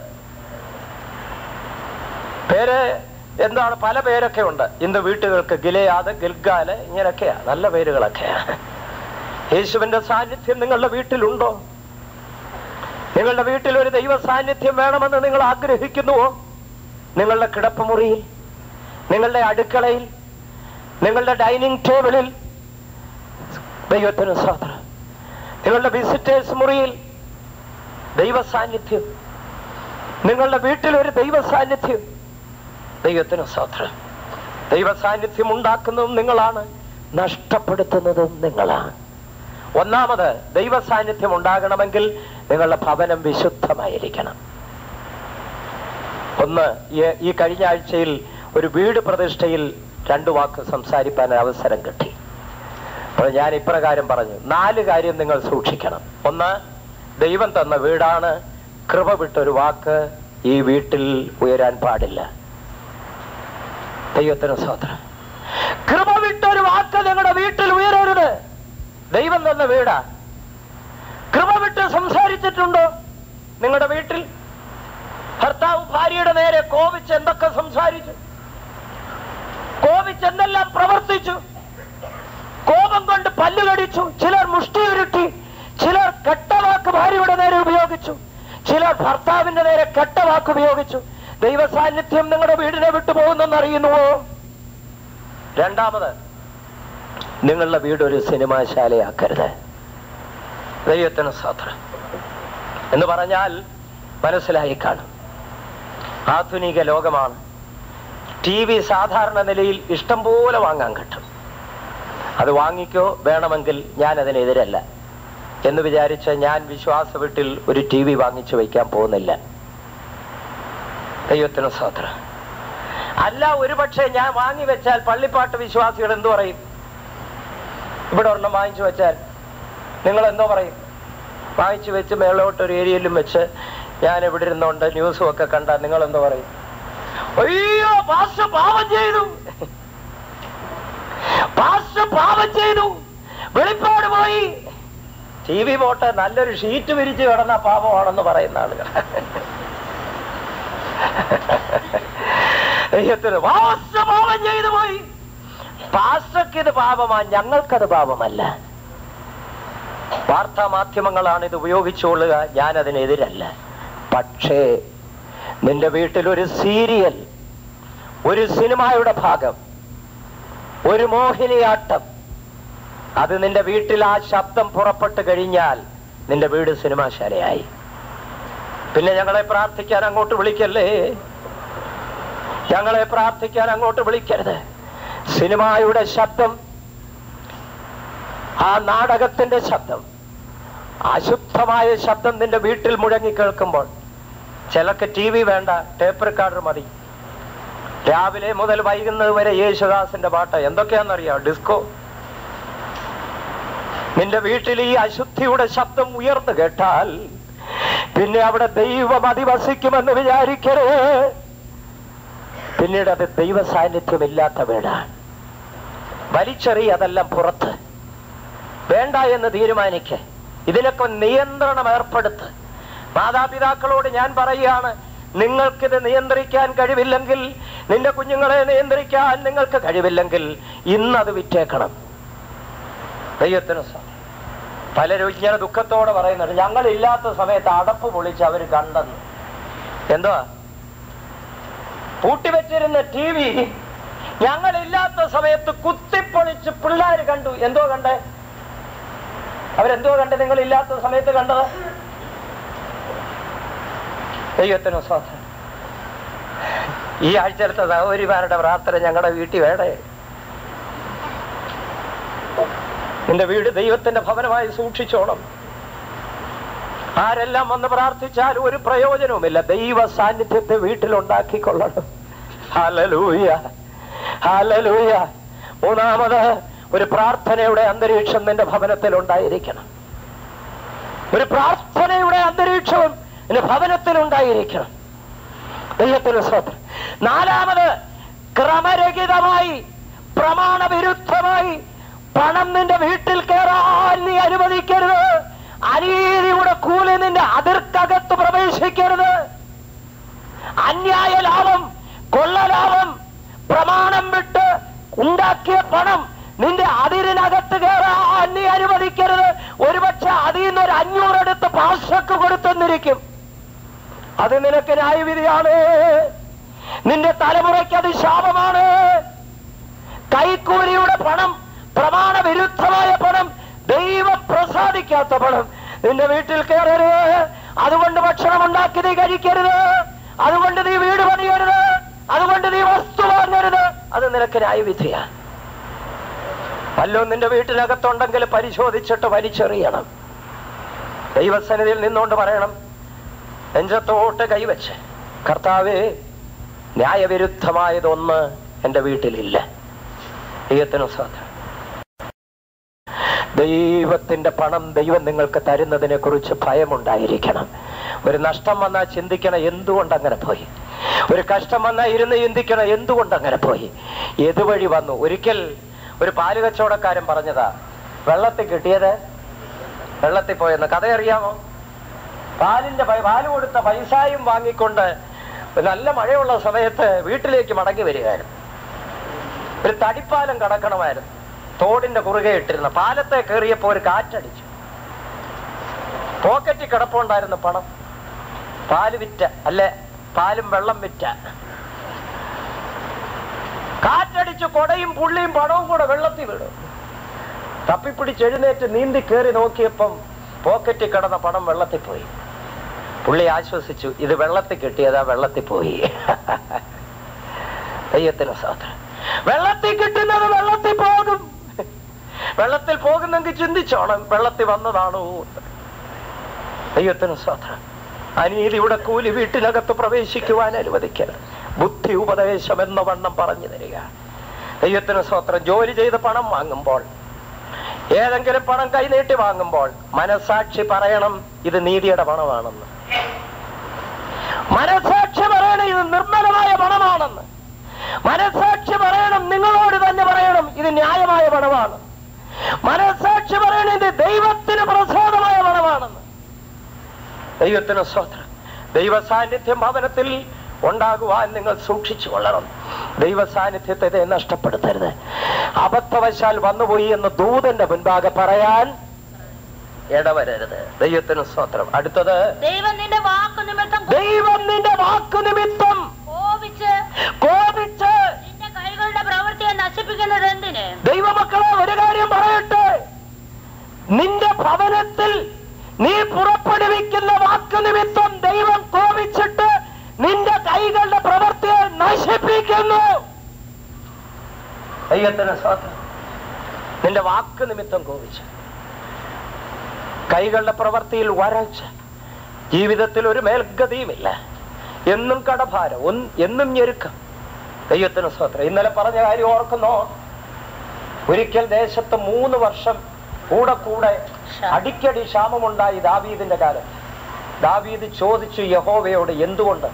പേര് എന്താണ് പല പേരൊക്കെ ഉണ്ട് ഇന്ന് വീട്ടുകൾക്ക് ഗിലയാത് ഗിൽഗാല് ഇങ്ങനെയൊക്കെയാ നല്ല പേരുകളൊക്കെയാ യേശുവിന്റെ സാന്നിധ്യം നിങ്ങളുടെ വീട്ടിലുണ്ടോ നിങ്ങളുടെ വീട്ടിൽ ഒരു ദൈവ സാന്നിധ്യം വേണമെന്ന് നിങ്ങൾ ആഗ്രഹിക്കുന്നുവോ നിങ്ങളുടെ കിടപ്പുമുറിയിൽ നിങ്ങളുടെ അടുക്കളയിൽ നിങ്ങളുടെ ഡൈനിങ് ടേബിളിൽ ദൈവത്തിന് സ്വാതന്ത്ര്യം നിങ്ങളുടെ വിസിറ്റേഴ്സ് മുറിയിൽ ദൈവ സാന്നിധ്യം നിങ്ങളുടെ വീട്ടിൽ ഒരു ദൈവ സാന്നിധ്യം ദൈവത്തിന് സ്വാതന്ത്ര്യം ദൈവ സാന്നിധ്യം ഉണ്ടാക്കുന്നതും നിങ്ങളാണ് നഷ്ടപ്പെടുത്തുന്നതും നിങ്ങളാണ് ഒന്നാമത് ദൈവ സാന്നിധ്യം ഉണ്ടാകണമെങ്കിൽ നിങ്ങളുടെ ഭവനം വിശുദ്ധമായിരിക്കണം ഒന്ന് ഈ- ഈ കഴിഞ്ഞ ആഴ്ചയിൽ ഒരു വീട് പ്രതിഷ്ഠയിൽ രണ്ടു വാക്ക് സംസാരിക്കാൻ അവസരം കിട്ടി അപ്പോൾ ഞാൻ ഇപ്രകാരം പറഞ്ഞു നാല് കാര്യം നിങ്ങൾ സൂക്ഷിക്കണം ഒന്ന് ദൈവം തന്ന വീടാണ് കൃപ വിട്ടൊരു വാക്ക് ഈ വീട്ടിൽ ഉയരാൻ പാടില്ല ദൈവത്തിന് സ്വതന്ത്രം കൃപ വിട്ടൊരു വാക്ക് നിങ്ങളുടെ വീട്ടിൽ ഉയരരുത് ദൈവം തന്ന വീടാ കൃപ വിട്ട് സംസാരിച്ചിട്ടുണ്ടോ നിങ്ങളുടെ വീട്ടിൽ ഭർത്താവ് ഭാര്യയുടെ നേരെ കോപിച്ച് എന്തൊക്കെ സംസാരിച്ചു കോപിച്ച് എന്തെല്ലാം പ്രവർത്തിച്ചു കോപം കൊണ്ട് പല്ല് കടിച്ചു ചിലർ മുഷ്ടി ഉരുട്ടി ചിലർ കെട്ടവാക്ക് ഭാര്യയുടെ നേരെ ഉപയോഗിച്ചു ചിലർ ഭർത്താവിന്റെ നേരെ കെട്ടവാക്ക് ഉപയോഗിച്ചു ദൈവ സാന്നിധ്യം നിങ്ങളുടെ വീടിനെ വിട്ടു പോകുന്നെന്ന് അറിയുന്നുവോ രണ്ടാമത് നിങ്ങളുടെ വീട് ഒരു സിനിമാശാലയാക്കരുത് ദൈവത്തിന് സാധനം എന്ന് പറഞ്ഞാൽ മനസ്സിലായി കാണും ആധുനിക ലോകമാണ് ടി വി സാധാരണ നിലയിൽ ഇഷ്ടം പോലെ വാങ്ങാൻ കിട്ടും അത് വാങ്ങിക്കോ വേണമെങ്കിൽ ഞാൻ അതിനെതിരല്ല എന്ന് വിചാരിച്ച് ഞാൻ വിശ്വാസ വീട്ടിൽ ഒരു ടി വി വാങ്ങിച്ചു വയ്ക്കാൻ പോകുന്നില്ല ദൈവത്തിന് സ്വാതന്ത്ര്യം അല്ല ഒരുപക്ഷെ ഞാൻ വാങ്ങി വെച്ചാൽ പള്ളിപ്പാട്ട് വിശ്വാസികൾ എന്തു പറയും ഇവിടെ ഒരെണ്ണം വാങ്ങിച്ചു വെച്ചാൽ നിങ്ങൾ എന്തോ പറയും വാങ്ങിച്ചു വെച്ച് മേളോട്ട് ഒരു ഏരിയയിലും വെച്ച് ഞാൻ ഇവിടെ ഇരുന്നുകൊണ്ട് ന്യൂസും ഒക്കെ കണ്ടാൽ നിങ്ങൾ എന്തോ പറയും അയ്യോ പാസ്റ്റ പാപം ചെയ്തു പാസ്റ്റ പാപം ചെയ്തു വെളിപ്പാട് പോയി ടി വി പോട്ടെ നല്ലൊരു ഷീറ്റ് വിരിച്ച് കിടന്ന പാപമാണെന്ന് പറയുന്ന ആളുകൾ ദൈവത്തിന് പാസ്റ്റ പാപം ചെയ്തു പോയി പാസ്റ്റർക്ക് ഇത് പാപമാ ഞങ്ങൾക്കത് പാപമല്ല വാർത്താ മാധ്യമങ്ങളാണ് ഇത് ഉപയോഗിച്ചുകൊള്ളുക ഞാൻ അതിനെതിരല്ല പക്ഷേ നിന്റെ വീട്ടിൽ ഒരു സീരിയൽ ഒരു സിനിമയുടെ ഭാഗം ഒരു മോഹിനിയാട്ടം അത് നിന്റെ വീട്ടിൽ ആ ശബ്ദം പുറപ്പെട്ടു കഴിഞ്ഞാൽ നിന്റെ വീട് സിനിമാശാലയായി പിന്നെ ഞങ്ങളെ പ്രാർത്ഥിക്കാൻ അങ്ങോട്ട് വിളിക്കല്ലേ ഞങ്ങളെ പ്രാർത്ഥിക്കാൻ അങ്ങോട്ട് വിളിക്കരുത് സിനിമയുടെ ശബ്ദം ആ നാടകത്തിന്റെ ശബ്ദം അശുദ്ധമായ ശബ്ദം നിന്റെ വീട്ടിൽ മുഴങ്ങി കേൾക്കുമ്പോൾ ചിലക്ക് ടി വി വേണ്ട ടേപ്പ് റെക്കോർഡർ മതി രാവിലെ മുതൽ വൈകുന്നത് വരെ യേശുദാസിന്റെ പാട്ട് എന്തൊക്കെയാണെന്നറിയാം ഡിസ്കോ നിന്റെ വീട്ടിൽ ഈ അശുദ്ധിയുടെ ശബ്ദം ഉയർന്നു കേട്ടാൽ പിന്നെ അവിടെ ദൈവം അധിവസിക്കുമെന്ന് വിചാരിക്കരുത് പിന്നീട് അത് ദൈവ സാന്നിധ്യമില്ലാത്ത വീടാണ് വലിച്ചെറി അതെല്ലാം പുറത്ത് വേണ്ട എന്ന് തീരുമാനിക്ക ഇതിനൊക്കെ നിയന്ത്രണം ഏർപ്പെടുത്ത് മാതാപിതാക്കളോട് ഞാൻ പറയുകയാണ് നിങ്ങൾക്കിത് നിയന്ത്രിക്കാൻ കഴിവില്ലെങ്കിൽ നിന്റെ കുഞ്ഞുങ്ങളെ നിയന്ത്രിക്കാൻ നിങ്ങൾക്ക് കഴിവില്ലെങ്കിൽ ഇന്നത് വിറ്റേക്കണം ദൈവത്തിന് സ്തോത്രം. പലരും ഇങ്ങനെ ദുഃഖത്തോടെ പറയുന്നുണ്ട് ഞങ്ങൾ ഇല്ലാത്ത സമയത്ത് അടപ്പ് പൊളിച്ച് അവർ കണ്ടെന്ന് എന്തുവാ പൂട്ടിവെച്ചിരുന്ന ടി വി ഞങ്ങൾ ഇല്ലാത്ത സമയത്ത് കുത്തിപ്പൊളിച്ച് പിള്ളേർ കണ്ടു എന്തോ കണ്ടേ അവരെന്തോ കണ്ട് നിങ്ങൾ ഇല്ലാത്ത സമയത്ത് കണ്ടത് ദൈവത്തിന് സ്വാതന്ത്ര്യം ഈ ആഴ്ചയിലത്തെ സഹോദരിമാരുടെ പ്രാർത്ഥന ഞങ്ങളുടെ വീട്ടിൽ വേണേ നിന്റെ വീട് ദൈവത്തിന്റെ ഭവനമായി സൂക്ഷിച്ചോണം ആരെല്ലാം വന്ന് പ്രാർത്ഥിച്ചാലും ഒരു പ്രയോജനവുമില്ല ദൈവ സാന്നിധ്യത്തെ വീട്ടിലുണ്ടാക്കിക്കൊള്ളണം ഹലലൂയ ഹലലൂയ മൂന്നാമത് ഒരു പ്രാർത്ഥനയുടെ അന്തരീക്ഷം നിന്റെ ഭവനത്തിൽ ഉണ്ടായിരിക്കണം ഒരു പ്രാർത്ഥനയുടെ അന്തരീക്ഷവും നിന്റെ ഭവനത്തിൽ ഉണ്ടായിരിക്കണം ദൈവത്തിന് സ്വത്രം നാലാമത് ക്രമരഹിതമായി പ്രമാണവിരുദ്ധമായി പണം നിന്റെ വീട്ടിൽ കയറാൻ നീ അനുവദിക്കരുത് അനീതിയുടെ കൂലി നിന്റെ അതിർക്കകത്ത് പ്രവേശിക്കരുത് അന്യായ ലാഭം കൊള്ള ലാഭം പ്രമാണം വിട്ട് ഉണ്ടാക്കിയ പണം നിന്റെ അതിരിനകത്ത് കയറാൻ നീ അനുവദിക്കരുത് ഒരുപക്ഷെ അതിൽ നിന്ന് ഒരു അഞ്ഞൂറ് എടുത്ത് പാർശ്വക്ക് കൊടുത്തെന്നിരിക്കും അത് നിനക്ക് ന്യായവിധിയാണ് നിന്റെ തലമുറയ്ക്ക് അത് ശാപമാണ് കൈക്കൂലിയുടെ പണം പ്രമാണ വിരുദ്ധമായ പണം ദൈവം പ്രസാദിക്കാത്ത പണം നിന്റെ വീട്ടിൽ കയറരുത് അതുകൊണ്ട് ഭക്ഷണം ഉണ്ടാക്കി നീ കഴിക്കരുത് അതുകൊണ്ട് നീ വീട് പണിയരുത് അതുകൊണ്ട് നീ വസ്തു വാങ്ങരുത് അത് നിനക്ക് ന്യായവിധിയാണ് വല്ലതും നിന്റെ വീട്ടിനകത്തുണ്ടെങ്കിൽ പരിശോധിച്ചിട്ട് വലിച്ചെറിയണം ദൈവസന്നിധിയിൽ നിന്നുകൊണ്ട് പറയണം നെഞ്ചത്തോട്ട് കൈവച്ച് കർത്താവേ ന്യായവിരുദ്ധമായതൊന്ന് എന്റെ വീട്ടിലില്ല ദൈവത്തിന് സ്വാതന്ത്ര്യം ദൈവത്തിന്റെ പണം ദൈവം നിങ്ങൾക്ക് തരുന്നതിനെ കുറിച്ച് ഭയമുണ്ടായിരിക്കണം ഒരു നഷ്ടം വന്നാൽ ചിന്തിക്കണം എന്തുകൊണ്ട് അങ്ങനെ പോയി ഒരു കഷ്ടം വന്നാൽ ഇരുന്ന് ചിന്തിക്കണം എന്തുകൊണ്ട് അങ്ങനെ പോയി എതുവഴി വന്നു ഒരിക്കൽ ഒരു പാല് കച്ചവടക്കാരൻ പറഞ്ഞതാ വെള്ളത്തിൽ കിട്ടിയത് വെള്ളത്തിൽ പോയെന്ന് കഥ അറിയാമോ പാലിന്റെ പൈ- പാല് കൊടുത്ത പൈസായും വാങ്ങിക്കൊണ്ട് നല്ല മഴയുള്ള സമയത്ത് വീട്ടിലേക്ക് മടങ്ങി വരികയായിരുന്നു ഒരു തടിപ്പാലം കടക്കണമായിരുന്നു തോടിന്റെ കുറുകെ ഇട്ടിരുന്ന പാലത്തെ കയറിയപ്പോ ഒരു കാറ്റടിച്ചു പോക്കറ്റിൽ കിടപ്പുണ്ടായിരുന്ന പണം പാല് വിറ്റ അല്ലെ പാലും വെള്ളം വിറ്റ കാറ്റടിച്ച് കൊടയും പുള്ളിയും പണവും കൂടെ വെള്ളത്തിൽ വീണു തപ്പിപ്പിടിച്ച് എഴുന്നേറ്റ് നീന്തി കയറി നോക്കിയപ്പം പോക്കറ്റിൽ കിടന്ന പണം വെള്ളത്തിൽ പോയി പുള്ളി ആശ്വസിച്ചു ഇത് വെള്ളത്തിൽ കിട്ടിയതാ വെള്ളത്തിൽ പോയി ദൈവത്തിന് സ്വാതന്ത്ര്യം വെള്ളത്തിൽ കിട്ടുന്നത് വെള്ളത്തിൽ പോകും വെള്ളത്തിൽ പോകുന്നെങ്കിൽ ചിന്തിച്ചോണം വെള്ളത്തിൽ വന്നതാണോ എന്ന്. ദൈവത്തിന് സ്വാതന്ത്ര്യം അനീതിയുടെ കൂലി വീട്ടിനകത്ത് പ്രവേശിക്കുവാൻ അനുവദിക്കരുത് ബുദ്ധി ഉപദേശം എന്ന വണ്ണം പറഞ്ഞു തരിക ദൈവത്തിന് സ്വത്രം ജോലി ചെയ്ത് പണം വാങ്ങുമ്പോൾ ഏതെങ്കിലും പണം കൈനീട്ടി വാങ്ങുമ്പോൾ മനസാക്ഷി പറയണം ഇത് നീതിയുടെ പണമാണെന്ന് മനസാക്ഷി പറയണം ഇത് നിർമ്മലമായ പണമാണെന്ന് മനസാക്ഷി പറയണം നിങ്ങളോട് തന്നെ പറയണം ഇത് ന്യായമായ പണമാണ് മനസാക്ഷി പറയണം ഇത് ദൈവത്തിന് പ്രസാദമായ പണമാണെന്ന് ദൈവത്തിന് സ്വത്രം ദൈവ സാന്നിധ്യം ഭവനത്തിൽ ഉണ്ടാകുവാൻ നിങ്ങൾ സൂക്ഷിച്ചു കൊള്ളണം ദൈവ സാന്നിധ്യത്തെ ഇത് നഷ്ടപ്പെടുത്തരുത് അബദ്ധവശാൽ വന്നുപോയി എന്ന് ദൂതന്റെ മുൻപാകെ പറയാൻ ഇടവരരുത് ദൈവത്തിന് സ്വത്രം അടുത്തത് ദൈവം നിന്റെ വാക്കു നിമിത്തം ദൈവം നിന്റെ വാക്കു നിമിത്തം കോപിച്ച് കോപിച്ച് നിന്റെ കൈകളുടെ പ്രവൃത്തിയെ നശിപ്പിക്കുന്നത് എന്തിന് ദൈവമക്കളെ ഒരു കാര്യം പറയട്ടെ നിന്റെ ഭവനത്തിൽ നീ പുറപ്പെടുവിക്കുന്ന വാക്ക് നിമിത്തം ദൈവം കോപിച്ചിട്ട് നിന്റെ കൈകളുടെ പ്രവൃത്തിയെ നശിപ്പിക്കുന്നു ദൈവത്തിന് സ്വാതന്ത്ര്യം നിന്റെ വാക്ക് നിമിത്തം കോപിച്ച് കൈകളുടെ പ്രവൃത്തിയിൽ വരൾച്ച ജീവിതത്തിൽ ഒരു മേൽഗതിയുമില്ല എന്നും കടഭാരം ഒന്ന് എന്നും ഞെരുക്കം ദൈവത്തിന് സ്വാതന്ത്ര്യം ഇന്നലെ പറഞ്ഞ കാര്യം ഓർക്കുന്നോ ഒരിക്കൽ ദേശത്ത് മൂന്ന് വർഷം കൂടെ കൂടെ അടിക്കടി ക്ഷാമമുണ്ടായി ദാവീദിന്റെ കാലം ദാവീദ് ചോദിച്ചു യഹോവയോട് എന്തുകൊണ്ട്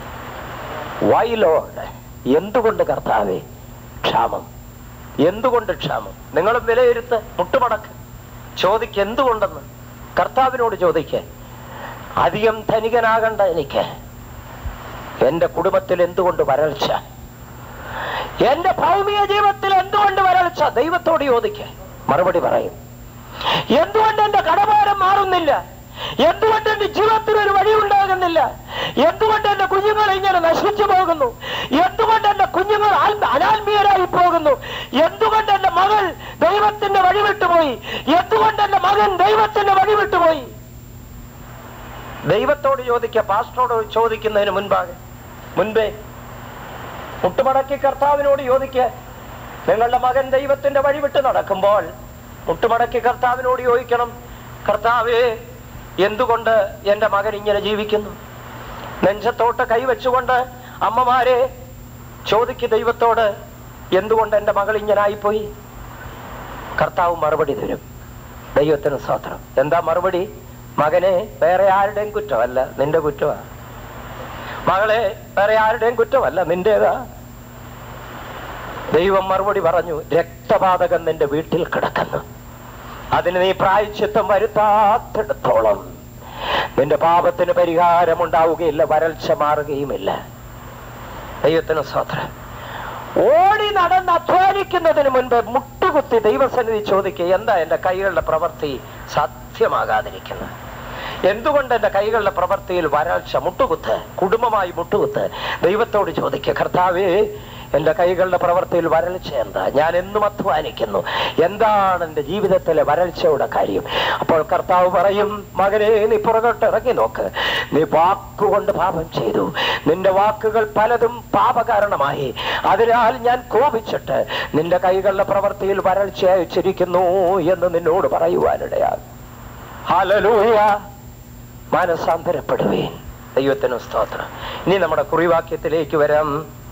വൈലോട് എന്തുകൊണ്ട് കർത്താവേ ക്ഷാമം എന്തുകൊണ്ട് ക്ഷാമം നിങ്ങളും വിലയിരുത്ത് മുട്ടുമടക്ക് ചോദിക്ക് എന്തുകൊണ്ടെന്ന് കർത്താവിനോട് ചോദിക്ക് അധികം ധനികനാകണ്ട എനിക്ക് എന്റെ കുടുംബത്തിൽ എന്തുകൊണ്ട് വരൾച്ച എന്റെ ഭൗമിക ജീവിതത്തിൽ എന്തുകൊണ്ട് വരൾച്ച ദൈവത്തോട് ചോദിക്ക മറുപടി പറയും എന്തുകൊണ്ട് എന്റെ കടഭാരം മാറുന്നില്ല എന്തുകൊണ്ട് എന്റെ ജീവിതത്തിൽ ഒരു വഴി ഉണ്ടാകുന്നില്ല എന്തുകൊണ്ട് എന്റെ കുഞ്ഞുങ്ങൾ ഇങ്ങനെ നശിച്ചു പോകുന്നു എന്തുകൊണ്ട് എന്റെ കുഞ്ഞുങ്ങൾ ആത്മ- അനാത്മീയരായി പോകുന്നു എന്തുകൊണ്ട് എന്റെ മകൾ ദൈവത്തിന്റെ വഴി വിട്ടുപോയി എന്തുകൊണ്ട് എന്റെ മകൻ ദൈവത്തിന്റെ വഴി വിട്ടുപോയി ദൈവത്തോട് ചോദിക്കുക പാസ്റ്ററോട് ചോദിക്കുന്നതിന് മുൻപാകെ മുൻപേ മുട്ടുമടക്കി കർത്താവിനോട് ചോദിക്കുക നിങ്ങളുടെ മകൻ ദൈവത്തിന്റെ വഴി വിട്ട് നടക്കുമ്പോൾ മുട്ടുമടക്കി കർത്താവിനോട് ചോദിക്കണം കർത്താവേ എന്തുകൊണ്ട് എന്റെ മകൻ ഇങ്ങനെ ജീവിക്കുന്നു നെഞ്ചത്തോട്ട് കൈവച്ചുകൊണ്ട് അമ്മമാരെ ചോദിക്ക് ദൈവത്തോട് എന്തുകൊണ്ട് എന്റെ മകൾ ഇങ്ങനെ ആയിപ്പോയി കർത്താവ് മറുപടി തരും ദൈവത്തിന് സ്വാത്രം എന്താ മറുപടി മകനെ വേറെ ആരുടെയും കുറ്റമല്ല നിന്റെ കുറ്റമാ മകളെ വേറെ ആരുടെയും കുറ്റമല്ല നിന്റേതാ ദൈവം മറുപടി പറഞ്ഞു രക്തപാതകം നിന്റെ വീട്ടിൽ കിടക്കുന്നു അതിന് നീ പ്രായച്ചിത്തം വരുത്താത്തിടത്തോളം നിന്റെ പാപത്തിന് പരിഹാരമുണ്ടാവുകയില്ല വരൾച്ച മാറുകയുമില്ല ദൈവത്തിന് സ്വത്രം ഓടി നടന്ന് അധ്വാനിക്കുന്നതിന് മുൻപ് മുട്ടുകുത്തി ദൈവസന്നിധി ചോദിക്കുക എന്താ എന്റെ കൈകളുടെ പ്രവൃത്തി സത്യമാകാതിരിക്കുന്നത് എന്തുകൊണ്ട് എന്റെ കൈകളുടെ പ്രവൃത്തിയിൽ വരൾച്ച മുട്ടുകുത്ത് കുടുംബമായി മുട്ടുകുത്ത് ദൈവത്തോട് ചോദിക്കുക കർത്താവേ എന്റെ കൈകളുടെ പ്രവൃത്തിയിൽ വരൾച്ച എന്താ ഞാൻ എന്നും അധ്വാനിക്കുന്നു എന്താണ് എന്റെ ജീവിതത്തിലെ വരൾച്ചയുടെ കാര്യം അപ്പോൾ കർത്താവ് പറയും മകനെ നീ പുറകോട്ട് ഇറങ്ങി നോക്ക് നീ വാക്കുകൊണ്ട് പാപം ചെയ്തു നിന്റെ വാക്കുകൾ പലതും പാപകാരണമായി അതിനാൽ ഞാൻ കോപിച്ചിട്ട് നിന്റെ കൈകളുടെ പ്രവൃത്തിയിൽ വരൾച്ച അയച്ചിരിക്കുന്നു എന്ന് നിന്നോട് പറയുവാനിടയാകും ഹലലൂയ മാനസാന്തരപ്പെടുവേൻ ദൈവത്തിന് സ്തോത്രം ഇനി നമ്മുടെ കുറിവാക്യത്തിലേക്ക് വരാം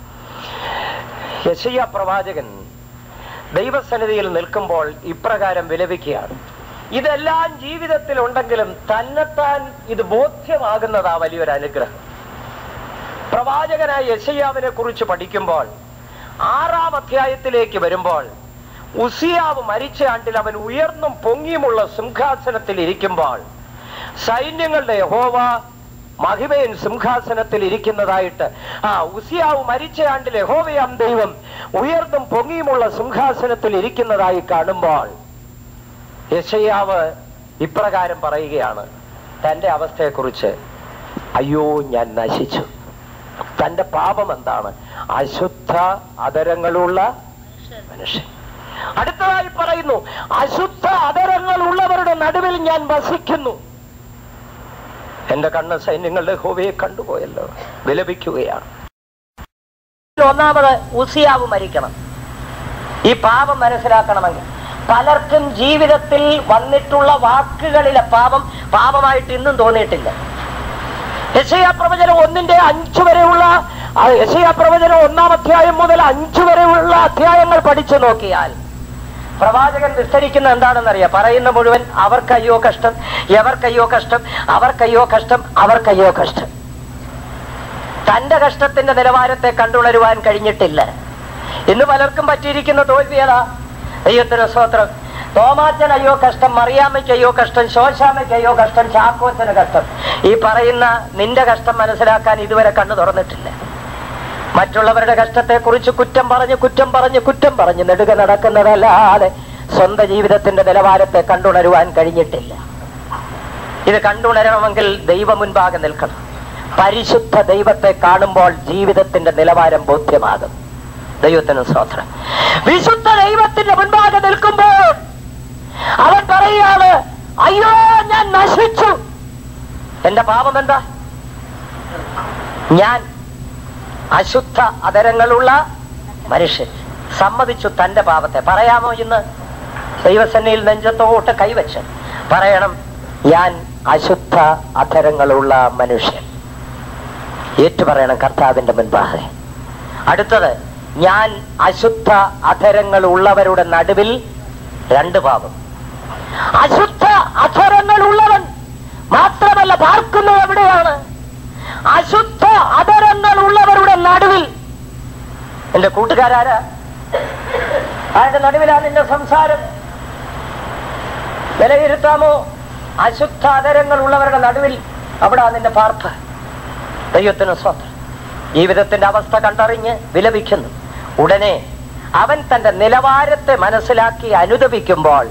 യശയ്യ പ്രവാചകൻ ദൈവസന്നിധിയിൽ നിൽക്കുമ്പോൾ ഇപ്രകാരം വിലപിക്കുകയാണ് ഇതെല്ലാം ജീവിതത്തിൽ ഉണ്ടെങ്കിലും തന്നെത്താൻ ഇത് ബോധ്യമാകുന്നതാ വലിയൊരു അനുഗ്രഹം പ്രവാചകനായ യശയ്യാവിനെ കുറിച്ച് പഠിക്കുമ്പോൾ ആറാം അധ്യായത്തിലേക്ക് വരുമ്പോൾ ഉസിയാവ് മരിച്ച ആണ്ടിൽ അവൻ ഉയർന്നും പൊങ്ങിയുമുള്ള സിംഹാസനത്തിൽ ഇരിക്കുമ്പോൾ സൈന്യങ്ങളുടെ യഹോവ മഹിമയൻ സിംഹാസനത്തിൽ ഇരിക്കുന്നതായിട്ട് ആ ഉസിയാവ് മരിച്ച ആണ്ടിൽ യഹോവയാം ദൈവം ഉയർന്നും പൊങ്ങിയുമുള്ള സിംഹാസനത്തിൽ ഇരിക്കുന്നതായി കാണുമ്പോൾ യശയ്യാവ് ഇപ്രകാരം പറയുകയാണ് തന്റെ അവസ്ഥയെക്കുറിച്ച് അയ്യോ ഞാൻ നശിച്ചു തന്റെ പാപം എന്താണ് അശുദ്ധ അതരങ്ങളുള്ള മനുഷ്യൻ അടുത്തതായി പറയുന്നു അശുദ്ധ അതരങ്ങൾ ഉള്ളവരുടെ നടുവിൽ ഞാൻ വസിക്കുന്നു എന്റെ കണ്ണ് സൈന്യങ്ങളുടെ ഹോവയെ കണ്ടുപോയല്ലോ വിലപിക്കുകയാണ് ഒന്നാമത് ഉസിയാവ് മരിക്കണം ഈ പാപം മനസ്സിലാക്കണമെങ്കിൽ പലർക്കും ജീവിതത്തിൽ വന്നിട്ടുള്ള വാക്കുകളിലെ പാപം പാപമായിട്ട് ഇന്നും തോന്നിയിട്ടില്ല യശയാ പ്രവചനം ഒന്നിന്റെ അഞ്ചു വരെയുള്ള ആ യശയാ പ്രവചനം ഒന്നാം അധ്യായം മുതൽ അഞ്ചു വരെയുള്ള അധ്യായങ്ങൾ പഠിച്ചു നോക്കിയാൽ പ്രവാചകൻ വിസ്തരിക്കുന്ന എന്താണെന്നറിയാം പറയുന്ന മുഴുവൻ അവർക്കയ്യോ കഷ്ടം എവർക്കയ്യോ കഷ്ടം അവർക്കയ്യോ കഷ്ടം അവർക്കയ്യോ കഷ്ടം തന്റെ കഷ്ടത്തിന്റെ നിലവാരത്തെ കണ്ടുണരുവാൻ കഴിഞ്ഞിട്ടില്ല ഇന്ന് പലർക്കും പറ്റിയിരിക്കുന്ന തോൽവി ഏതാ ദൈവത്തിന് സ്വത്രം തോമാച്ചൻ അയ്യോ കഷ്ടം മറിയാമ്മയ്ക്ക് അയ്യോ കഷ്ടം ശോശാമ്മയ്ക്ക് അയ്യോ കഷ്ടം ചാക്കോച്ചന് കഷ്ടം ഈ പറയുന്ന നിന്റെ കഷ്ടം മനസ്സിലാക്കാൻ ഇതുവരെ കണ്ണു തുറന്നിട്ടില്ല മറ്റുള്ളവരുടെ കഷ്ടത്തെ കുറിച്ച് കുറ്റം പറഞ്ഞ് കുറ്റം പറഞ്ഞ് കുറ്റം പറഞ്ഞ് നെടുക നടക്കുന്നതല്ലാതെ സ്വന്തം ജീവിതത്തിന്റെ നിലവാരത്തെ കണ്ടുണരുവാൻ കഴിഞ്ഞിട്ടില്ല ഇത് കണ്ടുണരണമെങ്കിൽ ദൈവ മുൻപാകെ നിൽക്കണം പരിശുദ്ധ ദൈവത്തെ കാണുമ്പോൾ ജീവിതത്തിന്റെ നിലവാരം ബോധ്യമാകും ദൈവത്തിന് സ്തോത്രം വിശുദ്ധ ദൈവത്തിന്റെ മുൻപാകെ നിൽക്കുമ്പോൾ അവൻ പറയുകയാണ് അയ്യോ ഞാൻ നശിച്ചു എന്റെ പാപം എന്താ ഞാൻ അശുദ്ധ അതരങ്ങളുള്ള മനുഷ്യൻ സമ്മതിച്ചു തന്റെ പാപത്തെ പറയാമോ ഇന്ന് ദൈവസന്നയിൽ നെഞ്ചത്തോട്ട് കൈവച്ച് പറയണം ഞാൻ അശുദ്ധ അധരങ്ങളുള്ള മനുഷ്യൻ ഏറ്റുപറയണം കർത്താവിന്റെ മുൻപാകെ അടുത്തത് ഞാൻ അശുദ്ധ അധരങ്ങൾ ഉള്ളവരുടെ നടുവിൽ രണ്ട് പാപം അശുദ്ധ അധരങ്ങൾ ഉള്ളവൻ മാത്രമല്ല പാർക്കുന്നത് എവിടെയാണ് അശുദ്ധ അതരങ്ങൾ ഉള്ളവരുടെ നടുവിൽ എന്റെ കൂട്ടുകാരാരാ ആരുടെ നടുവിലാണ് നിന്റെ സംസാരം വിലയിരുത്താമോ അശുദ്ധ അതരങ്ങൾ ഉള്ളവരുടെ നടുവിൽ അവിടെ നിന്റെ പാർപ്പ് ദൈവത്തിന് സ്വന്തം ജീവിതത്തിന്റെ അവസ്ഥ കണ്ടറിഞ്ഞ് വിലപിക്കുന്നു ഉടനെ അവൻ തന്റെ നിലവാരത്തെ മനസ്സിലാക്കി അനുദപിക്കുമ്പോൾ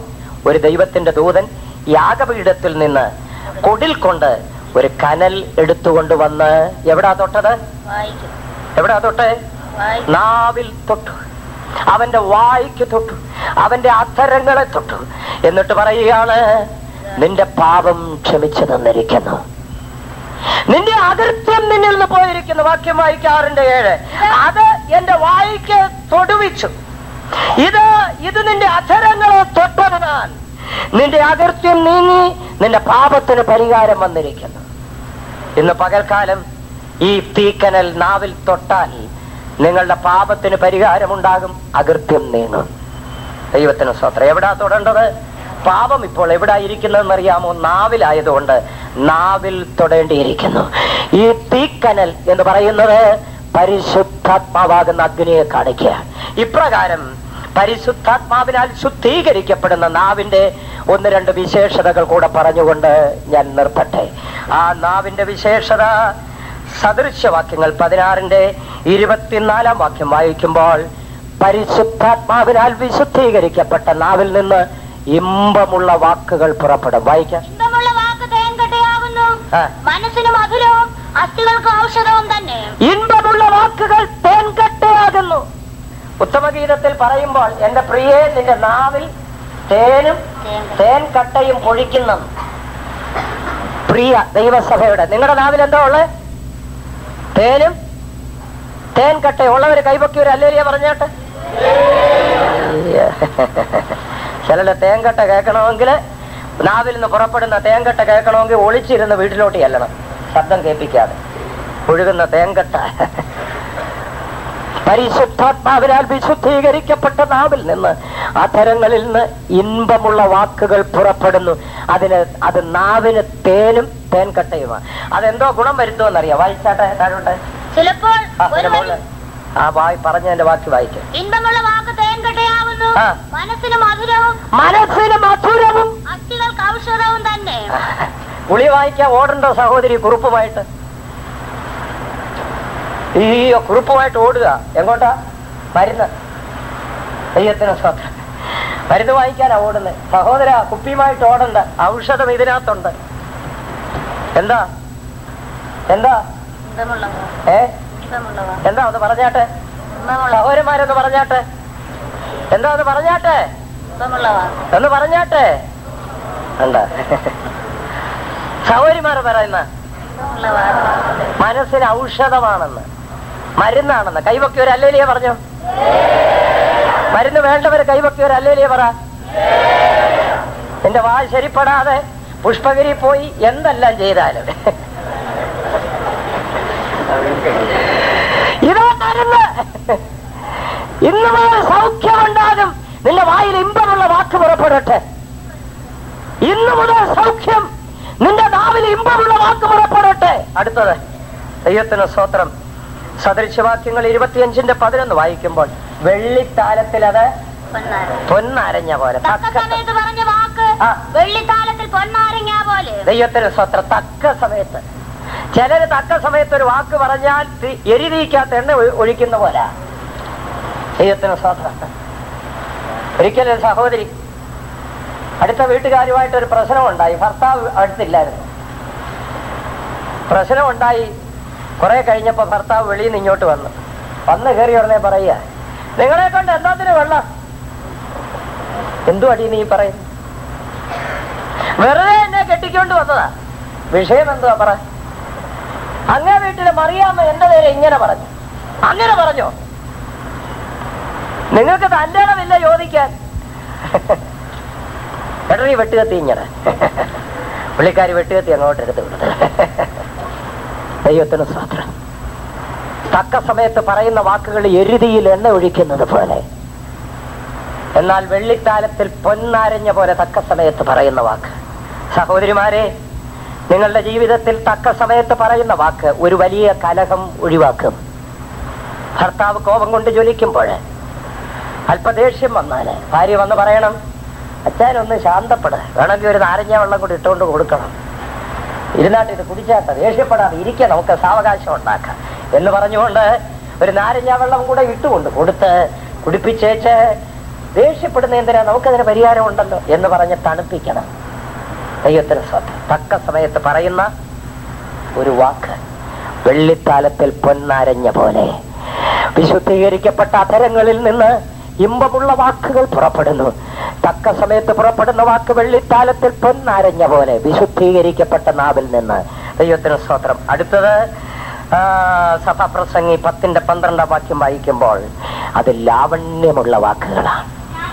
ഒരു ദൈവത്തിന്റെ ദൂതൻ യാഗപീഠത്തിൽ നിന്ന് കൊടിൽ കൊണ്ട് ഒരു കനൽ എടുത്തുകൊണ്ട് വന്ന് എവിടാ തൊട്ടത് വായിക്കും എവിടാ തൊട്ട് വായിക്കും നാവിൽ തൊട്ടു അവന്റെ വായിക്ക് തൊട്ടു അവന്റെ അധരങ്ങളെ തൊട്ടു എന്നിട്ട് പറയുകയാണ് നിന്റെ പാപം ക്ഷമിച്ചു തന്നിരിക്കുന്നു നിന്റെ അകൃത്യം നിന്നിൽ നിന്ന് പോയിരിക്കുന്നു വാക്യം വായിക്കാറിന്റെ ഏഴ് അത് എന്റെ വായിക്ക് തൊടുവിച്ചു ഇത് ഇത് നിന്റെ അധരങ്ങളെ തൊട്ടതിനാൽ നിന്റെ അകൃത്യം നീങ്ങി നിന്റെ പാപത്തിന് പരിഹാരം വന്നിരിക്കുന്നു ഇന്ന് പകൽക്കാലം ഈ തീക്കനൽ നാവിൽ തൊട്ടാൽ നിങ്ങളുടെ പാപത്തിന് പരിഹാരമുണ്ടാകും അകൃത്യം നീങ്ങും ദൈവത്തിന് സ്വത്രം എവിടാ തൊടേണ്ടത് പാപം ഇപ്പോൾ എവിടാ ഇരിക്കുന്നതെന്ന് അറിയാമോ നാവിലായതുകൊണ്ട് നാവിൽ തൊടേണ്ടിയിരിക്കുന്നു ഈ തീക്കനൽ എന്ന് പറയുന്നത് പരിശുദ്ധാത്മാവാകുന്ന അഗ്നിയെ കാണിക്കുക ഇപ്രകാരം പരിശുദ്ധാത്മാവിനാൽ ശുദ്ധീകരിക്കപ്പെടുന്ന നാവിന്റെ ഒന്ന് രണ്ട് വിശേഷതകൾ കൂടെ പറഞ്ഞുകൊണ്ട് ഞാൻ നിർത്തട്ടെ ആ നാവിന്റെ വിശേഷത സദൃശ്യവാക്യങ്ങൾ പതിനാറിന്റെ ഇരുപത്തിനാലാം വാക്യം വായിക്കുമ്പോൾ പരിശുദ്ധാത്മാവിനാൽ വിശുദ്ധീകരിക്കപ്പെട്ട നാവിൽ നിന്ന് ഇമ്പമുള്ള വാക്കുകൾ പുറപ്പെടും വായിക്കാം ഇമ്പമുള്ള വാക്ക് തേൻകട്ടയാകുന്നു ആ. മനസ്സിന് മധുരവും അസ്ഥികൾക്ക് ഔഷധവും തന്നെ ഇമ്പമുള്ള വാക്കുകൾ തേൻകട്ടയാകുന്നു ഉത്തമഗീതത്തിൽ പറയുമ്പോൾ എന്റെ പ്രിയെ നിന്റെ നാവിൽ തേനും തേൻകട്ടയും പൊഴിക്കുന്നു പ്രിയ ദൈവസഭയുടെ നിങ്ങളുടെ നാവിൽ എന്താ ഉള്ളത് തേനും തേൻകട്ടയും ഉള്ളവര് കൈപൊക്കി ഒരു അല്ലേരിയ പറഞ്ഞാട്ടെ ചിലരുടെ തേൻകട്ട കേൾക്കണമെങ്കിൽ നാവിൽ നിന്ന് പുറപ്പെടുന്ന തേൻകട്ട കേൾക്കണമെങ്കിൽ ഒളിച്ചിരുന്ന് വീട്ടിലോട്ട് ചെല്ലണം ശബ്ദം കേൾപ്പിക്കാതെ ഒഴുകുന്ന തേൻകട്ട പരിശുദ്ധാത്മാവിനാൽ വിശുദ്ധീകരിക്കപ്പെട്ട നാവിൽ നിന്ന് അധരങ്ങളിൽ നിന്ന് ഇമ്പമുള്ള വാക്കുകൾ പുറപ്പെടുന്നു അതിന് അത് നാവിന് തേനും തേൻകട്ടയുമാണ് അതെന്തോ ഗുണം വരുത്തുമെന്നറിയാം വായിച്ചാട്ടെ താഴോട്ടെ ചിലപ്പോൾ ആ, ഒരു ഇതിന്റെ മുകളില്. ആ വായി പറഞ്ഞതിന്റെ ബാക്കി വായിക്കും ഇമ്പമുള്ള വാക്ക് തേൻകട്ടയാകുന്നു ആ. മനസ്സിന് മധുരവും മനസ്സിന് മധുരവും അസ്ഥികൾക്ക് ഔഷധവും തന്നെ പുളി വായിക്കാൻ ഓടണ്ടോ സഹോദരി കുറുപ്പുമായിട്ട് അയ്യോ കുറുപ്പുമായിട്ട് ഓടുക എങ്ങോട്ടാ മരുന്ന് ദൈവത്തിന് സ്വന്തം മരുന്ന് വായിക്കാനാ ഓടുന്നത് സഹോദര കുപ്പിയുമായിട്ട് ഓടണ്ട ഔഷധം ഇതിനകത്തുണ്ട് എന്താ എന്താ ഇമ്പമുള്ള വാക്ക് ഏ ഇമ്പമുള്ള വാക്ക് എന്താ ഒന്ന് പറഞ്ഞാട്ടെ ഇമ്പമുള്ള സഹോദരന്മാരൊന്ന് പറഞ്ഞാട്ടെ എന്താ ഒന്ന് പറഞ്ഞാട്ടെ ഇമ്പമുള്ള വാക്ക് ഒന്ന് പറഞ്ഞാട്ടെ എന്താ സഹോദരിമാർ പറയുന്ന ഇമ്പമുള്ള വാക്ക് മനസ്സിന് ഔഷധമാണെന്ന് മരുന്നാണെന്ന് കൈവക്കി ഒരു അല്ലേലിയ പറഞ്ഞു മരുന്ന് വേണ്ടവര് കൈവക്കി ഒരു അല്ലേലിയ പറ എന്റെ വായ ശരിപ്പെടാതെ പുഷ്പഗിരി പോയി എന്തെല്ലാം ചെയ്താലും ഇതാ മരുന്ന് ഇന്ന് മുതൽ സൗഖ്യമുണ്ടാകും നിന്റെ വായിൽ ഇമ്പമുള്ള വാക്ക് പുറപ്പെടട്ടെ ഇന്ന് മുതൽ സൗഖ്യം നിന്റെ നാവിൽ ഇമ്പമുള്ള വാക്ക് പുറപ്പെടട്ടെ അടുത്തത് ദൈവത്തിന് സ്തോത്രം സദൃശവാക്യങ്ങൾ ഇരുപത്തിയഞ്ചിന്റെ പതിനൊന്ന് വായിക്കുമ്പോൾ വെള്ളിത്താലത്തിൽ അത് പൊന്നാരം പൊന്നരഞ്ഞ പോലെ തക്ക തക്ക സമയത്ത് പറഞ്ഞ വാക്ക് ആ. വെള്ളിത്താലത്തിൽ പൊന്നാരങ്ങ പോലെ ദൈവത്തിന് സ്വത്രം തക്ക സമയത്ത് ചിലര് തക്ക സമയത്ത് ഒരു വാക്ക് പറഞ്ഞാൽ തി- എരിതീക്കാത്ത എണ്ണ ഒഴി- ഒഴിക്കുന്ന പോലെ ദൈവത്തിന് സ്വത്രം ഒരിക്കലും സഹോദരി അടുത്ത വീട്ടുകാരുമായിട്ട് ഒരു പ്രശ്നമുണ്ടായി ഭർത്താവ് അടുത്തില്ലായിരുന്നു പ്രശ്നമുണ്ടായി കുറെ കഴിഞ്ഞപ്പോ ഭർത്താവ് വെളിയിൽ നിന്ന് ഇങ്ങോട്ട് വന്നു വന്ന് കയറി ഉടനെ പറയുക നിങ്ങളെ കൊണ്ട് എന്താത്തിന് വെള്ളം എന്തു അടി നീ പറയുന്നു വെറുതെ എന്നെ കെട്ടിക്കൊണ്ട് വന്നതാ വിഷയം എന്തുവാ പറ അങ്ങേ വീട്ടിലെ മറിയാമ്മ എന്റെ നേരെ ഇങ്ങനെ പറഞ്ഞു അങ്ങനെ പറഞ്ഞോ നിങ്ങൾക്ക് തല്ലേണമില്ല ചോദിക്കാൻ എടീ വെട്ടുകത്തി ഇങ്ങനെ പുള്ളിക്കാരി വെട്ടുകത്തി അങ്ങോട്ട് എടുത്ത് വിടുന്നത് ദൈവത്തിന് സ്വാതന്ത്ര്യം തക്ക സമയത്ത് പറയുന്ന വാക്കുകൾ എരുതിയിൽ എണ്ണ ഒഴിക്കുന്നത് പോലെ എന്നാൽ വെള്ളിത്താലത്തിൽ പൊന്നാരഞ്ഞ പോലെ തക്ക സമയത്ത് പറയുന്ന വാക്ക് സഹോദരിമാരെ നിങ്ങളുടെ ജീവിതത്തിൽ തക്ക സമയത്ത് പറയുന്ന വാക്ക് ഒരു വലിയ കലഹം ഒഴിവാക്കും ഭർത്താവ് കോപം കൊണ്ട് ജ്വലിക്കുമ്പോൾ അല്പദേഷ്യം വന്നാല് ഭാര്യ വന്ന് പറയണം അച്ഛനൊന്ന് ശാന്തപ്പെട വേണമെങ്കിൽ ഒരു നാരങ്ങ വെള്ളം കൂടി ഇട്ടുകൊണ്ട് കൊടുക്കണം ഇരുന്നാട്ട് ഇത് കുടിച്ചാട്ട ദേഷ്യപ്പെടാതെ ഇരിക്കുക നമുക്ക് സാവകാശം ഉണ്ടാക്കാം എന്ന് പറഞ്ഞുകൊണ്ട് ഒരു നാരങ്ങ വെള്ളം കൂടെ ഇട്ടുകൊണ്ട് കൊടുത്ത് കുടിപ്പിച്ചേച്ച് ദേഷ്യപ്പെടുന്ന എന്തിനാ നമുക്കതിന് പരിഹാരം ഉണ്ടല്ലോ എന്ന് പറഞ്ഞ് തണുപ്പിക്കണം ദൈവത്തിന് ശ്രദ്ധ തക്ക സമയത്ത് പറയുന്ന ഒരു വാക്ക് വെള്ളിത്താലത്തിൽ പൊന്നാരഞ്ഞ പോലെ വിശുദ്ധീകരിക്കപ്പെട്ട അധരങ്ങളിൽ നിന്ന് ഇമ്പമുള്ള വാക്കുകൾ പുറപ്പെടുന്നു തക്ക സമയത്ത് പുറപ്പെടുന്ന വാക്ക് വെള്ളിത്താലത്തിൽ പൊന്നാരഞ്ഞ പോലെ വിശുദ്ധീകരിക്കപ്പെട്ട നാവിൽ നിന്ന് ദൈവത്തിന് സ്തോത്രം അടുത്തത് ആ, സഭാപ്രസംഗി പത്തിന്റെ പന്ത്രണ്ടാം വാക്യം വായിക്കുമ്പോൾ അത് ലാവണ്യമുള്ള വാക്കുകളാണ്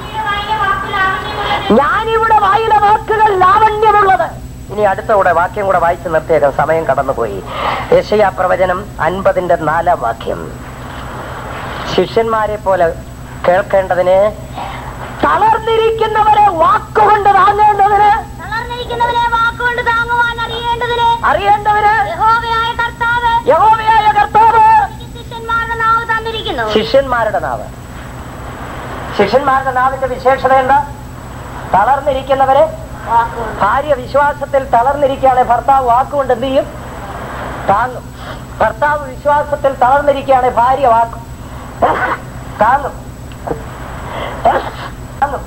ഞാനിവിടെ വായിലെ വാക്കുകൾ ലാവണ്യമുള്ളത് ഇനി അടുത്ത കൂടെ വാക്യം കൂടെ വായിച്ചു നിർത്തിയേക്കാം സമയം കടന്നുപോയി യശയാ പ്രവചനം അൻപതിന്റെ നാലാം വാക്യം ശിഷ്യന്മാരെ പോലെ കേൾക്കേണ്ടതിന് തളർന്നിരിക്കുന്നവരെ വാക്കുകൊണ്ട് താങ്ങേണ്ടതിന് തളർന്നിരിക്കുന്നവരെ വാക്കുകൊണ്ട് താങ്ങുവാൻ അറിയേണ്ടതിന് അറിയേണ്ടവര് യഹോവയായ കർത്താവ് യഹോവയായ കർത്താവ് എനിക്ക് ശിഷ്യന്മാരുടെ നാവ് തന്നിരിക്കുന്നു ശിഷ്യന്മാരുടെ നാവ് ശിഷ്യന്മാരുടെ നാവിന്റെ വിശേഷത എന്താ തളർന്നിരിക്കുന്നവരെ വാക്കുകൊണ്ട് ഭാര്യ വിശ്വാസത്തിൽ തളർന്നിരിക്കുകയാണ് ഭർത്താവ് വാക്കുകൊണ്ട് എന്ത് ചെയ്യും താങ്ങും ഭർത്താവ് വിശ്വാസത്തിൽ തളർന്നിരിക്കുകയാണ് ഭാര്യ വാക്കും താങ്ങും താങ്ങും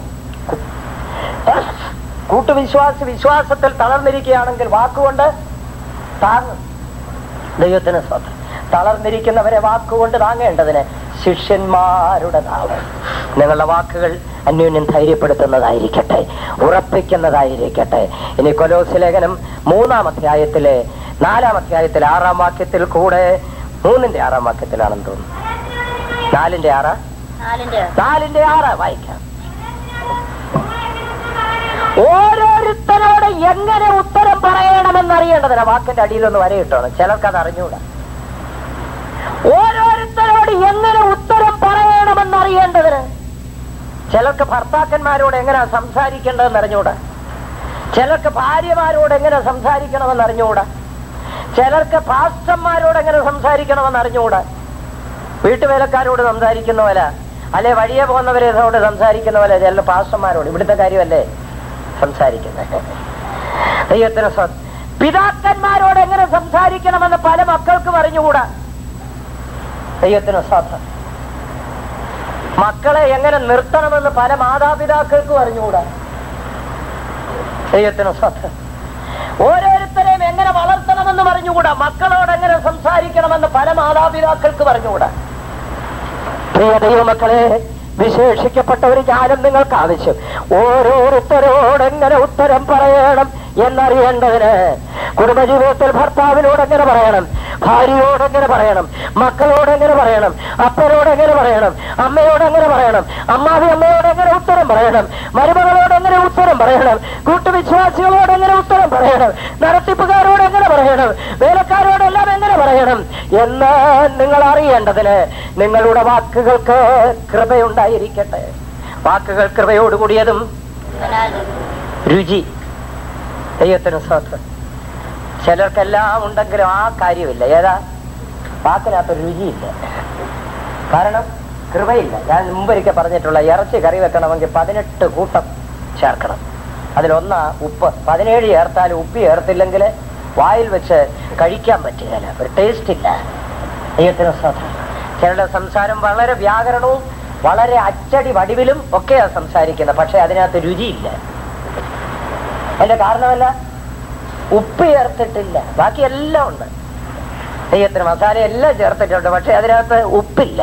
കൂട്ടുവിശ്വാസി വിശ്വാസത്തിൽ തളർന്നിരിക്കുകയാണെങ്കിൽ വാക്കുകൊണ്ട് താങ്ങും ദൈവത്തിന് സ്വന്തം തളർന്നിരിക്കുന്നവരെ വാക്കുകൊണ്ട് താങ്ങേണ്ടതിന് ശിഷ്യന്മാരുടെ നാവ് നിങ്ങളുടെ വാക്കുകൾ അന്യോന്യം ധൈര്യപ്പെടുത്തുന്നതായിരിക്കട്ടെ ഉറപ്പിക്കുന്നതായിരിക്കട്ടെ ഇനി കൊലോസ് ലേഖനം മൂന്നാം അധ്യായത്തിലെ നാലാം അധ്യായത്തിലെ ആറാം വാക്യത്തിൽ കൂടെ മൂന്നിന്റെ ആറാം വാക്യത്തിലാണെന്ന് തോന്നുന്നു നാലിന്റെ ആറ് നാലിന്റെ നാലിന്റെ ആറ് വായിക്കാം ഓരോരുത്തരോട് എങ്ങനെ ഉത്തരം പറയണമെന്ന് അറിയേണ്ടതിന് വാക്കിന്റെ അടിയിലൊന്ന് വരയിട്ടോണം ചിലർക്ക് അത് അറിഞ്ഞൂടാ ഓരോരുത്തരോട് എങ്ങനെ ഉത്തരം പറയണമെന്ന് അറിയേണ്ടതിന് ചിലർക്ക് ഭർത്താക്കന്മാരോട് എങ്ങനെ സംസാരിക്കേണ്ടതെന്ന് അറിഞ്ഞൂടാ ചിലർക്ക് ഭാര്യമാരോട് എങ്ങനെ സംസാരിക്കണമെന്ന് അറിഞ്ഞുകൂടാ ചിലർക്ക് പാസ്റ്റന്മാരോട് എങ്ങനെ സംസാരിക്കണമെന്ന് അറിഞ്ഞുകൂടാ വീട്ടുവേലക്കാരോട് സംസാരിക്കുന്ന പോലെ അല്ലെ വഴിയെ പോകുന്നവരോട് സംസാരിക്കുന്ന പോലെ ചില പാസ്റ്റന്മാരോട് ഇവിടുത്തെ കാര്യമല്ലേ സംസാരിക്കുന്നത് ദൈവത്തിന് സ്വ പിതാക്കന്മാരോട് എങ്ങനെ സംസാരിക്കണമെന്ന് പല മക്കൾക്കും അറിഞ്ഞുകൂടാ ദൈവത്തിന് സ്വന്തം മക്കളെ എങ്ങനെ നിർത്തണമെന്ന് പല മാതാപിതാക്കൾക്കും അറിഞ്ഞുകൂടാ ദൈവത്തിന് സ്വന്തം ഓരോരുത്തരെയും എങ്ങനെ വളർത്തണമെന്ന് പറഞ്ഞുകൂടാ മക്കളോട് എങ്ങനെ സംസാരിക്കണമെന്ന് പല മാതാപിതാക്കൾക്ക് പറഞ്ഞുകൂടാ പ്രിയ ദൈവമക്കളെ വിശേഷിക്കപ്പെട്ട ഒരു ജ്ഞാനം നിങ്ങൾക്ക് ആവശ്യം ഓരോരുത്തരോട് എങ്ങനെ ഉത്തരം പറയണം എന്നറിയേണ്ടതിന് കുടുംബജീവിതത്തിൽ ഭർത്താവിനോട് എങ്ങനെ പറയണം ഭാര്യയോട് എങ്ങനെ പറയണം മക്കളോട് എങ്ങനെ പറയണം അപ്പനോട് എങ്ങനെ പറയണം അമ്മയോട് എങ്ങനെ പറയണം അമ്മാവി അമ്മയോട് എങ്ങനെ ഉത്തരം പറയണം മരുമകളോട് എങ്ങനെ ഉത്തരം പറയണം കൂട്ടുവിശ്വാസികളോട് എങ്ങനെ ഉത്തരം പറയണം നടത്തിപ്പുകാരോട് എങ്ങനെ പറയണം വേലക്കാരോടെല്ലാം എങ്ങനെ പറയണം എന്ന് നിങ്ങൾ അറിയേണ്ടതിന് നിങ്ങളുടെ വാക്കുകൾക്ക് കൃപയുണ്ടായിരിക്കട്ടെ വാക്കുകൾ കൃപയോടുകൂടിയതും രുചി ദൈവത്തിന് സ്വന്തം ചിലർക്കെല്ലാം ഉണ്ടെങ്കിലും ആ കാര്യമില്ല ഏതാ വാക്കിനകത്ത് രുചിയില്ല കാരണം കൃപയില്ല ഞാൻ മുമ്പൊരിക്കൽ പറഞ്ഞിട്ടുള്ള ഇറച്ചി കറി വെക്കണമെങ്കിൽ പതിനെട്ട് കൂട്ടം ചേർക്കണം അതിലൊന്നാ ഉപ്പ് പതിനേഴ് ചേർത്താൽ ഉപ്പ് ചേർത്തില്ലെങ്കിൽ വായിൽ വെച്ച് കഴിക്കാൻ പറ്റുകയില്ല ഒരു ടേസ്റ്റ് ഇല്ല ദൈവത്തിന് സ്വന്തം ചിലരുടെ സംസാരം വളരെ വ്യാകരണവും വളരെ അച്ചടി വടിവിലും ഒക്കെയാണ് സംസാരിക്കുന്നത് പക്ഷെ അതിനകത്ത് രുചിയില്ല അതിന്റെ കാരണമല്ല ഉപ്പ് ചേർത്തിട്ടില്ല ബാക്കി എല്ലാം ഉണ്ട് ദൈവത്തിന് മസാല എല്ലാം ചേർത്തിട്ടുണ്ട് പക്ഷെ അതിനകത്ത് ഉപ്പില്ല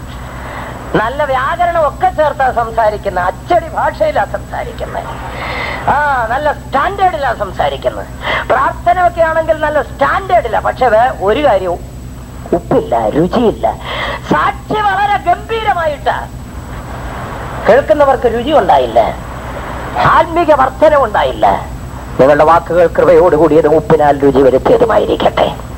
നല്ല വ്യാകരണം ഒക്കെ ചേർത്താ സംസാരിക്കുന്ന അച്ചടി ഭാഷയിലാ സംസാരിക്കുന്നത് ആ നല്ല സ്റ്റാൻഡേർഡിലാ സംസാരിക്കുന്നത് പ്രാർത്ഥന ഒക്കെ ആണെങ്കിൽ നല്ല സ്റ്റാൻഡേർഡിലാ പക്ഷെ വേ- ഒരു കാര്യവും ഉപ്പില്ല രുചിയില്ല സാക്ഷി വളരെ ഗംഭീരമായിട്ട് കേൾക്കുന്നവർക്ക് രുചി ഉണ്ടായില്ല ആത്മീക വർധന ഉണ്ടായില്ല നിങ്ങളുടെ വാക്കുകൾ കൃപയോടുകൂടിയതും ഉപ്പിനാൽ രുചി വരുത്തിയതുമായിരിക്കട്ടെ